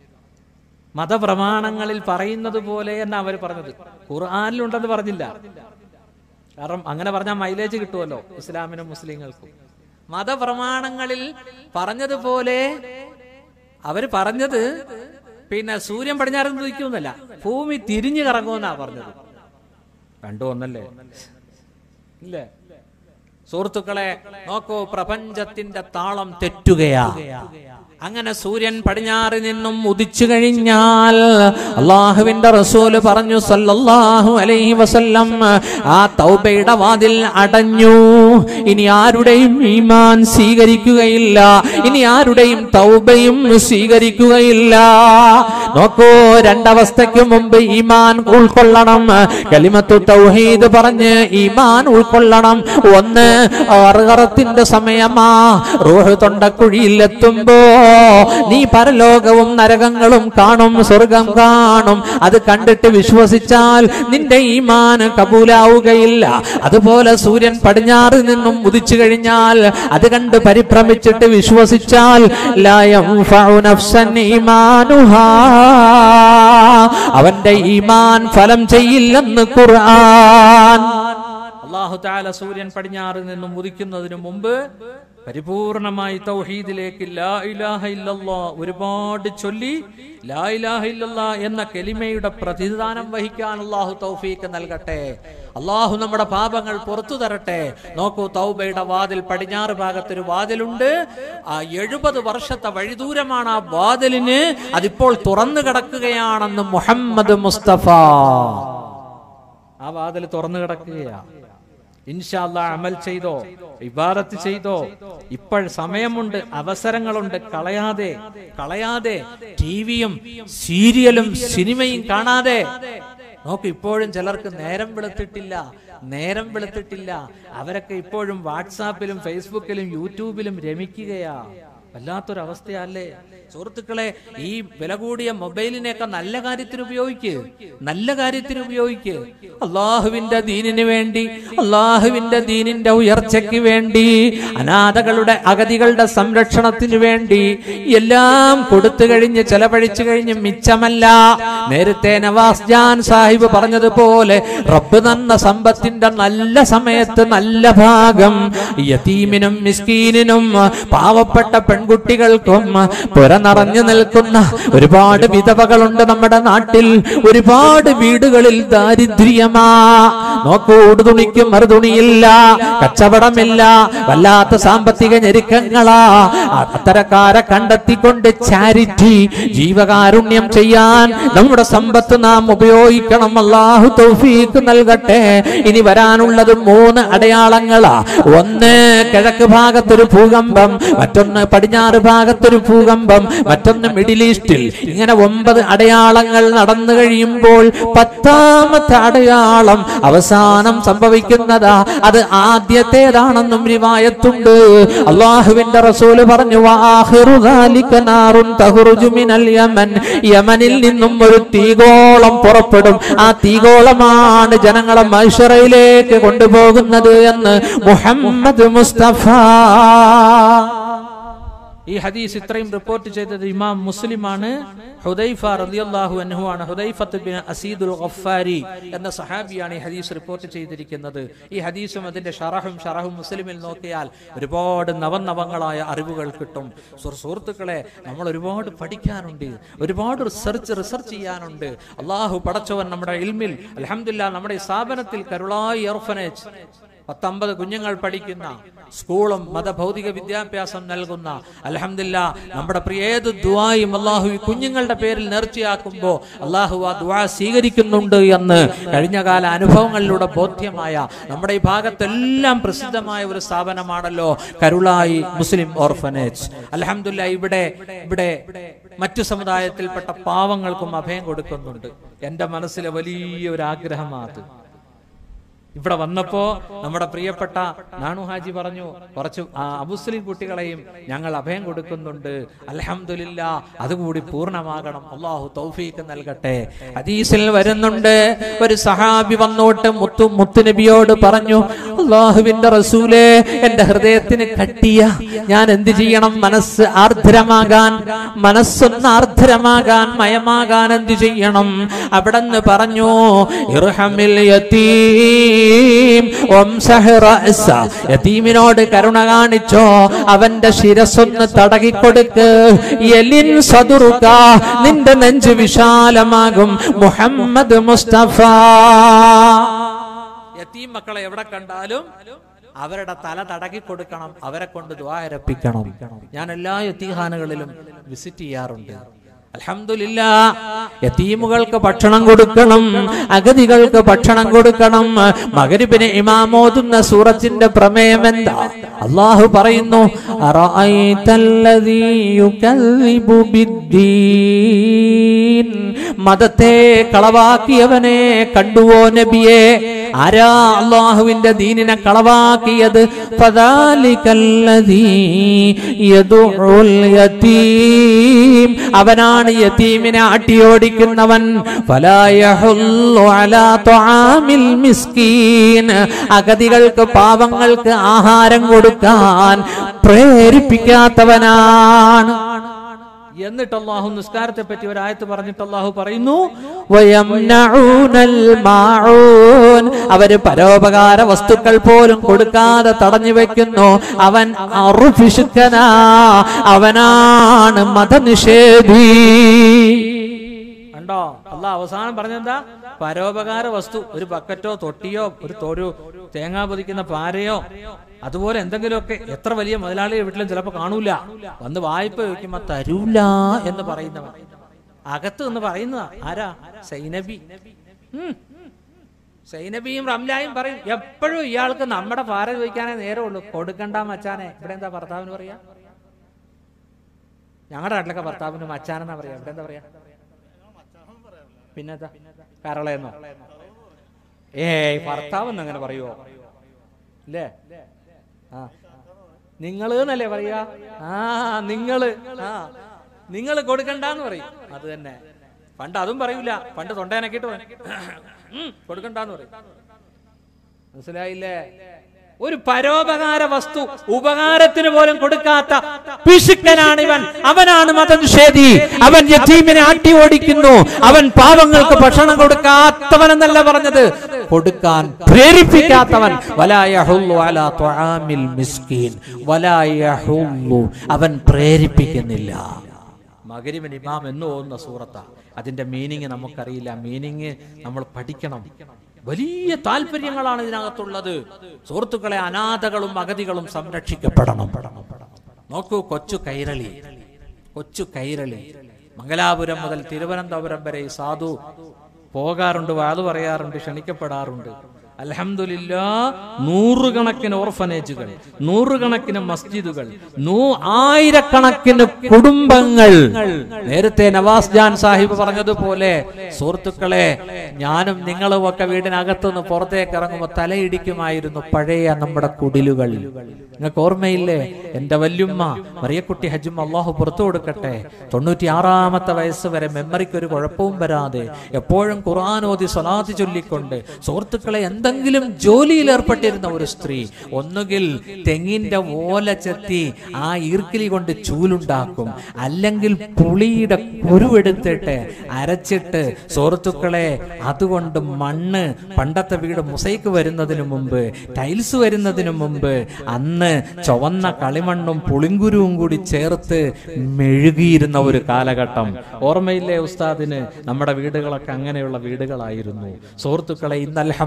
മതപ്രമാണങ്ങളിൽ പറയുന്നത് പോലെ എന്ന് അവർ പറഞ്ഞത് ഖുർആാനിലുണ്ടെന്ന് പറഞ്ഞില്ല കാരണം അങ്ങനെ പറഞ്ഞാൽ മൈലേജ് കിട്ടുമല്ലോ ഇസ്ലാമിനും മുസ്ലിങ്ങൾക്കും മതപ്രമാണങ്ങളിൽ പറഞ്ഞതുപോലെ അവര് പറഞ്ഞത് പിന്നെ സൂര്യൻ പടിഞ്ഞാറ് ഉദിക്കുമെന്നല്ല ഭൂമി തിരിഞ്ഞു കറങ്ങുമെന്നാ പറഞ്ഞത് രണ്ടു ഒന്നല്ലേ ഇല്ലേ സുഹൃത്തുക്കളെ നോക്കൂ പ്രപഞ്ചത്തിന്റെ താളം തെറ്റുകയാ അങ്ങനെ സൂര്യൻ പടിഞ്ഞാറ് നിന്നും ഉദിച്ചു കഴിഞ്ഞാൽ അള്ളാഹുവിന്റെ റസൂല് പറഞ്ഞു സല്ലല്ലാഹു അലൈഹി വസല്ലം ആ തൗബയുടെ വാതിൽ അടഞ്ഞു ഇനി ആരുടെയും ഈമാൻ സ്വീകരിക്കുകയില്ല ഇനി ആരുടെയും തൗബയും സ്വീകരിക്കുകയില്ല നോക്കൂ രണ്ടവസ്ഥയ്ക്ക് മുമ്പ് ഈമാൻ ഉൾക്കൊള്ളണം കലിമത്തു തൗഹീദ് പറഞ്ഞ് ഈമാൻ ഉൾക്കൊള്ളണം ഒന്ന് അർഹറത്തിന്റെ സമയമാ റൂഹ് തൊണ്ടക്കുഴിയിൽ എത്തുമ്പോ നീ പരലോകവും നരകങ്ങളും കാണും സ്വർഗം കാണും അത് കണ്ടിട്ട് വിശ്വസിച്ചാൽ നിന്റെ ഈമാൻ കബൂലാവുകയില്ല അതുപോലെ സൂര്യൻ പടിഞ്ഞാറ് നിന്നും ഉദിച്ചു കഴിഞ്ഞാൽ അത് കണ്ട് പരിഭ്രമിച്ചിട്ട് വിശ്വസിച്ചാൽ ലാ യൻഫഉ നഫ്സൻ ഈമാനുഹാ അവന്റെ ഈമാൻ ഫലം ചെയ്യില്ലെന്ന് ഖുർആൻ അള്ളാഹു താല സൂര്യൻ പടിഞ്ഞാറ് നിന്നും ഉദിക്കുന്നതിന് മുമ്പ് പരിപൂർണമായി തൗഹീദിലേക്ക് ലാ ഇലാഹ ഇല്ലല്ലാ ഒരുപാട് ചൊല്ലി ലാ ഇലാഹ ഇല്ലല്ലാ എന്ന കെലിമയുടെ പ്രതിദാനം വഹിക്കാൻ അള്ളാഹു തൗഫീക്ക് നൽകട്ടെ അള്ളാഹു നമ്മുടെ പാപങ്ങൾ പുറത്തു തരട്ടെ നോക്കൂ തൗബയുടെ വാതിൽ പടിഞ്ഞാറ് ഭാഗത്തൊരു വാതിലുണ്ട് ആ എഴുപത് വർഷത്തെ വഴിദൂരമാണ് ആ വാതിലിന് അതിപ്പോൾ തുറന്നു കിടക്കുകയാണെന്ന് മുഹമ്മദ് മുസ്തഫ ആ വാതിൽ തുറന്നു കിടക്കുകയാ ഇൻഷാല്ല അമൽ ചെയ്തോ ഇബാദത്ത് ചെയ്തോ ഇപ്പോൾ സമയമുണ്ട് അവസരങ്ങളുണ്ട് കളയാതെ കളയാതെ ടിവിയും സീരിയലും സിനിമയും കാണാതെ നോക്ക് ഇപ്പോഴും ചിലർക്ക് നേരം വെളുത്തിട്ടില്ല നേരം വെളുത്തിട്ടില്ല അവരൊക്കെ ഇപ്പോഴും വാട്സാപ്പിലും ഫേസ്ബുക്കിലും യൂട്യൂബിലും രമിക്കുകയാ വല്ലാത്തൊരവസ്ഥയല്ലേ സുഹൃത്തുക്കളെ ഈ വില കൂടിയ മൊബൈലിനെയൊക്കെ നല്ല കാര്യത്തിന് ഉപയോഗിക്ക് നല്ല കാര്യത്തിന് ഉപയോഗിക്ക് അള്ളാഹുവിന്റെ ദീനിന് വേണ്ടി അള്ളാഹുവിന്റെ ദീനിന്റെ ഉയർച്ചയ്ക്ക് വേണ്ടി അനാഥകളുടെ അഗതികളുടെ സംരക്ഷണത്തിന് വേണ്ടി എല്ലാം കൊടുത്തു കഴിഞ്ഞ് ചെലവഴിച്ചു കഴിഞ്ഞ് മിച്ചമല്ല നേരത്തെ നവാസ് ജാൻ സാഹിബ് പറഞ്ഞതുപോലെ റബ്ബ് തന്ന സമ്പത്തിന്റെ നല്ല സമയത്ത് നല്ല ഭാഗം യതീമിനും മിസ്കീനിനും പാവപ്പെട്ട പെൺകുട്ടികൾക്കും പുര നിറഞ്ഞു നിൽക്കുന്ന ഒരുപാട് വിധവകളുണ്ട് നമ്മുടെ നാട്ടിൽ ഒരുപാട് വീടുകളിൽ ദാരിദ്ര്യമാ നോക്കൂ ഉടുതുണിക്കും മറുതുണിയില്ല കച്ചവടമില്ല വല്ലാത്ത സാമ്പത്തിക ഞെരുക്കങ്ങളാ അത്തരക്കാരെ കണ്ടെത്തിക്കൊണ്ട് ചാരിറ്റി ജീവകാരുണ്യം ചെയ്യാൻ നമ്മുടെ സമ്പത്ത് നാം ഉപയോഗിക്കണം അള്ളാഹു തൗഫീക്ക് നൽകട്ടെ ഇനി വരാനുള്ളത് മൂന്ന് അടയാളങ്ങളാ ഒന്ന് കിഴക്ക് ഭാഗത്തൊരു ഭൂകമ്പം മറ്റൊന്ന് പടിഞ്ഞാറ് ഭാഗത്തൊരു ഭൂകമ്പം മറ്റൊന്ന് മിഡിൽ ഈസ്റ്റിൽ ഇങ്ങനെ ഒമ്പത് അടയാളങ്ങൾ നടന്നു കഴിയുമ്പോൾ പത്താമത്തെ അടയാളം അവസാനം സംഭവിക്കുന്നതാ അത് ആദ്യത്തേതാണെന്നും റിവായത്തുണ്ട് അള്ളാഹുവിന്റെ റസൂല് പറഞ്ഞു "വആഖിറു ദാലിക നാറുൻ തഖ്റുജു മിനൽ യമൻ യമനിൽ നിന്നും ഒരു തീഗോളം പുറപ്പെടും ആ തീഗോളമാണ് ജനങ്ങളെ മൈഷറയിലേക്ക് കൊണ്ടുപോകുന്നത് എന്ന് മുഹമ്മദ് മുസ്തഫ ഈ ഹദീസ് ഇത്രയും റിപ്പോർട്ട് ചെയ്തത് ഇമാം മുസ്ലിമാണ് ഹുദൈഫ റളിയല്ലാഹു അൻഹു ആണ് ഹുദൈഫത്ത് ബിൻ അസീദുൽ ഗഫാരി എന്ന സഹാബിയാണ് ഈ ഹദീസ് റിപ്പോർട്ട് ചെയ്തിരിക്കുന്നത് ഈ ഹദീസും അതിന്റെ ഷറഹും ഷറഹും മുസ്ലിമിൽ നോക്കിയാൽ ഒരുപാട് നവനവങ്ങളായ അറിവുകൾ കിട്ടും സുഹൃ- സുഹൃത്തുക്കളെ നമ്മൾ ഒരുപാട് പഠിക്കാനുണ്ട് ഒരുപാട് റിസർച്ച് റിസർച്ച് ചെയ്യാനുണ്ട് അള്ളാഹു പടച്ചവൻ നമ്മുടെ ഇൽമിൽ അലഹമില്ല നമ്മുടെ ഈ സ്ഥാപനത്തിൽ കരുളായി ഓർഫനേജ് പത്തൊമ്പത് കുഞ്ഞുങ്ങൾ പഠിക്കുന്ന സ്കൂളും മതഭൗതിക വിദ്യാഭ്യാസം നൽകുന്ന അലഹമില്ല നമ്മുടെ പ്രിയ ഏത് ദുവായും അള്ളാഹു ഈ കുഞ്ഞുങ്ങളുടെ പേരിൽ നേർച്ചയാക്കുമ്പോൾ അള്ളാഹു ആ ദുവാ സ്വീകരിക്കുന്നുണ്ട് എന്ന് കഴിഞ്ഞകാല അനുഭവങ്ങളിലൂടെ ബോധ്യമായ നമ്മുടെ ഈ ഭാഗത്തെല്ലാം പ്രസിദ്ധമായ ഒരു സ്ഥാപനമാണല്ലോ കരുളായി മുസ്ലിം ഓർഫനേജ് അലഹമില്ല ഇവിടെ ഇവിടെ മറ്റു സമുദായത്തിൽപ്പെട്ട പാവങ്ങൾക്കും അഭയം കൊടുക്കുന്നുണ്ട് എന്റെ മനസ്സിലെ വലിയ ഒരു ആഗ്രഹമാണ് അത് ഇവിടെ വന്നപ്പോ നമ്മുടെ പ്രിയപ്പെട്ട നാണു ഹാജി പറഞ്ഞു കുറച്ച് ആ അമുസ്ലിം കുട്ടികളെയും ഞങ്ങൾ അഭയം കൊടുക്കുന്നുണ്ട് അലഹമില്ല അതുകൂടി പൂർണ്ണമാകണം അള്ളാഹു തൗഫീക്ക് നൽകട്ടെ ഹദീസിൽ വരുന്നുണ്ട് ഒരു സഹാബി വന്നോട്ട് മുത്തു മുത്തുനബിയോട് പറഞ്ഞു അള്ളാഹുവിന്റെ റസൂലേ എന്റെ ഹൃദയത്തിന് കട്ടിയ ഞാൻ എന്ത് ചെയ്യണം മനസ്സ് ആർദ്രമാകാൻ മനസ്സൊന്ന് ആർദ്രമാകാൻ മയമാകാൻ എന്ത് ചെയ്യണം അവിടെന്ന് പറഞ്ഞു ഇർഹമിൽ യതീം വംസഹ് റഅസ. യതീമിനോട് കരുണ കാണിച്ചോ അവന്റെ ശിരസൊന്ന് തടകിക്കൊടുക്ക് എലിൻ സദുറുക നിന്റെ നെഞ്ച് വിശാലമാകും മുഹമ്മദ് മുസ്തഫ യത്തീം മക്കളെ എവിടെ കണ്ടാലും അവരുടെ തല തടകി കൊടുക്കണം അവരെ കൊണ്ട് ദ്വാരപ്പിക്കണം ഞാൻ എല്ലാ യത്തീഹാനുകളിലും വിസിറ്റ് ചെയ്യാറുണ്ട് അൽഹംദുലില്ല യതീമുകൾക്ക് ഭക്ഷണം കൊടുക്കണം അഗതികൾക്ക് ഭക്ഷണം കൊടുക്കണം മകരിബിന് ഇമാമോതുന്ന സൂറത്തിന്റെ പ്രമേയം എന്താ അള്ളാഹു പറയുന്നു അറഅയ്തല്ലദീ യുകല്ലിബു ബിദ്ദീൻ മതത്തെ കളവാക്കിയവനെ കണ്ടുവോ നബിയെ ആരാ അള്ളാഹുവിന്റെ ദീനിനെ കളവാക്കിയത് ഫദാലികല്ലദീ യദുഉൽ യതീം അവനാണ് യതീമിനെ അട്ടിയോടിക്കുന്നവൻ ഫലാ യഹുല്ലു അലാ തുആമിൽ മിസ്കീൻ അഗതികൾക്ക് പാവങ്ങൾക്ക് ആഹാരം കൊടുക്കാൻ പ്രേരിപ്പിക്കാത്തവനാണ് എന്നിട്ട് അള്ളാഹു നിസ്കാരത്തെ പറ്റി ഒരു ആയത്ത് പറഞ്ഞിട്ട് അള്ളാഹു പറയുന്നു വയംനഊനൽ മാഊൻ അവര് പരോപകാര വസ്തുക്കൾ പോലും കൊടുക്കാതെ തടഞ്ഞു വെക്കുന്നു അവൻ അറുപിശുക്കനാ അവനാണ് മതനിഷേധി കണ്ടോ അള്ളാഹ് അവസാനം പറഞ്ഞെന്താ പരോപകാര വസ്തു ഒരു ബക്കറ്റോ തൊട്ടിയോ ഒരു ഒരു തേങ്ങാ പൊതിക്കുന്ന പാരയോ അതുപോലെ എന്തെങ്കിലുമൊക്കെ എത്ര വലിയ മുതലാളിയെ വീട്ടിലും ചിലപ്പോ കാണൂല വന്ന് വായ്പ ചോദിക്കുമ്പോ തരൂല എന്ന് പറയുന്നവൻ അകത്ത് എന്ന് പറയുന്ന ആരാ സൈനബി ഉം. സൈനബിയും റംലായും പറയും എപ്പോഴും ഇയാൾക്ക് നമ്മുടെ പാര ചോദിക്കാനേ നേരമുള്ളൂ കൊടുക്കണ്ട മച്ചാനെ ഇവിടെ എന്താ ഭർത്താവിന് പറയാ ഞങ്ങളുടെ നാട്ടിലൊക്കെ ഭർത്താവിന് മച്ചാനെന്നാ പറയാ ഇവിടെ എന്താ പറയാ പിന്നെന്താ കരളയെന്നോ ഏയ് ഭർത്താവ് അങ്ങനെ പറയുവോ ഇല്ലേ ആ നിങ്ങള് എന്നല്ലേ പറയാ ആ നിങ്ങള് ആ നിങ്ങള് കൊടുക്കണ്ടെന്ന് പറയും അത് തന്നെ പണ്ട് അതും പറയൂല പണ്ട് തൊണ്ടേനക്കിട്ട് കൊടുക്കണ്ടെന്ന് പറയും മനസ്സിലായില്ലേ ഒരു പരോപകാര വസ്തു ഉപകാരത്തിന് പോലും കൊടുക്കാത്ത പിശുക്കനാണ് ഇവൻ അവനാണ് മതനിഷേധി അവൻ യതീമിനെ ആട്ടി ഓടിക്കുന്നു അവൻ പാവങ്ങൾക്ക് ഭക്ഷണം കൊടുക്കാത്തവനെന്നല്ല പറഞ്ഞത് കൊടുക്കാൻ പ്രേരിപ്പിക്കാത്തവൻ വലായഹുല്ലു അലാ ത്വആമിൽ മിസ്കീൻ വലായഹുല്ലു അവൻ പ്രേരിപ്പിക്കുന്നില്ല മകരിവൻ ഇമാം എന്ന് പോകുന്ന സൂറത്താ അതിന്റെ മീനിങ് നമുക്കറിയില്ല മീനിങ് നമ്മൾ പഠിക്കണം വലിയ താല്പര്യങ്ങളാണ് ഇതിനകത്തുള്ളത് സുഹൃത്തുക്കളെ അനാഥകളും അഗതികളും സംരക്ഷിക്കപ്പെടണം നോക്കൂ കൊച്ചു കൈരളി കൊച്ചു കൈരളി മംഗലാപുരം മുതൽ തിരുവനന്തപുരം വരെ ഈ സാധു പോകാറുണ്ട് വാതു പറയാറുണ്ട് ക്ഷണിക്കപ്പെടാറുണ്ട് അലഹമില്ല നൂറുകണക്കിന് ഓർഫനേജുകൾ നൂറുകണക്കിന് മസ്ജിദുകൾ നൂ ആയിരക്കണക്കിന് കുടുംബങ്ങൾ നേരത്തെ നവാസ് ജാൻ സാഹിബ് പറഞ്ഞതുപോലെ സുഹൃത്തുക്കളെ ഞാനും നിങ്ങളും ഒക്കെ വീടിനകത്തുനിന്ന് പുറത്തേക്ക് ഇറങ്ങുമ്പോൾ തലയിടിക്കുമായിരുന്നു പഴയ നമ്മുടെ കുടിലുകൾ നിങ്ങൾക്ക് ഓർമ്മയില്ലേ എന്റെ വല്യുമ്മ മറിയക്കുട്ടി ഹജ്ജും അള്ളാഹു പുറത്തു കൊടുക്കട്ടെ തൊണ്ണൂറ്റി ആറാമത്തെ വയസ്സ് വരെ മെമ്മറിക്ക് ഒരു കുഴപ്പവും വരാതെ എപ്പോഴും ഖുർആാനോദി സ്വലാത്തി ചൊല്ലിക്കൊണ്ട് സുഹൃത്തുക്കളെ എന്തെങ്കിലും ജോലിയിൽ ഏർപ്പെട്ടിരുന്ന ഒരു സ്ത്രീ ഒന്നുകിൽ തെങ്ങിന്റെ ഓല ചെത്തി ആ ഈർക്കിലി കൊണ്ട് ചൂലുണ്ടാക്കും അല്ലെങ്കിൽ പുളിയുടെ കുരുവെടുത്തിട്ട് അരച്ചിട്ട് സുഹൃത്തുക്കളെ അതുകൊണ്ട് മണ്ണ് പണ്ടത്തെ വീട് മുസൈക്ക് വരുന്നതിന് മുമ്പ് ടൈൽസ് വരുന്നതിന് മുമ്പ് അന്ന് ചുവന്ന കളിമണ്ണും പുളിങ്കുരുവും കൂടി ചേർത്ത് മെഴുകിയിരുന്ന ഒരു കാലഘട്ടം ഓർമ്മയില്ലേ ഉസ്താദിന് നമ്മുടെ വീടുകളൊക്കെ അങ്ങനെയുള്ള വീടുകളായിരുന്നു സുഹൃത്തുക്കളെ ഇന്ന് അൽഹംദുലില്ല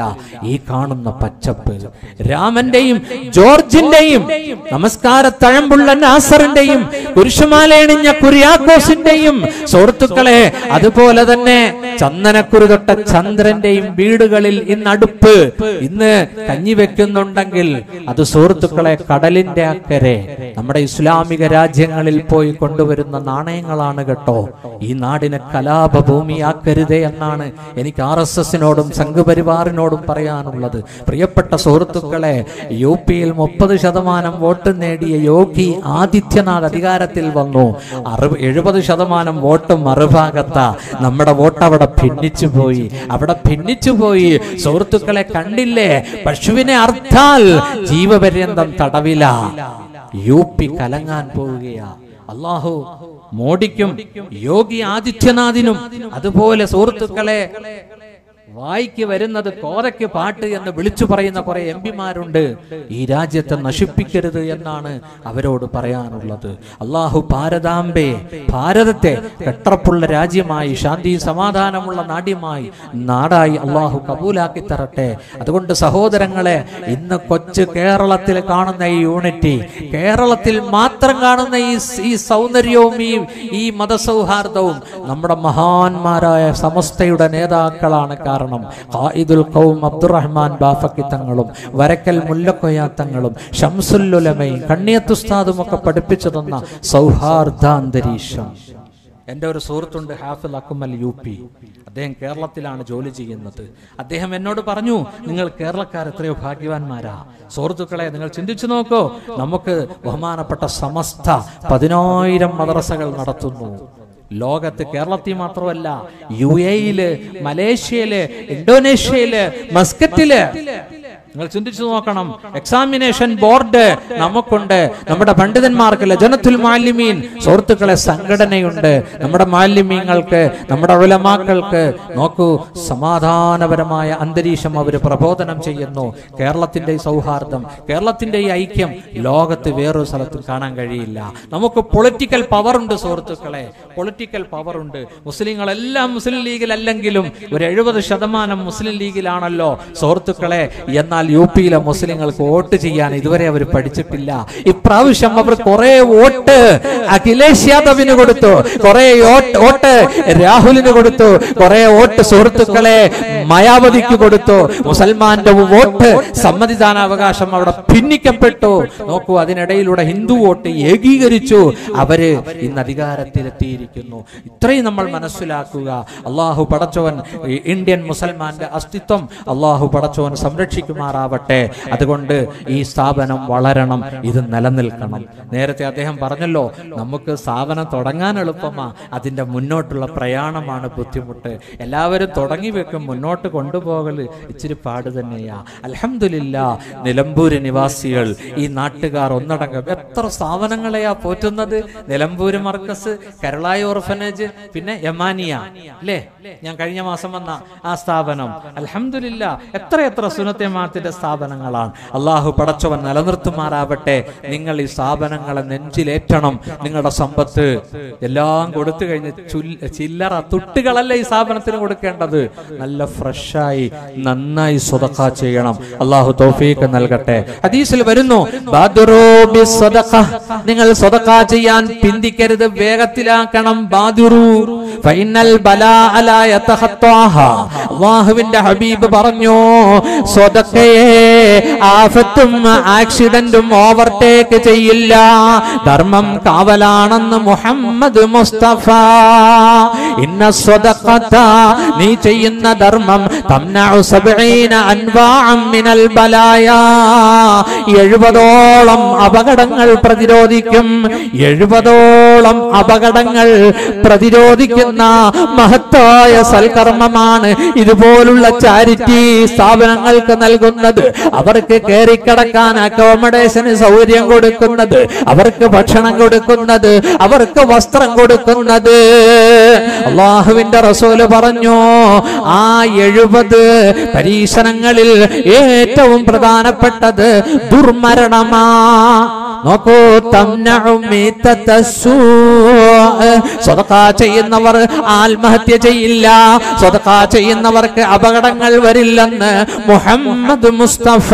ഈ കാണുന്ന പച്ചപ്പ് രാമന്റെയും ജോർജിന്റെയും നമസ്കാര തഴമ്പുള്ള നാസറിന്റെയും കുരിശുമാലയണിഞ്ഞ കുര്യാക്കോസിന്റെയും സുഹൃത്തുക്കളെ അതുപോലെ തന്നെ ചന്ദനക്കുരു തൊട്ട ചന്ദ്രന്റെയും വീടുകളിൽ ഇന്ന് അടുപ്പ് ഇന്ന് കഞ്ഞി വെക്കുന്നുണ്ടെങ്കിൽ അത് സുഹൃത്തുക്കളെ കടലിന്റെ അക്കരെ നമ്മുടെ ഇസ്ലാമിക രാജ്യങ്ങളിൽ പോയി കൊണ്ടുവരുന്ന നാണയങ്ങളാണ് കേട്ടോ ഈ നാടിനെ കലാപഭൂമിയാക്കരുതേ എന്നാണ് എനിക്ക് ആർ എസ് എസിനോടും സംഘപരിവാറിനോടും പറയാനുള്ളത് പ്രിയപ്പെട്ട സുഹൃത്തുക്കളെ യു പിയിൽ മുപ്പത് ശതമാനം വോട്ട് നേടിയ യോഗി ആദിത്യനാഥ് അധികാരത്തിൽ വന്നു അറുപ എഴുപത് ശതമാനം വോട്ട് മറുഭാഗത്ത നമ്മുടെ വോട്ട് അവിടെ ഭിന്നിച്ചു പോയി അവിടെ ഭിന്നിച്ചു പോയി സുഹൃത്തുക്കളെ കണ്ടില്ലേ പശുവിനെ അർത്ഥാൽ ജീവപര്യന്തം തടവില യു പി കലങ്ങാൻ പോവുകയാ അള്ളാഹു മോഡിക്കും യോഗി ആദിത്യനാഥിനും അതുപോലെ സുഹൃത്തുക്കളെ വായിക്ക് വരുന്നത് കോരയ്ക്ക് പാട്ട് എന്ന് വിളിച്ചു പറയുന്ന കുറെ എം പിമാരുണ്ട് ഈ രാജ്യത്തെ നശിപ്പിക്കരുത് എന്നാണ് അവരോട് പറയാനുള്ളത് അള്ളാഹു ഭാരതാംബെ ഭാരതത്തെ കെട്ടറപ്പുള്ള രാജ്യമായി ശാന്തി സമാധാനമുള്ള നാട്യമായി നാടായി അള്ളാഹു കബൂലാക്കി തരട്ടെ അതുകൊണ്ട് സഹോദരങ്ങളെ ഇന്ന് കൊച്ചു കേരളത്തിൽ കാണുന്ന ഈ യൂണിറ്റി കേരളത്തിൽ മാത്രം കാണുന്ന ഈ ഈ സൗന്ദര്യവും ഈ ഈ മതസൗഹാർദ്ദവും നമ്മുടെ മഹാന്മാരായ സമസ്തയുടെ നേതാക്കളാണ് കാരണം ഖായിദുൽ ഖൗം അബ്ദുറഹ്മാൻ ബാഫക്കി തങ്ങളും വരക്കൽ മുല്ലക്കൊയ്യ തങ്ങളും ഷംസുല്ലുലമയും കണ്ണിയത്തുസ്താദും ഒക്കെ പഠിപ്പിച്ചു തന്ന സൗഹാർദ്ദാന്തരീക്ഷം എൻ്റെ ഒരു സുഹൃത്തുണ്ട് ഹാഫിൽ അക്കുമൽ യു പി അദ്ദേഹം കേരളത്തിലാണ് ജോലി ചെയ്യുന്നത് അദ്ദേഹം എന്നോട് പറഞ്ഞു നിങ്ങൾ കേരളക്കാർ എത്രയോ ഭാഗ്യവാന്മാരാ സുഹൃത്തുക്കളെ നിങ്ങൾ ചിന്തിച്ചു നോക്കൂ നമുക്ക് ബഹുമാനപ്പെട്ട സമസ്ത പതിനായിരം മദ്രസകൾ നടത്തുന്നു ലോകത്ത് കേരളത്തിൽ മാത്രമല്ല യു എയില് മലേഷ്യയില് ഇന്തോനേഷ്യയില് മസ്കറ്റില് നിങ്ങൾ ചിന്തിച്ചു നോക്കണം എക്സാമിനേഷൻ ബോർഡ് നമുക്കുണ്ട് നമ്മുടെ പണ്ഡിതന്മാർക്ക് ലജനത്തുൽ മാലിമീൻ സുഹൃത്തുക്കളെ സംഘടനയുണ്ട് നമ്മുടെ മാലിമ്യങ്ങൾക്ക് നമ്മുടെ ഉലമാക്കൾക്ക് നോക്കൂ സമാധാനപരമായ അന്തരീക്ഷം അവർ പ്രബോധനം ചെയ്യുന്നു കേരളത്തിന്റെ ഈ സൗഹാർദ്ദം കേരളത്തിന്റെ ഈ ഐക്യം ലോകത്ത് വേറൊരു സ്ഥലത്തും കാണാൻ കഴിയില്ല നമുക്ക് പൊളിറ്റിക്കൽ പവർ ഉണ്ട് സുഹൃത്തുക്കളെ പൊളിറ്റിക്കൽ പവർ ഉണ്ട് മുസ്ലിങ്ങളെല്ലാം മുസ്ലിം ലീഗിലല്ലെങ്കിലും ഒരു എഴുപത് ശതമാനം മുസ്ലിം ലീഗിലാണല്ലോ സുഹൃത്തുക്കളെ എന്നാൽ യു പിയിലെ മുസ്ലിങ്ങൾക്ക് വോട്ട് ചെയ്യാൻ ഇതുവരെ അവർ പഠിച്ചിട്ടില്ല ഇപ്രാവശ്യം അവർ കുറെ വോട്ട് അഖിലേഷ് യാദവിന് കൊടുത്തു കുറെ വോട്ട് രാഹുലിന് കൊടുത്തു കുറെ വോട്ട് സുഹൃത്തുക്കളെ മയാവതിക്ക് കൊടുത്തു മുസൽമാന്റെ വോട്ട് സമ്മതിദാനാവകാശം അവിടെ ഭിന്നിക്കപ്പെട്ടു നോക്കൂ അതിനിടയിലൂടെ ഹിന്ദു വോട്ട് ഏകീകരിച്ചു അവര് ഇന്ന് അധികാരത്തിലെത്തിയിരിക്കുന്നു ഇത്രയും നമ്മൾ മനസ്സിലാക്കുക അള്ളാഹു പടച്ചവൻ ഈ ഇന്ത്യൻ മുസൽമാന്റെ അസ്തിത്വം അള്ളാഹു പടച്ചവൻ സംരക്ഷിക്കുമാറാവട്ടെ അതുകൊണ്ട് ഈ സ്ഥാപനം വളരണം ഇത് നിലനിൽക്കണം നേരത്തെ അദ്ദേഹം പറഞ്ഞല്ലോ നമുക്ക് സ്ഥാപനം തുടങ്ങാൻ എളുപ്പമാ അതിന്റെ മുന്നോട്ടുള്ള പ്രയാണമാണ് ബുദ്ധിമുട്ട് എല്ലാവരും തുടങ്ങി വെക്കും മുന്നോട്ട് കൊണ്ടുപോകൽ ഇച്ചിരി പാട് തന്നെയാ അലഹമില്ല നിലമ്പൂര് നിവാസികൾ ഈ നാട്ടുകാർ ഒന്നടങ്കം എത്ര സ്ഥാപനങ്ങളെയാ പോറ്റുന്നത് നിലമ്പൂര് മർക്കസ് കരളായ ഓർഫനേജ് പിന്നെ യമാനിയ അല്ലേ ഞാൻ കഴിഞ്ഞ മാസം വന്ന ആ സ്ഥാപനം അലഹമില്ല എത്ര എത്ര സുനത്യമാത്തിന്റെ സ്ഥാപനങ്ങളാണ് അള്ളാഹു പടച്ചവൻ നിലനിർത്തുമാറാവട്ടെ നിങ്ങൾ ഈ സ്ഥാപനങ്ങളെ നെഞ്ചിലേറ്റണം നിങ്ങളുടെ സമ്പത്ത് എല്ലാം കൊടുത്തു കഴിഞ്ഞ് ചുൽ- ചില്ലറ തുട്ടുകളല്ല ഈ സ്ഥാപനത്തിന് കൊടുക്കേണ്ടത് നല്ല ഫ്രഷായി നന്നായി സ്വതക്ക ചെയ്യണം അള്ളാഹു തോഫീക്ക് നൽകട്ടെ ഹദീസിൽ വരുന്നു ബാദുറൂ ബിസ്സദഖ. നിങ്ങൾ സ്വതക്ക ചെയ്യാൻ പിന്തിക്കരുത് വേഗത്തിലാക്കണം ബാദുറു ഫൈനൽ ബലാഅ ലാ യതഖത്താഹ. അള്ളാഹുവിന്റെ ഹബീബ് പറഞ്ഞു സ്വതക്കയെ ആഫത്തും ആക്സിഡന്റും ഓവർടേക്ക് ചെയ്യില്ല ധർമ്മം കാവലാണെന്ന് മുഹമ്മദ് മുസ്തഫ ഇന്ന സ്വതക്കത്ത നീ ചെയ്യുന്ന ധർമ്മം തംനഉ സബ്ഈന അൻവാഅം മിനൽ ബലായ എഴുപതോളം അപകടങ്ങൾ പ്രതിരോധിക്കും എഴുപതോളം അപകടങ്ങൾ പ്രതിരോധിക്കുന്ന മഹത്തായ സൽക്കർമ്മമാണ് ഇതുപോലുള്ള ചാരിറ്റി സ്ഥാപനങ്ങൾക്ക് നൽകുന്നത് അവർക്ക് കയറിക്കിടക്കാൻ അക്കോമഡേഷന് സൗകര്യം കൊടുക്കുന്നത് അവർക്ക് ഭക്ഷണം കൊടുക്കുന്നത് അവർക്ക് വസ്ത്രം കൊടുക്കുന്നത് അള്ളാഹുവിന്റെ റസൂല് പറഞ്ഞു ആ എഴുപത് പരീക്ഷണങ്ങളിൽ ഏറ്റവും പ്രധാനപ്പെട്ടത് ദുർമരണമാ നോക്കൂ തംനഉ മീത്തത്തസ്സൂ. സ്വതക്ക ചെയ്യുന്നവർ ആത്മഹത്യ ചെയ്യില്ല സ്വതക്ക ചെയ്യുന്നവർക്ക് അപകടങ്ങൾ വരില്ലെന്ന് മുഹമ്മദ് മുസ്തഫ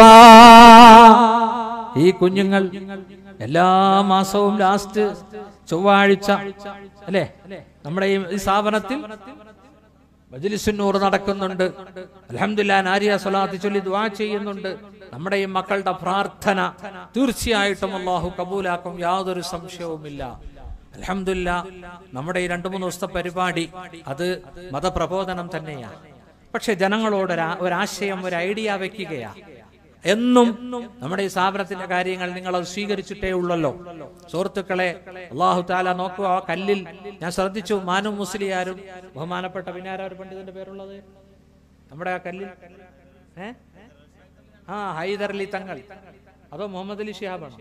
ഈ കുഞ്ഞുങ്ങൾ എല്ലാ മാസവും ലാസ്റ്റ് ചൊവ്വാഴ്ച അല്ലേ നമ്മുടെ ഈ ഈ സ്ഥാപനത്തിൽ മജ്ലിസുന്നൂർ നടക്കുന്നുണ്ട് അൽഹംദുലില്ലാ നാരിയ സ്വലാത്ത് ചൊല്ലി ദുആ ചെയ്യുന്നുണ്ട് നമ്മുടെ ഈ മക്കളുടെ പ്രാർത്ഥന തീർച്ചയായിട്ടും അള്ളാഹു കബൂലാക്കും യാതൊരു സംശയവുമില്ല അൽഹംദുലില്ല നമ്മുടെ ഈ രണ്ടു മൂന്ന് ദിവസത്തെ പരിപാടി അത് മതപ്രബോധനം തന്നെയാണ് പക്ഷെ ജനങ്ങളോട് ഒരാ- ഒരാശയം ഒരു ഐഡിയ വെക്കുകയാ എന്നും നമ്മുടെ ഈ സ്ഥാപനത്തിന്റെ കാര്യങ്ങൾ നിങ്ങൾ അത് സ്വീകരിച്ചിട്ടേ ഉള്ളല്ലോ സുഹൃത്തുക്കളെ അള്ളാഹു താല നോക്കുക ആ കല്ലിൽ ഞാൻ ശ്രദ്ധിച്ചു മാനു മുസ്ലിയാരും ബഹുമാനപ്പെട്ട പിന്നാരും പണ്ഡിതന്റെ പേരുള്ളത് നമ്മുടെ ആ കല്ലിൽ ഏ ആ ഹൈദർ അലി തങ്ങൾ അതോ മുഹമ്മദ് അലി ഷിഹാബാണോ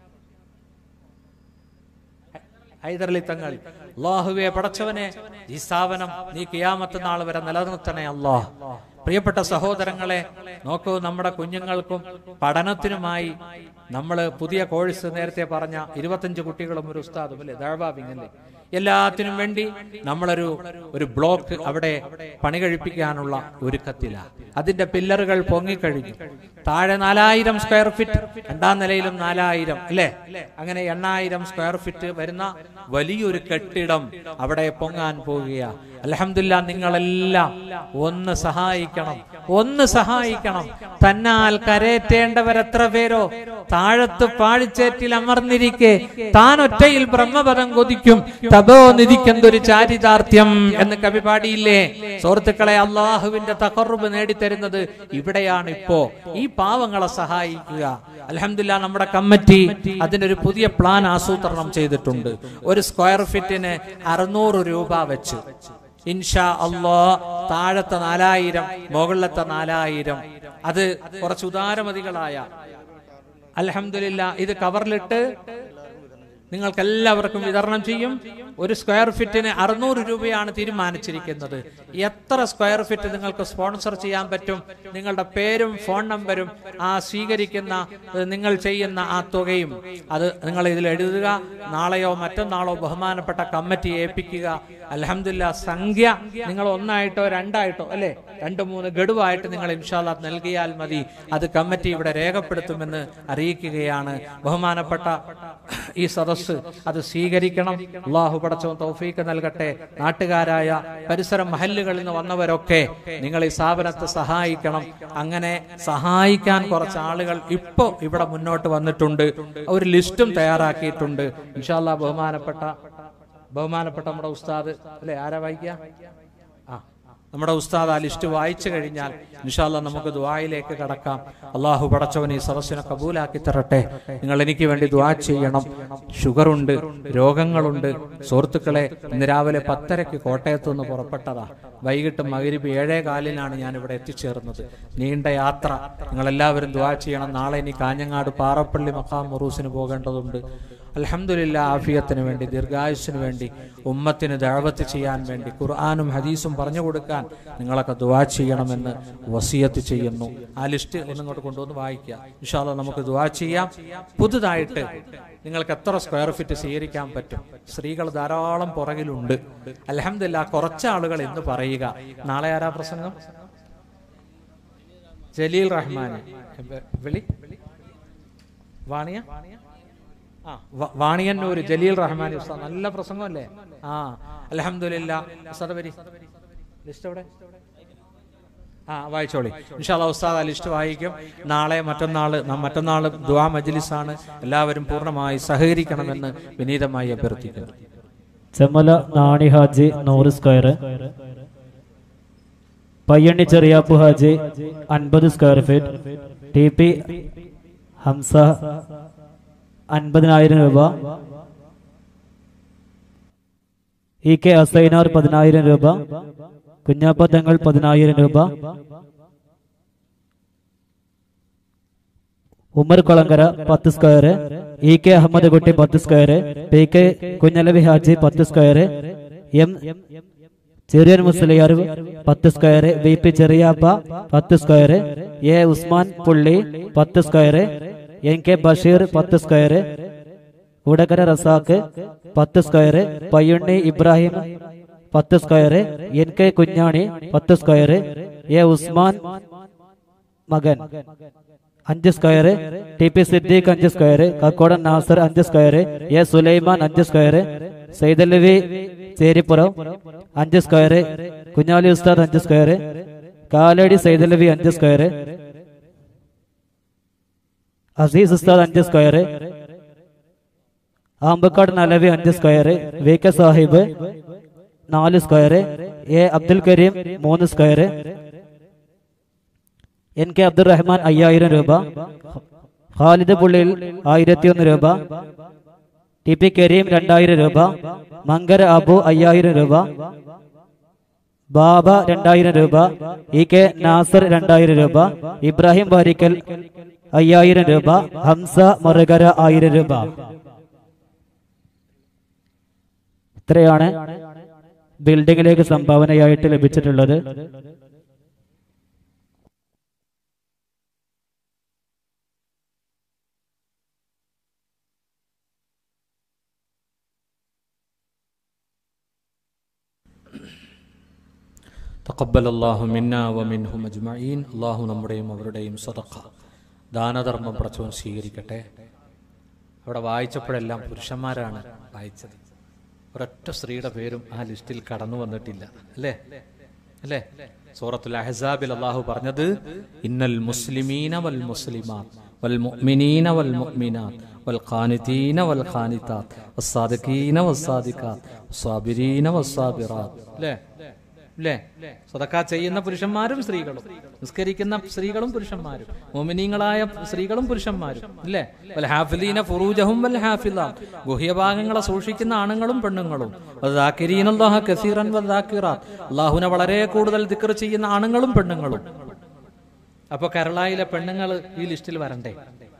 ഹൈദരലി തങ്ങൾ അള്ളാഹുവെ പടച്ചവനെ ഈ സ്ഥാപനം നീ കിയാമത്ത് നാൾ വരെ നിലനിർത്തണേ അള്ളാഹ് പ്രിയപ്പെട്ട സഹോദരങ്ങളെ നോക്കൂ നമ്മുടെ കുഞ്ഞുങ്ങൾക്കും പഠനത്തിനുമായി നമ്മൾ പുതിയ കോഴ്സ് നേരത്തെ പറഞ്ഞ ഇരുപത്തഞ്ച് കുട്ടികളും ഒരു ഉസ്താദും അല്ലേ ദഴബാബിങ് അല്ലേ എല്ലാത്തിനും വേണ്ടി നമ്മളൊരു ഒരു ബ്ലോക്ക് അവിടെ പണി കഴിപ്പിക്കാനുള്ള ഒരുക്കത്തില അതിന്റെ പില്ലറുകൾ പൊങ്ങിക്കഴിഞ്ഞു താഴെ നാലായിരം സ്ക്വയർ ഫീറ്റ് രണ്ടാം നിലയിലും നാലായിരം അല്ലേ അങ്ങനെ എണ്ണായിരം സ്ക്വയർ ഫീറ്റ് വരുന്ന വലിയൊരു കെട്ടിടം അവിടെ പൊങ്ങാൻ പോവുകയാ അലഹമില്ല നിങ്ങളെല്ലാം ഒന്ന് സഹായിക്കണം ഒന്ന് സഹായിക്കണം തന്നാൽ കരയേറ്റേണ്ടവരെത്ര പേരോ താഴത്ത് പാഴിച്ചേറ്റിൽ അമർന്നിരിക്കെ താൻ ഒറ്റയിൽ ബ്രഹ്മപദം കൊതിക്കും തപോ നിധിക്കെന്തൊരു ചാരിതാർത്ഥ്യം എന്ന് കവി പാടിയില്ലേ സുഹൃത്തുക്കളെ അള്ളാഹുവിന്റെ തകർവ് നേടിത്തരുന്നത് ഇവിടെയാണ് ഇപ്പോ ഈ പാവങ്ങളെ സഹായിക്കുക അലഹമില്ല നമ്മുടെ കമ്മിറ്റി അതിനൊരു പുതിയ പ്ലാൻ ആസൂത്രണം ചെയ്തിട്ടുണ്ട് ഒരു സ്ക്വയർ ഫീറ്റിന് അറുന്നൂറ് രൂപ വെച്ച് ഇൻഷാ അള്ളാ താഴത്തെ നാലായിരം മുകളിലത്തെ നാലായിരം അത് കുറച്ച് ഉദാരമതികളായ അലഹമില്ല ഇത് കവറിലിട്ട് നിങ്ങൾക്ക് എല്ലാവർക്കും വിതരണം ചെയ്യും ഒരു സ്ക്വയർ ഫീറ്റിന് അറുന്നൂറ് രൂപയാണ് തീരുമാനിച്ചിരിക്കുന്നത് എത്ര സ്ക്വയർ ഫീറ്റ് നിങ്ങൾക്ക് സ്പോൺസർ ചെയ്യാൻ പറ്റും നിങ്ങളുടെ പേരും ഫോൺ നമ്പരും ആ സ്വീകരിക്കുന്ന ഏഹ്, നിങ്ങൾ ചെയ്യുന്ന ആ തുകയും അത് നിങ്ങൾ ഇതിൽ എഴുതുക നാളെയോ മറ്റന്നാളോ ബഹുമാനപ്പെട്ട കമ്മിറ്റി ഏൽപ്പിക്കുക അലഹമില്ല സംഖ്യ നിങ്ങൾ ഒന്നായിട്ടോ രണ്ടായിട്ടോ അല്ലെ രണ്ട് മൂന്ന് ഗഡുവായിട്ട് നിങ്ങൾ ഇൻഷാല്ല നൽകിയാൽ മതി അത് കമ്മിറ്റി ഇവിടെ രേഖപ്പെടുത്തുമെന്ന് അറിയിക്കുകയാണ് ബഹുമാനപ്പെട്ട ഈ സദസ്സ് അത് സ്വീകരിക്കണം അള്ളാഹു പടച്ചവും തൗഫീക്ക് നൽകട്ടെ നാട്ടുകാരായ പരിസര മഹല്ലുകളിൽ നിന്ന് വന്നവരൊക്കെ നിങ്ങൾ ഈ സ്ഥാപനത്തെ സഹായിക്കണം അങ്ങനെ സഹായിക്കാൻ കുറച്ച് ആളുകൾ ഇപ്പോ ഇവിടെ മുന്നോട്ട് വന്നിട്ടുണ്ട് ഒരു ലിസ്റ്റും തയ്യാറാക്കിയിട്ടുണ്ട് ഇൻഷാല്ലാ ബഹുമാനപ്പെട്ട ബഹുമാനപ്പെട്ട നമ്മുടെ ഉസ്താദ് അല്ലെ ആരാ വായിക്കുക ആ നമ്മുടെ ഉസ്താദ് ആ ലിസ്റ്റ് വായിച്ചു കഴിഞ്ഞാൽ ഇൻഷാല്ല നമുക്ക് ദുആയിലേക്ക് കടക്കാം അള്ളാഹു പടച്ചവൻ ഈ സദസ്സിനെ കബൂലാക്കി തരട്ടെ നിങ്ങൾ എനിക്ക് വേണ്ടി ദുആ ചെയ്യണം ഷുഗറുണ്ട് രോഗങ്ങളുണ്ട് സുഹൃത്തുക്കളെ ഇന്ന് രാവിലെ പത്തരയ്ക്ക് കോട്ടയത്ത് നിന്ന് പുറപ്പെട്ടതാ വൈകിട്ട് മകരിബ് ഏഴേ കാലിനാണ് ഞാൻ ഇവിടെ എത്തിച്ചേർന്നത് നീണ്ട യാത്ര നിങ്ങൾ എല്ലാവരും ദുആ ചെയ്യണം നാളെ ഇനി കാഞ്ഞങ്ങാട് പാറപ്പള്ളി മഖാം മുറൂസിന് പോകേണ്ടതുണ്ട് അൽഹംദുലില്ല ആഫിയത്തിന് വേണ്ടി ദീർഘായുസിന് വേണ്ടി ഉമ്മത്തിന് ദഅവത്ത് ചെയ്യാൻ വേണ്ടി ഖുർആാനും ഹദീസും പറഞ്ഞു കൊടുക്കാൻ നിങ്ങളൊക്കെ ദുആ ചെയ്യണമെന്ന് വസിയത്ത് ചെയ്യുന്നു ആ ലിസ്റ്റ് ഒന്നിങ്ങോട്ട് കൊണ്ടുവന്ന് വായിക്കുക ഇൻഷാല്ല നമുക്ക് ദുആ ചെയ്യാം പുതുതായിട്ട് നിങ്ങൾക്ക് എത്ര സ്ക്വയർ ഫീറ്റ് സ്വീകരിക്കാൻ പറ്റും സ്ത്രീകൾ ധാരാളം പുറകിലുണ്ട് അലഹമില്ല കുറച്ച് ആളുകൾ എന്ന് പറയുക നാളെ ആരാ പ്രസംഗം ജലീൽ റഹ്മാൻ വിളി വാണിയ ആ വ- വാണിയന്നൂര് ജലീൽ റഹ്മാൻ ഉസ്താദ് നല്ല പ്രസംഗമല്ലേ ആ അലഹമില്ല ഉസ്താദ് വരി ലിസ്റ്റ് എവിടെ ആ വായിച്ചോളി ഇൻഷാല്ലാ ഉസ്താദ് ആ ലിസ്റ്റ് വായിക്കും നാളെ മറ്റന്നാള് ന- മറ്റന്നാള് ദുആ മജ്ലിസാണ് എല്ലാവരും പൂർണ്ണമായി സഹകരിക്കണമെന്ന് വിനീതമായി അഭ്യർത്ഥിക്കുന്നു ചെമ്മല നാണി ഹാജി നൂറ് സ്ക്വയർ പയ്യണ്ണി ചെറിയാപ്പു ഹാജി അൻപത് square feet T P Hamza അൻപതിനായിരം രൂപ ഇ കെ അസൈനാർ പതിനായിരം രൂപ കുഞ്ഞാപ്പ തങ്ങൾ പതിനായിരം രൂപ ഉമർ കൊളങ്കര പത്ത് square E K Ahammed Kutty പത്ത് square P K Kunhalavi Haji പത്ത് സ്ക്വയർ എം ചെറിയൻ മുസ്ലിയാർ പത്ത് സ്ക്വയർ വി പി ചെറിയാപ്പ പത്ത് സ്ക്വയർ എ ഉസ്മാൻ പുള്ളി പത്ത് സ്ക്വയർ എൻ കെ ബഷീർ പത്ത് സ്ക്വയർ ഉടകര റസാക്ക് പത്ത് സ്ക്വയർ പയ്യണ്ണി ഇബ്രാഹിം പത്ത് സ്ക്വയർ എൻ കെ കുഞ്ഞാണി പത്ത് സ്ക്വയർ എ ഉസ്മാൻ മകൻ അഞ്ച് സ്ക്വയർ ടി പി സിദ്ദീഖ് അഞ്ച് സ്ക്വയർ കക്കോടൻ നാസർ അഞ്ച് സ്ക്വയർ എ സുലൈമാൻ അഞ്ച് സ്ക്വയർ സൈദലവി ചേരിപ്പുറം അഞ്ച് സ്ക്വയർ കുഞ്ഞാലി ഉസ്താദ് അഞ്ച് സ്ക്വയർ കാലടി സൈദലവി അഞ്ച് സ്ക്വയർ അസീസ് ഉസ്താദ് അഞ്ച് സ്ക്വയർ ആമ്പക്കാട് നലവി അഞ്ച് സ്ക്വയർ വി കെ സാഹിബ് നാല് സ്ക്വയർ എ അബ്ദുൽ കരീം മൂന്ന് സ്ക്വയർ എൻ കെ അബ്ദുറഹ്മാൻ അയ്യായിരം രൂപ ഖാലിദ് പുള്ളിയിൽ ആയിരത്തിയൊന്ന് രൂപ ടി പി കരീം രണ്ടായിരം രൂപ മങ്കര അബു അയ്യായിരം രൂപ ബാബ രണ്ടായിരം രൂപ ഇ കെ നാസർ രണ്ടായിരം രൂപ ഇബ്രാഹിം ബാരിക്കൽ അയ്യായിരം രൂപ ഹംസ മറുകര ആയിരം രൂപ ഇത്രയാണ് ബിൽഡിങ്ങിലേക്ക് സംഭാവനയായിട്ട് ലഭിച്ചിട്ടുള്ളത് തഖബ്ബൽ അല്ലാഹു മിന്ന വ മിൻഹും അജ്മഈൻ അല്ലാഹു നമ്മുടെയും അവരുടെയും സദഖ ദാനധർമ്മം പ്രച്ചവൻ സ്വീകരിക്കട്ടെ അവിടെ വായിച്ചപ്പോഴെല്ലാം പുരുഷന്മാരാണ് വായിച്ചത് ഒരൊറ്റ സ്ത്രീയുടെ പേരും ആ ലിസ്റ്റിൽ കടന്നു വന്നിട്ടില്ല അല്ലേ അല്ലേ സൂറത്തുൽ അഹ്സാബിൽ അള്ളാഹു പറഞ്ഞത് ഇന്നൽ മുസ്ലിമീന വൽ മുസ്ലിമാത്ത് വൽ മുഅ്മിനീന വൽ മുഅ്മിനാത്ത് വൽ ഖാനിതീന വൽ ഖാനിതാത്ത് വസ്സാദിഖീന വസ്സാദിഖാത്ത് വസ്സാബിരീന വസ്സാബിറാത്ത് അല്ലേ അല്ലേ സ്വതക്ക ചെയ്യുന്ന പുരുഷന്മാരും സ്ത്രീകളും നിസ്കരിക്കുന്ന സ്ത്രീകളും പുരുഷന്മാരും മോമിനീങ്ങളായ സ്ത്രീകളും പുരുഷന്മാരും അല്ലേ വൽ ഹാഫിലീന ഫുറൂജഹും വൽ ഹാഫിലാത്ത് ഗുഹ്യഭാഗങ്ങളെ സൂക്ഷിക്കുന്ന ആണുങ്ങളും പെണ്ണുങ്ങളും വദാക്കിരീനല്ലാഹ കസീറൻ വദാക്കിറാത്ത് അള്ളാഹുനെ വളരെ കൂടുതൽ ദിക്ർ ചെയ്യുന്ന ആണുങ്ങളും പെണ്ണുങ്ങളും അപ്പൊ കേരളയിലെ പെണ്ണുങ്ങൾ ഈ ലിസ്റ്റിൽ വരണ്ടേ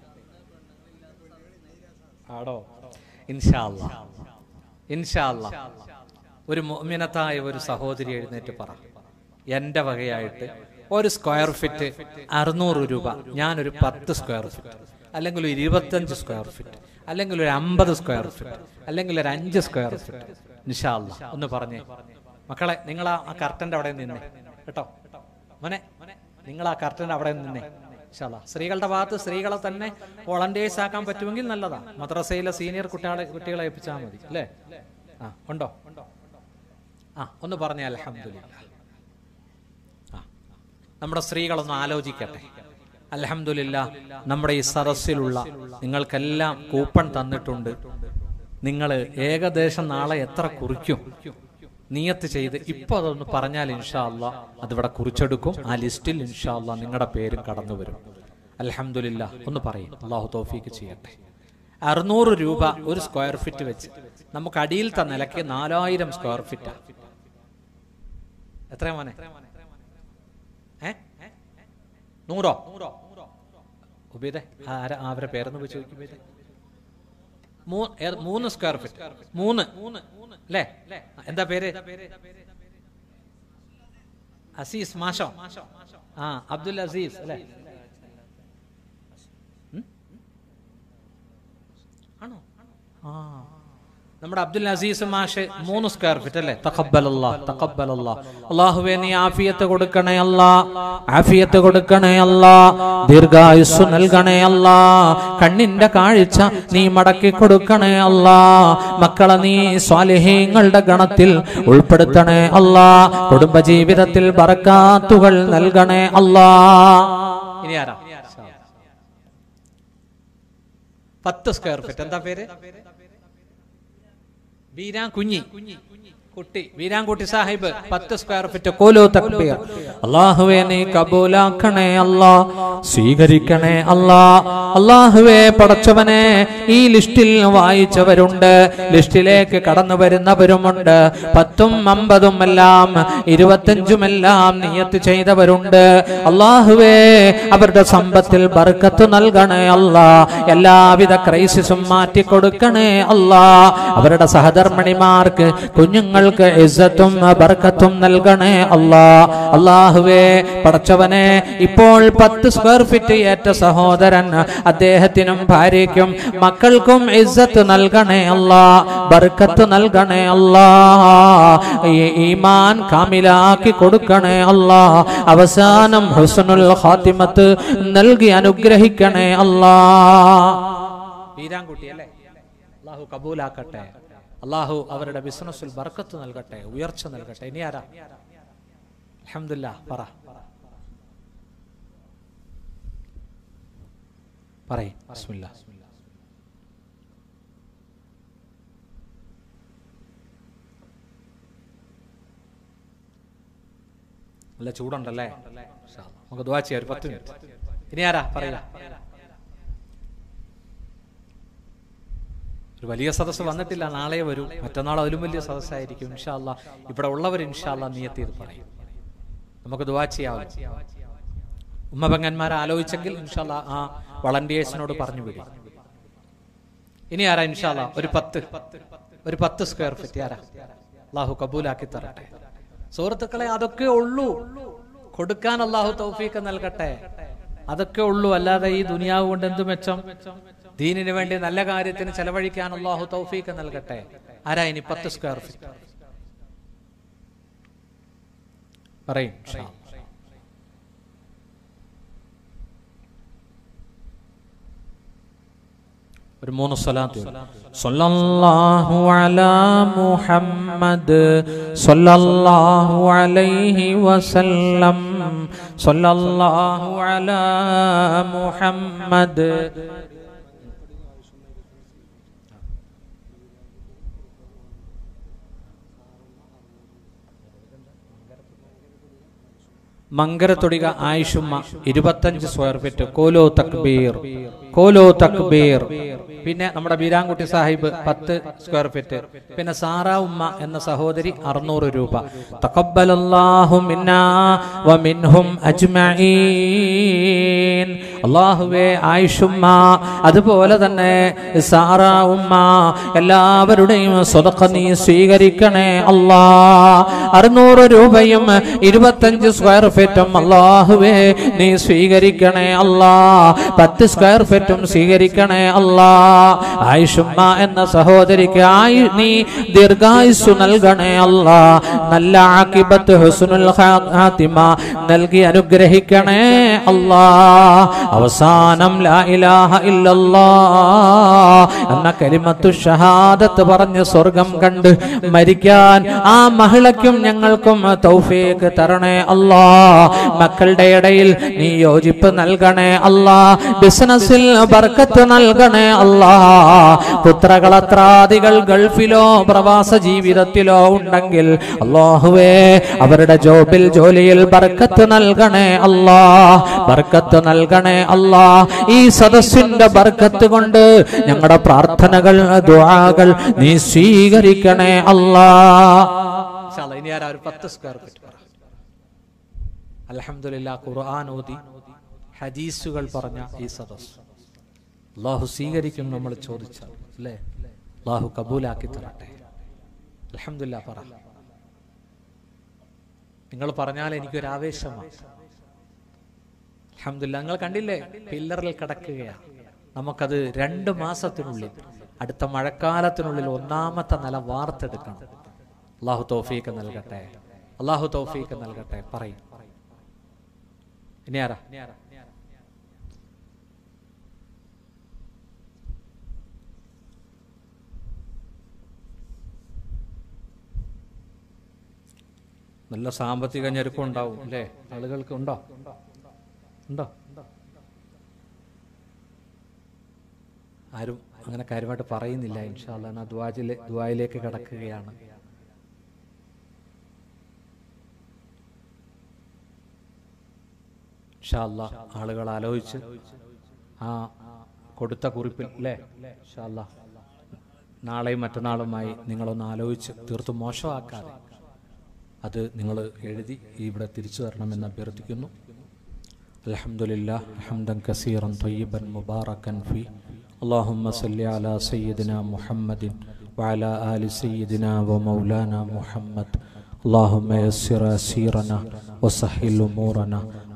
ആടോ ഇൻഷാ അല്ലാ ഇൻഷാ അല്ലാ ഒരു മോമിനത്തായ ഒരു സഹോദരി എഴുന്നേറ്റ് പറ എന്റെ വകയായിട്ട് ഒരു സ്ക്വയർ ഫീറ്റ് അറുന്നൂറ് രൂപ ഞാനൊരു പത്ത് സ്ക്വയർ ഫീറ്റ് അല്ലെങ്കിൽ ഒരു ഇരുപത്തഞ്ച് സ്ക്വയർ ഫീറ്റ് അല്ലെങ്കിൽ ഒരു അമ്പത് സ്ക്വയർ ഫീറ്റ് അല്ലെങ്കിൽ ഒരു അഞ്ച് സ്ക്വയർ ഫീറ്റ് നിഷാല്ല ഒന്ന് പറഞ്ഞേ മക്കളെ നിങ്ങൾ ആ കർട്ടന്റെ അവിടെ നിന്നേ കേട്ടോ മോനെ നിങ്ങൾ ആ കർട്ടന്റെ അവിടെ നിന്നേ ഇൻഷാല്ലാ. സ്ത്രീകളുടെ ഭാഗത്ത് സ്ത്രീകളെ തന്നെ വോളണ്ടിയേഴ്സ് ആക്കാൻ പറ്റുമെങ്കിൽ നല്ലതാ മദ്രസയിലെ സീനിയർ കുട്ടികളെ കുട്ടികളെ ഏൽപ്പിച്ചാൽ മതി അല്ലേ ആ ഉണ്ടോ ആ ഒന്ന് പറഞ്ഞേ അലഹമില്ല ആ നമ്മുടെ സ്ത്രീകളൊന്ന് ആലോചിക്കട്ടെ അലഹമില്ല നമ്മുടെ ഈ സദസ്സിലുള്ള നിങ്ങൾക്കെല്ലാം കൂപ്പൺ തന്നിട്ടുണ്ട് നിങ്ങൾ ഏകദേശം നാളെ എത്ര കുറിക്കും നിയത്ത് ചെയ്ത് ഇപ്പൊ അതൊന്ന് പറഞ്ഞാൽ ഇൻഷാ അല്ല അതിവിടെ കുറിച്ചെടുക്കും ആ ലിസ്റ്റിൽ ഇൻഷാ അല്ല നിങ്ങളുടെ പേരും കടന്നു വരും അലഹമില്ല ഒന്ന് പറയും അള്ളാഹു തോഫീക്ക് ചെയ്യട്ടെ അറുന്നൂറ് രൂപ ഒരു സ്ക്വയർ ഫീറ്റ് വെച്ച് നമുക്ക് അടിയിലത്തെ നിലയ്ക്ക് നാലായിരം സ്ക്വയർ ഫീറ്റാ എത്രയാ മോനെ ഏ നൂറോ ഉബീദേ ആരാ അവരെ പേരെന്ന് പോയി ചോദിക്കും ഉബീദേ. മൂ- ഏത് മൂന്ന് സ്ക്വയർ ഫീറ്റ് മൂന്ന് അല്ലേ എന്താ പേര് അസീസ് മാഷോ ആ അബ്ദുൽ അസീസ് അല്ലേ ഉം? ആണോ ആ നമ്മുടെ അബ്ദുൽ അസീസ് മാഷ് മൂന്ന് സ്ക്വയർ ഫീറ്റ് അല്ലേ തഖബ്ബലല്ലാ തഖബ്ബലല്ലാ അല്ലാഹുവേ നീ ആഫിയത്ത് കൊടുക്കണേ അല്ലാ ആഫിയത്ത് കൊടുക്കണേ അല്ലാ ദീർഘായുസ് നൽകണേ അല്ലാ കണ്ണിന്റെ കാഴ്ച നീ മടക്കി കൊടുക്കണേ അല്ലാ മക്കളെ നീ സ്വാലിഹീങ്ങളുടെ ഗണത്തിൽ ഉൾപ്പെടുത്തണേ അല്ലാ കുടുംബജീവിതത്തിൽ ബറക്കാത്തുകൾ നൽകണേ അല്ലാ ഇനി ആരാ പത്ത് സ്ക്വയർ ഫീറ്റ് എന്താ പേര് വീരാൻ കുഞ്ഞി കുട്ടി വീരാൻകുട്ടി സാഹിബ് പത്ത് സ്ക്വയർ ഫീറ്റ് കോലോ തക്ബീർ അള്ളാഹുവെ നീ കബൂലാക്കണേ അല്ലാ സ്വീകരിക്കണേ അല്ലാ അള്ളാഹുവെ പടച്ചവനെ ഈ ലിസ്റ്റിൽ വായിച്ചവരുണ്ട് ലിസ്റ്റിലേക്ക് കടന്നു വരുന്നവരുമുണ്ട് പത്തും അമ്പതും എല്ലാം ഇരുപത്തഞ്ചും എല്ലാം നിയത്ത് ചെയ്തവരുണ്ട് അള്ളാഹുവേ അവരുടെ സമ്പത്തിൽ ബർക്കത്ത് നൽകണേ അല്ലാ എല്ലാവിധ ക്രൈസിസും മാറ്റിക്കൊടുക്കണേ അല്ലാ അവരുടെ സഹധർമ്മിണിമാർക്ക് കുഞ്ഞുങ്ങൾക്ക് ഇസ്സത്തും ബർക്കത്തും നൽകണേ അല്ലാ അള്ളാഹുവേ പടച്ചവനെ ഇപ്പോൾ പത്ത് സ്ക്വയർ സ്ക്വയർ ഫീറ്റ് ഏറ്റ സഹോദരൻ അദ്ദേഹത്തിനും ഭാര്യയ്ക്കും മക്കൾക്കും ഇസ്സത്ത് നൽകണേ അല്ലാ ബർക്കത്ത് നൽകണേ അല്ലാ ഈ ഈമാൻ കാമിലാക്കി കൊടുക്കണേ അല്ലാ അവസാനം ഹുസ്നുൽ ഖാത്തിമത്ത് നൽകി അനുഗ്രഹിക്കണേ അല്ലാ വീരാൻകുട്ടി അല്ലേ അള്ളാഹു കബൂലാക്കട്ടെ അള്ളാഹു അവരുടെ ബിസിനസ്സിൽ ബർക്കത്ത് നൽകട്ടെ ഉയർച്ച നൽകട്ടെ ഇനി ആരാ അൽഹംദുലില്ല പറ പറയും ബിസ്മില്ലാ നല്ല ചൂടുണ്ടല്ലേ ഇൻഷാ അല്ലാ. നമുക്ക് ദുആ ചെയ്യാം ഒരു പത്ത് മിനിറ്റ് ഇനി ആരാ പറയാ ഒരു വലിയ സദസ്സ് വന്നിട്ടില്ല നാളെ വരൂ മറ്റന്നാൾ അതിലും വലിയ സദസ്സായിരിക്കും ഇൻഷാല്ല ഇവിടെ ഉള്ളവർ ഇൻഷാല്ല നീയത്തി ഇത് പറയും നമുക്ക് ദുവാ ചെയ്യാം ഉമ്മപെങ്ങന്മാരെ ആലോചിച്ചെങ്കിൽ ഇൻഷാല്ല ആ വളണ്ടിയേഴ്സിനോട് പറഞ്ഞു വിടും ഇനി ആരാ ഇൻഷാല്ല ഒരു പത്ത് ഒരു പത്ത് സ്ക്വയർ ഫീറ്റ് ആരാ അള്ളാഹു കബൂലാക്കി തരട്ടെ സുഹൃത്തുക്കളെ അതൊക്കെ ഉള്ളൂ കൊടുക്കാൻ അള്ളാഹു തൗഫീക്ക് നൽകട്ടെ അതൊക്കെ ഉള്ളൂ അല്ലാതെ ഈ ദുനിയാവ് കൊണ്ട് എന്ത് മെച്ചം ദീനിന് വേണ്ടി നല്ല കാര്യത്തിന് ചെലവഴിക്കാൻ അള്ളാഹു തൗഫീക്ക് നൽകട്ടെ ആരാ ഇനി പത്ത് സ്ക്വയർ ഫീറ്റ് പറയും ഇൻഷാ അല്ലാ. ഒരു മൂന്ന് സ്വലാത്ത് സല്ലല്ലാഹു അലാ മുഹമ്മദ് സല്ലല്ലാഹു അലൈഹി വസല്ലം സല്ലല്ലാഹു അലാ മുഹമ്മദ് മങ്കരത്തൊടിക ആയിഷുമ്മ ഇരുപത്തഞ്ച് സ്ക്വയർ ഫീറ്റ് കോലോ തക്ബീർ കോലോ തക്ബീർ പിന്നെ നമ്മുടെ ബീരാൻകുട്ടി സാഹിബ് പത്ത് സ്ക്വയർ ഫീറ്റ് പിന്നെ സാറാ ഉമ്മ എന്ന സഹോദരി അറുന്നൂറ് രൂപ തഖബ്ബലല്ലാഹു മിന്നാ വമിൻഹും അജ്മഈൻ അല്ലാഹുവേ ആയിഷുമ്മ അതുപോലെ തന്നെ സാറ ഉമ്മ എല്ലാവരുടെയും സ്വതക്ക നീ സ്വീകരിക്കണേ അല്ലാ അറുന്നൂറ് രൂപയും ഇരുപത്തഞ്ച് സ്ക്വയർ ഫീറ്റും അല്ലാഹുവേ നീ സ്വീകരിക്കണേ അല്ലാ പത്ത് സ്ക്വയർ ഫീറ്റും സ്വീകരിക്കണേ അല്ലാ ആയിഷുമ്മ എന്ന സഹോദരിക്ക് ആയി നീ ദീർഘായുസ് നൽകണേ അല്ലാ നല്ല ആക്കിബത്ത് ഹുസ്നുൽ ഖാത്തിമ നൽകി അനുഗ്രഹിക്കണേ അല്ലാ അവസാനം ലാ ഇലാഹ ഇല്ലല്ലാ എന്ന കലിമത്തു ഷഹാദത്ത് പറഞ്ഞ് സ്വർഗം കണ്ട് മരിക്കാൻ ആ മഹിളയ്ക്കും ഞങ്ങൾക്കും തൗഫീഖ് തരണേ അല്ലാ മക്കളുടെ ഇടയിൽ നീ യോജിപ്പ് നൽകണേ അല്ലാ ബിസിനസ്സിൽ ബർക്കത്ത് നൽകണേ അല്ലാ പുത്രകളത്രാദികൾ ഗൾഫിലോ പ്രവാസ ജീവിതത്തിലോ ഉണ്ടെങ്കിൽ അള്ളാഹുവേ അവരുടെ ജോബിൽ ജോലിയിൽ ബർക്കത്ത് നൽകണേ അല്ലാ ബർക്കത്ത് നൽകണേ അല്ലാ ഈ സദസ്സിന്റെ ബർക്കത്ത് കൊണ്ട് ഞങ്ങളുടെ പ്രാർത്ഥനകൾ ദുആകൾ നീ സ്വീകരിക്കണേ അല്ലാ ഇൻഷാ അല്ലാ, ഇനി ആരാ ഒരു പത്ത് സ്ക്വയർ ഫീറ്റ് പറ അൽഹംദുലില്ലാ ഖുർആൻ ഓതി ഹദീസുകൾ പറഞ്ഞ ഈ സദസ് അള്ളാഹു സ്വീകരിക്കും നമ്മൾ ചോദിച്ചാൽ അല്ലേ അള്ളാഹു കബൂലാക്കി തരട്ടെ അൽഹംദുലില്ലാ പറ നിങ്ങൾ പറഞ്ഞാൽ എനിക്കൊരു ആവേശമാണ് അൽഹംദുലില്ലാ നിങ്ങൾ കണ്ടില്ലേ പില്ലറിൽ കിടക്കുകയാണ് നമുക്കത് രണ്ട് മാസത്തിനുള്ളിൽ അടുത്ത മഴക്കാലത്തിനുള്ളിൽ ഒന്നാമത്തെ നില വാർത്തെടുക്കണം അള്ളാഹു തൗഫീക്ക് നൽകട്ടെ അള്ളാഹു തൗഫീക്ക് നൽകട്ടെ പറയും ഇനി ആരാ നല്ല സാമ്പത്തിക ഞെരുക്കം ഉണ്ടാവും അല്ലേ ആളുകൾക്ക് ഉണ്ടോ ഉണ്ടോ ആരും അങ്ങനെ കാര്യമായിട്ട് പറയുന്നില്ല ഇൻഷാല്ല എന്നാ ദ്വാജിലെ ദ്വായിലേക്ക് കടക്കുകയാണ് ഇൻഷാല്ല ആളുകൾ ആലോചിച്ച് ആ കൊടുത്ത കുറിപ്പിൽ അല്ലേ ഇൻഷാല്ല നാളെയും മറ്റന്നാളുമായി നിങ്ങളൊന്ന് ആലോചിച്ച് തീർത്തും മോശമാക്കാതെ അത് നിങ്ങൾ എഴുതി ഇവിടെ തിരിച്ചു തരണമെന്ന് അഭ്യർത്ഥിക്കുന്നു അലഹമുല്ലാ ഹംദൻ കസീറൻ طيبا مباركا فيه اللهم صل على سيدنا محمد وعلى آل سيدنا ومولانا محمد اللهم يسر أسيرنا وسهل أمورنا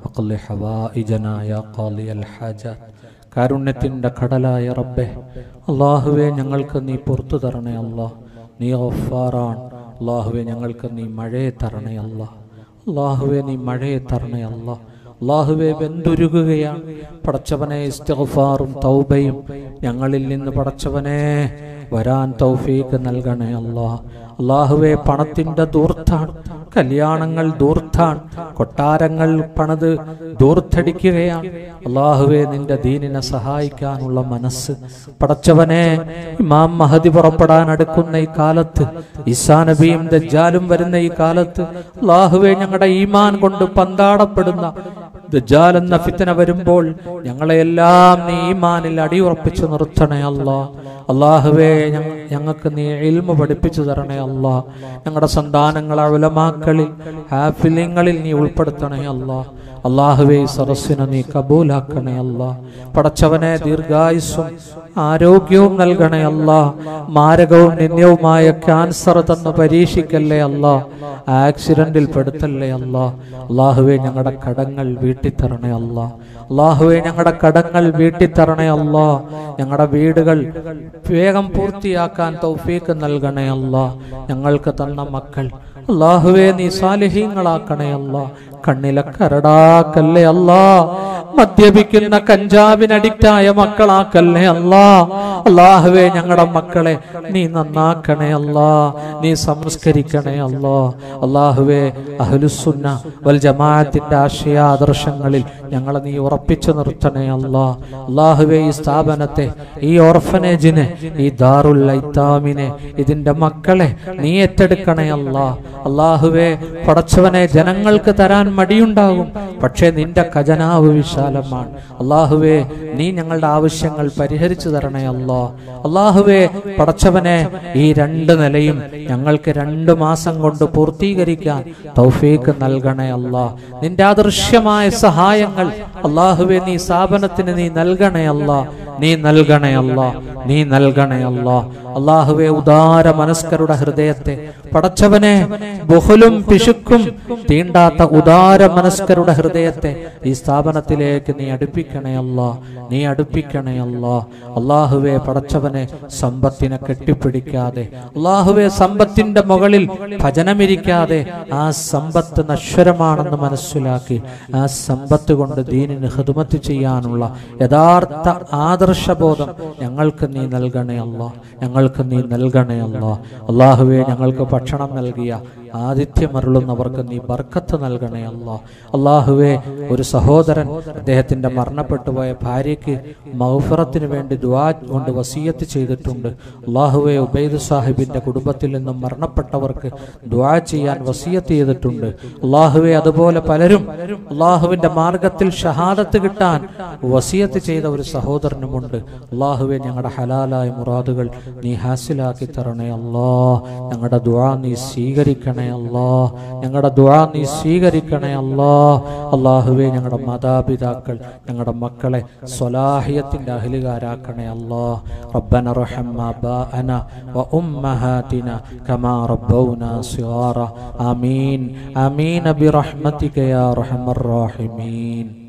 وقل حوائجنا يا قاضي الحاجات കാരുണ്യത്തിൻ്റെ കടലായ റബ്ബെ അള്ളാഹുവെ ഞങ്ങൾക്ക് നീ പുറത്തു തരണേ അല്ലാ നീ ഗഫാറാൻ അള്ളാഹുവെ ഞങ്ങൾക്ക് നീ മഴയെ തരണേ അല്ലാ അള്ളാഹുവെ നീ മഴയെ തരണേ അല്ലാ അള്ളാഹുവെ വെന്തുരുകുകയാണ് പടച്ചവനെ ഇസ്തിഗ്ഫാറും തൗബയും ഞങ്ങളിൽ നിന്ന് പടച്ചവനെ വരാൻ തൗഫീക്ക് നൽകണേ അല്ലാ അള്ളാഹുവെ പണത്തിന്റെ ദൂർത്താണ് കല്യാണങ്ങൾ ദൂർത്താണ് കൊട്ടാരങ്ങൾ പണിത് ദൂർത്തടിക്കുകയാണ് അള്ളാഹുവെ നിന്റെ ദീനിനെ സഹായിക്കാനുള്ള മനസ്സ് പടച്ചവനെ ഇമാം മഹദി പുറപ്പെടാൻ അടുക്കുന്ന ഈ കാലത്ത് ഈസാ നബിയും ദജ്ജാലും വരുന്ന ഈ കാലത്ത് അള്ളാഹുവെ ഞങ്ങളുടെ ഈമാൻ കൊണ്ട് പന്താടപ്പെടുന്ന ദജ്ജാൽ എന്ന ഫിത്തന വരുമ്പോൾ ഞങ്ങളെല്ലാം നീ ഈമാനിൽ അടിയുറപ്പിച്ചു നിർത്തണേ അല്ലാ അള്ളാഹുവേ ഞങ്ങൾക്ക് നീ ഇൽമ പഠിപ്പിച്ചു തരണേ അല്ലാ ഞങ്ങളുടെ സന്താനങ്ങളെ ഉലമാക്കളിൽ ഹാഫിലിങ്ങളിൽ നീ ഉൾപ്പെടുത്തണേ അല്ലാ അള്ളാഹുവേ ഈ സരസ്സിനെ നീ കബൂലാക്കണേ അല്ലാ പടച്ചവനെ ദീർഘായുസ്സും ആരോഗ്യവും നൽകണേ അല്ലാ മാരകവും നിന്ദ്യവുമായ ക്യാൻസർ തന്ന് പരീക്ഷിക്കല്ലേ അല്ലാ ആക്സിഡന്റിൽ പെടുത്തല്ലേ അല്ലാ അള്ളാഹുവെ ഞങ്ങളുടെ കടങ്ങൾ വീട്ടിത്തരണേ അല്ലാ അള്ളാഹുവെ ഞങ്ങളുടെ കടങ്ങൾ വീട്ടിത്തരണേ അല്ലാ ഞങ്ങളുടെ വീടുകൾ വേഗം പൂർത്തിയാക്കാൻ തൗഫീക്ക് നൽകണേ അല്ലാ ഞങ്ങൾക്ക് തന്ന മക്കൾ അള്ളാഹുവെ നീ സാലിഹീങ്ങളാക്കണേ അല്ലാ കണ്ണിലെ കരടാക്കല്ലേ അല്ലാ മദ്യപിക്കുന്ന കഞ്ചാവിന് അഡിക്റ്റായ മക്കളാക്കല്ലേ അല്ലാ അള്ളാഹുവെ ഞങ്ങളുടെ മക്കളെ നീ നന്നാക്കണേ അല്ലാ നീ സംസ്കരിക്കണേ അല്ലാ അള്ളാഹുവെ അഹ്ലുസുന്ന വൽ ജമാഅത്തിന്റെ ആശയ ആദർശങ്ങളിൽ ഞങ്ങളെ നീ ഉറപ്പിച്ചു നിർത്തണേ അല്ലാ അള്ളാഹുവെ ഈ സ്ഥാപനത്തെ ഈ ഓർഫനേജിനെ ഈ ദാറുൽ ഐത്താമിനെ ഇതിന്റെ മക്കളെ നീ ഏറ്റെടുക്കണേ അല്ലാ അള്ളാഹുവെ പടച്ചവനെ ജനങ്ങൾക്ക് തരാൻ മടിയുണ്ടാകും പക്ഷേ നിന്റെ ഖജനാവ് വിശാലമാണ് അള്ളാഹുവെ നീ ഞങ്ങളുടെ ആവശ്യങ്ങൾ പരിഹരിച്ചു തരണേ അല്ലാ അള്ളാഹുവെ പടച്ചവനെ ഈ രണ്ട് നിലയും ഞങ്ങൾക്ക് രണ്ട് മാസം കൊണ്ട് പൂർത്തീകരിക്കാൻ തൗഫീക്ക് നൽകണേ അല്ലാ നിന്റെ അദൃശ്യമായ സഹായങ്ങൾ അള്ളാഹുവെ നീ സ്ഥാപനത്തിന് നീ നൽകണേ അല്ലാ നീ നൽകണേ അല്ലാ നീ നൽകണേ അല്ലാ അള്ളാഹുവെ ഉദാര മനസ്കരുടെ ഹൃദയത്തെ പടച്ചവനെ ബഹുലും പിശുക്കും തീണ്ടാത്ത ഉദാര മനസ്കരുടെ ഹൃദയത്തെ ഈ സ്ഥാപനത്തിലേക്ക് നീ അടുപ്പിക്കണേ അല്ലാ നീ അടുപ്പിക്കണേ അല്ലാ അള്ളാഹുവെ പടച്ചവനെ സമ്പത്തിനെ കെട്ടിപ്പിടിക്കാതെ അള്ളാഹുവെ സമ്പത്തിന്റെ മുകളിൽ ഭജനമിരിക്കാതെ ആ സമ്പത്ത് നശ്വരമാണെന്ന് മനസ്സിലാക്കി ആ സമ്പത്ത് കൊണ്ട് ദീനിന് ഹിദ്മത്ത് ചെയ്യാനുള്ള യഥാർത്ഥ ആദർശബോധം ഞങ്ങൾക്ക് നീ നൽകണേ അല്ലാ ഞങ്ങൾക്ക് നീ നൽകണേ അല്ലാ അള്ളാഹുവെ ഞങ്ങൾക്ക് ഭക്ഷണം നൽകിയ ആതിഥ്യമരുളുന്നവർക്ക് നീ ബർക്കത്ത് നൽകണേ അല്ലാ അള്ളാഹുവെ ഒരു സഹോദരൻ അദ്ദേഹത്തിന്റെ മരണപ്പെട്ടു പോയ ഭാര്യയ്ക്ക് മൗഫറത്തിന് വേണ്ടി ദുആ കൊണ്ട് വസീയത്ത് ചെയ്തിട്ടുണ്ട് അള്ളാഹുവെ ഉബൈദ് സാഹിബിന്റെ കുടുംബത്തിൽ നിന്നും മരണപ്പെട്ടവർക്ക് ദുആ ചെയ്യാൻ വസീയത്ത് ചെയ്തിട്ടുണ്ട് അള്ളാഹുവെ അതുപോലെ പലരും അള്ളാഹുവിന്റെ മാർഗത്തിൽ ഷഹാദത്ത് കിട്ടാൻ വസീയത്ത് ചെയ്ത ഒരു സഹോദരനുമുണ്ട് അള്ളാഹുവെ ഞങ്ങളുടെ ഹലാലായ മുറാദുകൾ നീ ഹാസിലാക്കി തരണേ അല്ലാ ഞങ്ങളുടെ ദുആ നീ സ്വീകരിക്കണേ അല്ലാ ഞങ്ങളുടെ ദുആ നീ സ്വീകരിക്കണേ അല്ലാ അള്ളാഹുവെ ഞങ്ങളുടെ മാതാപിതാക്കൾ ഞങ്ങളുടെ മക്കളെ സ്വലാഹിയത്തിന്റെ അഹലുകാരാക്കണേ അല്ലാ റബ്ബന റഹം ആബാഅന വഉമ്മഹാതിന കമാ റബ്ബൗനാ സിഗാറ ആമീൻ ആമീൻ ബിറഹ്മതിക യാ അർഹമർ റഹീമീൻ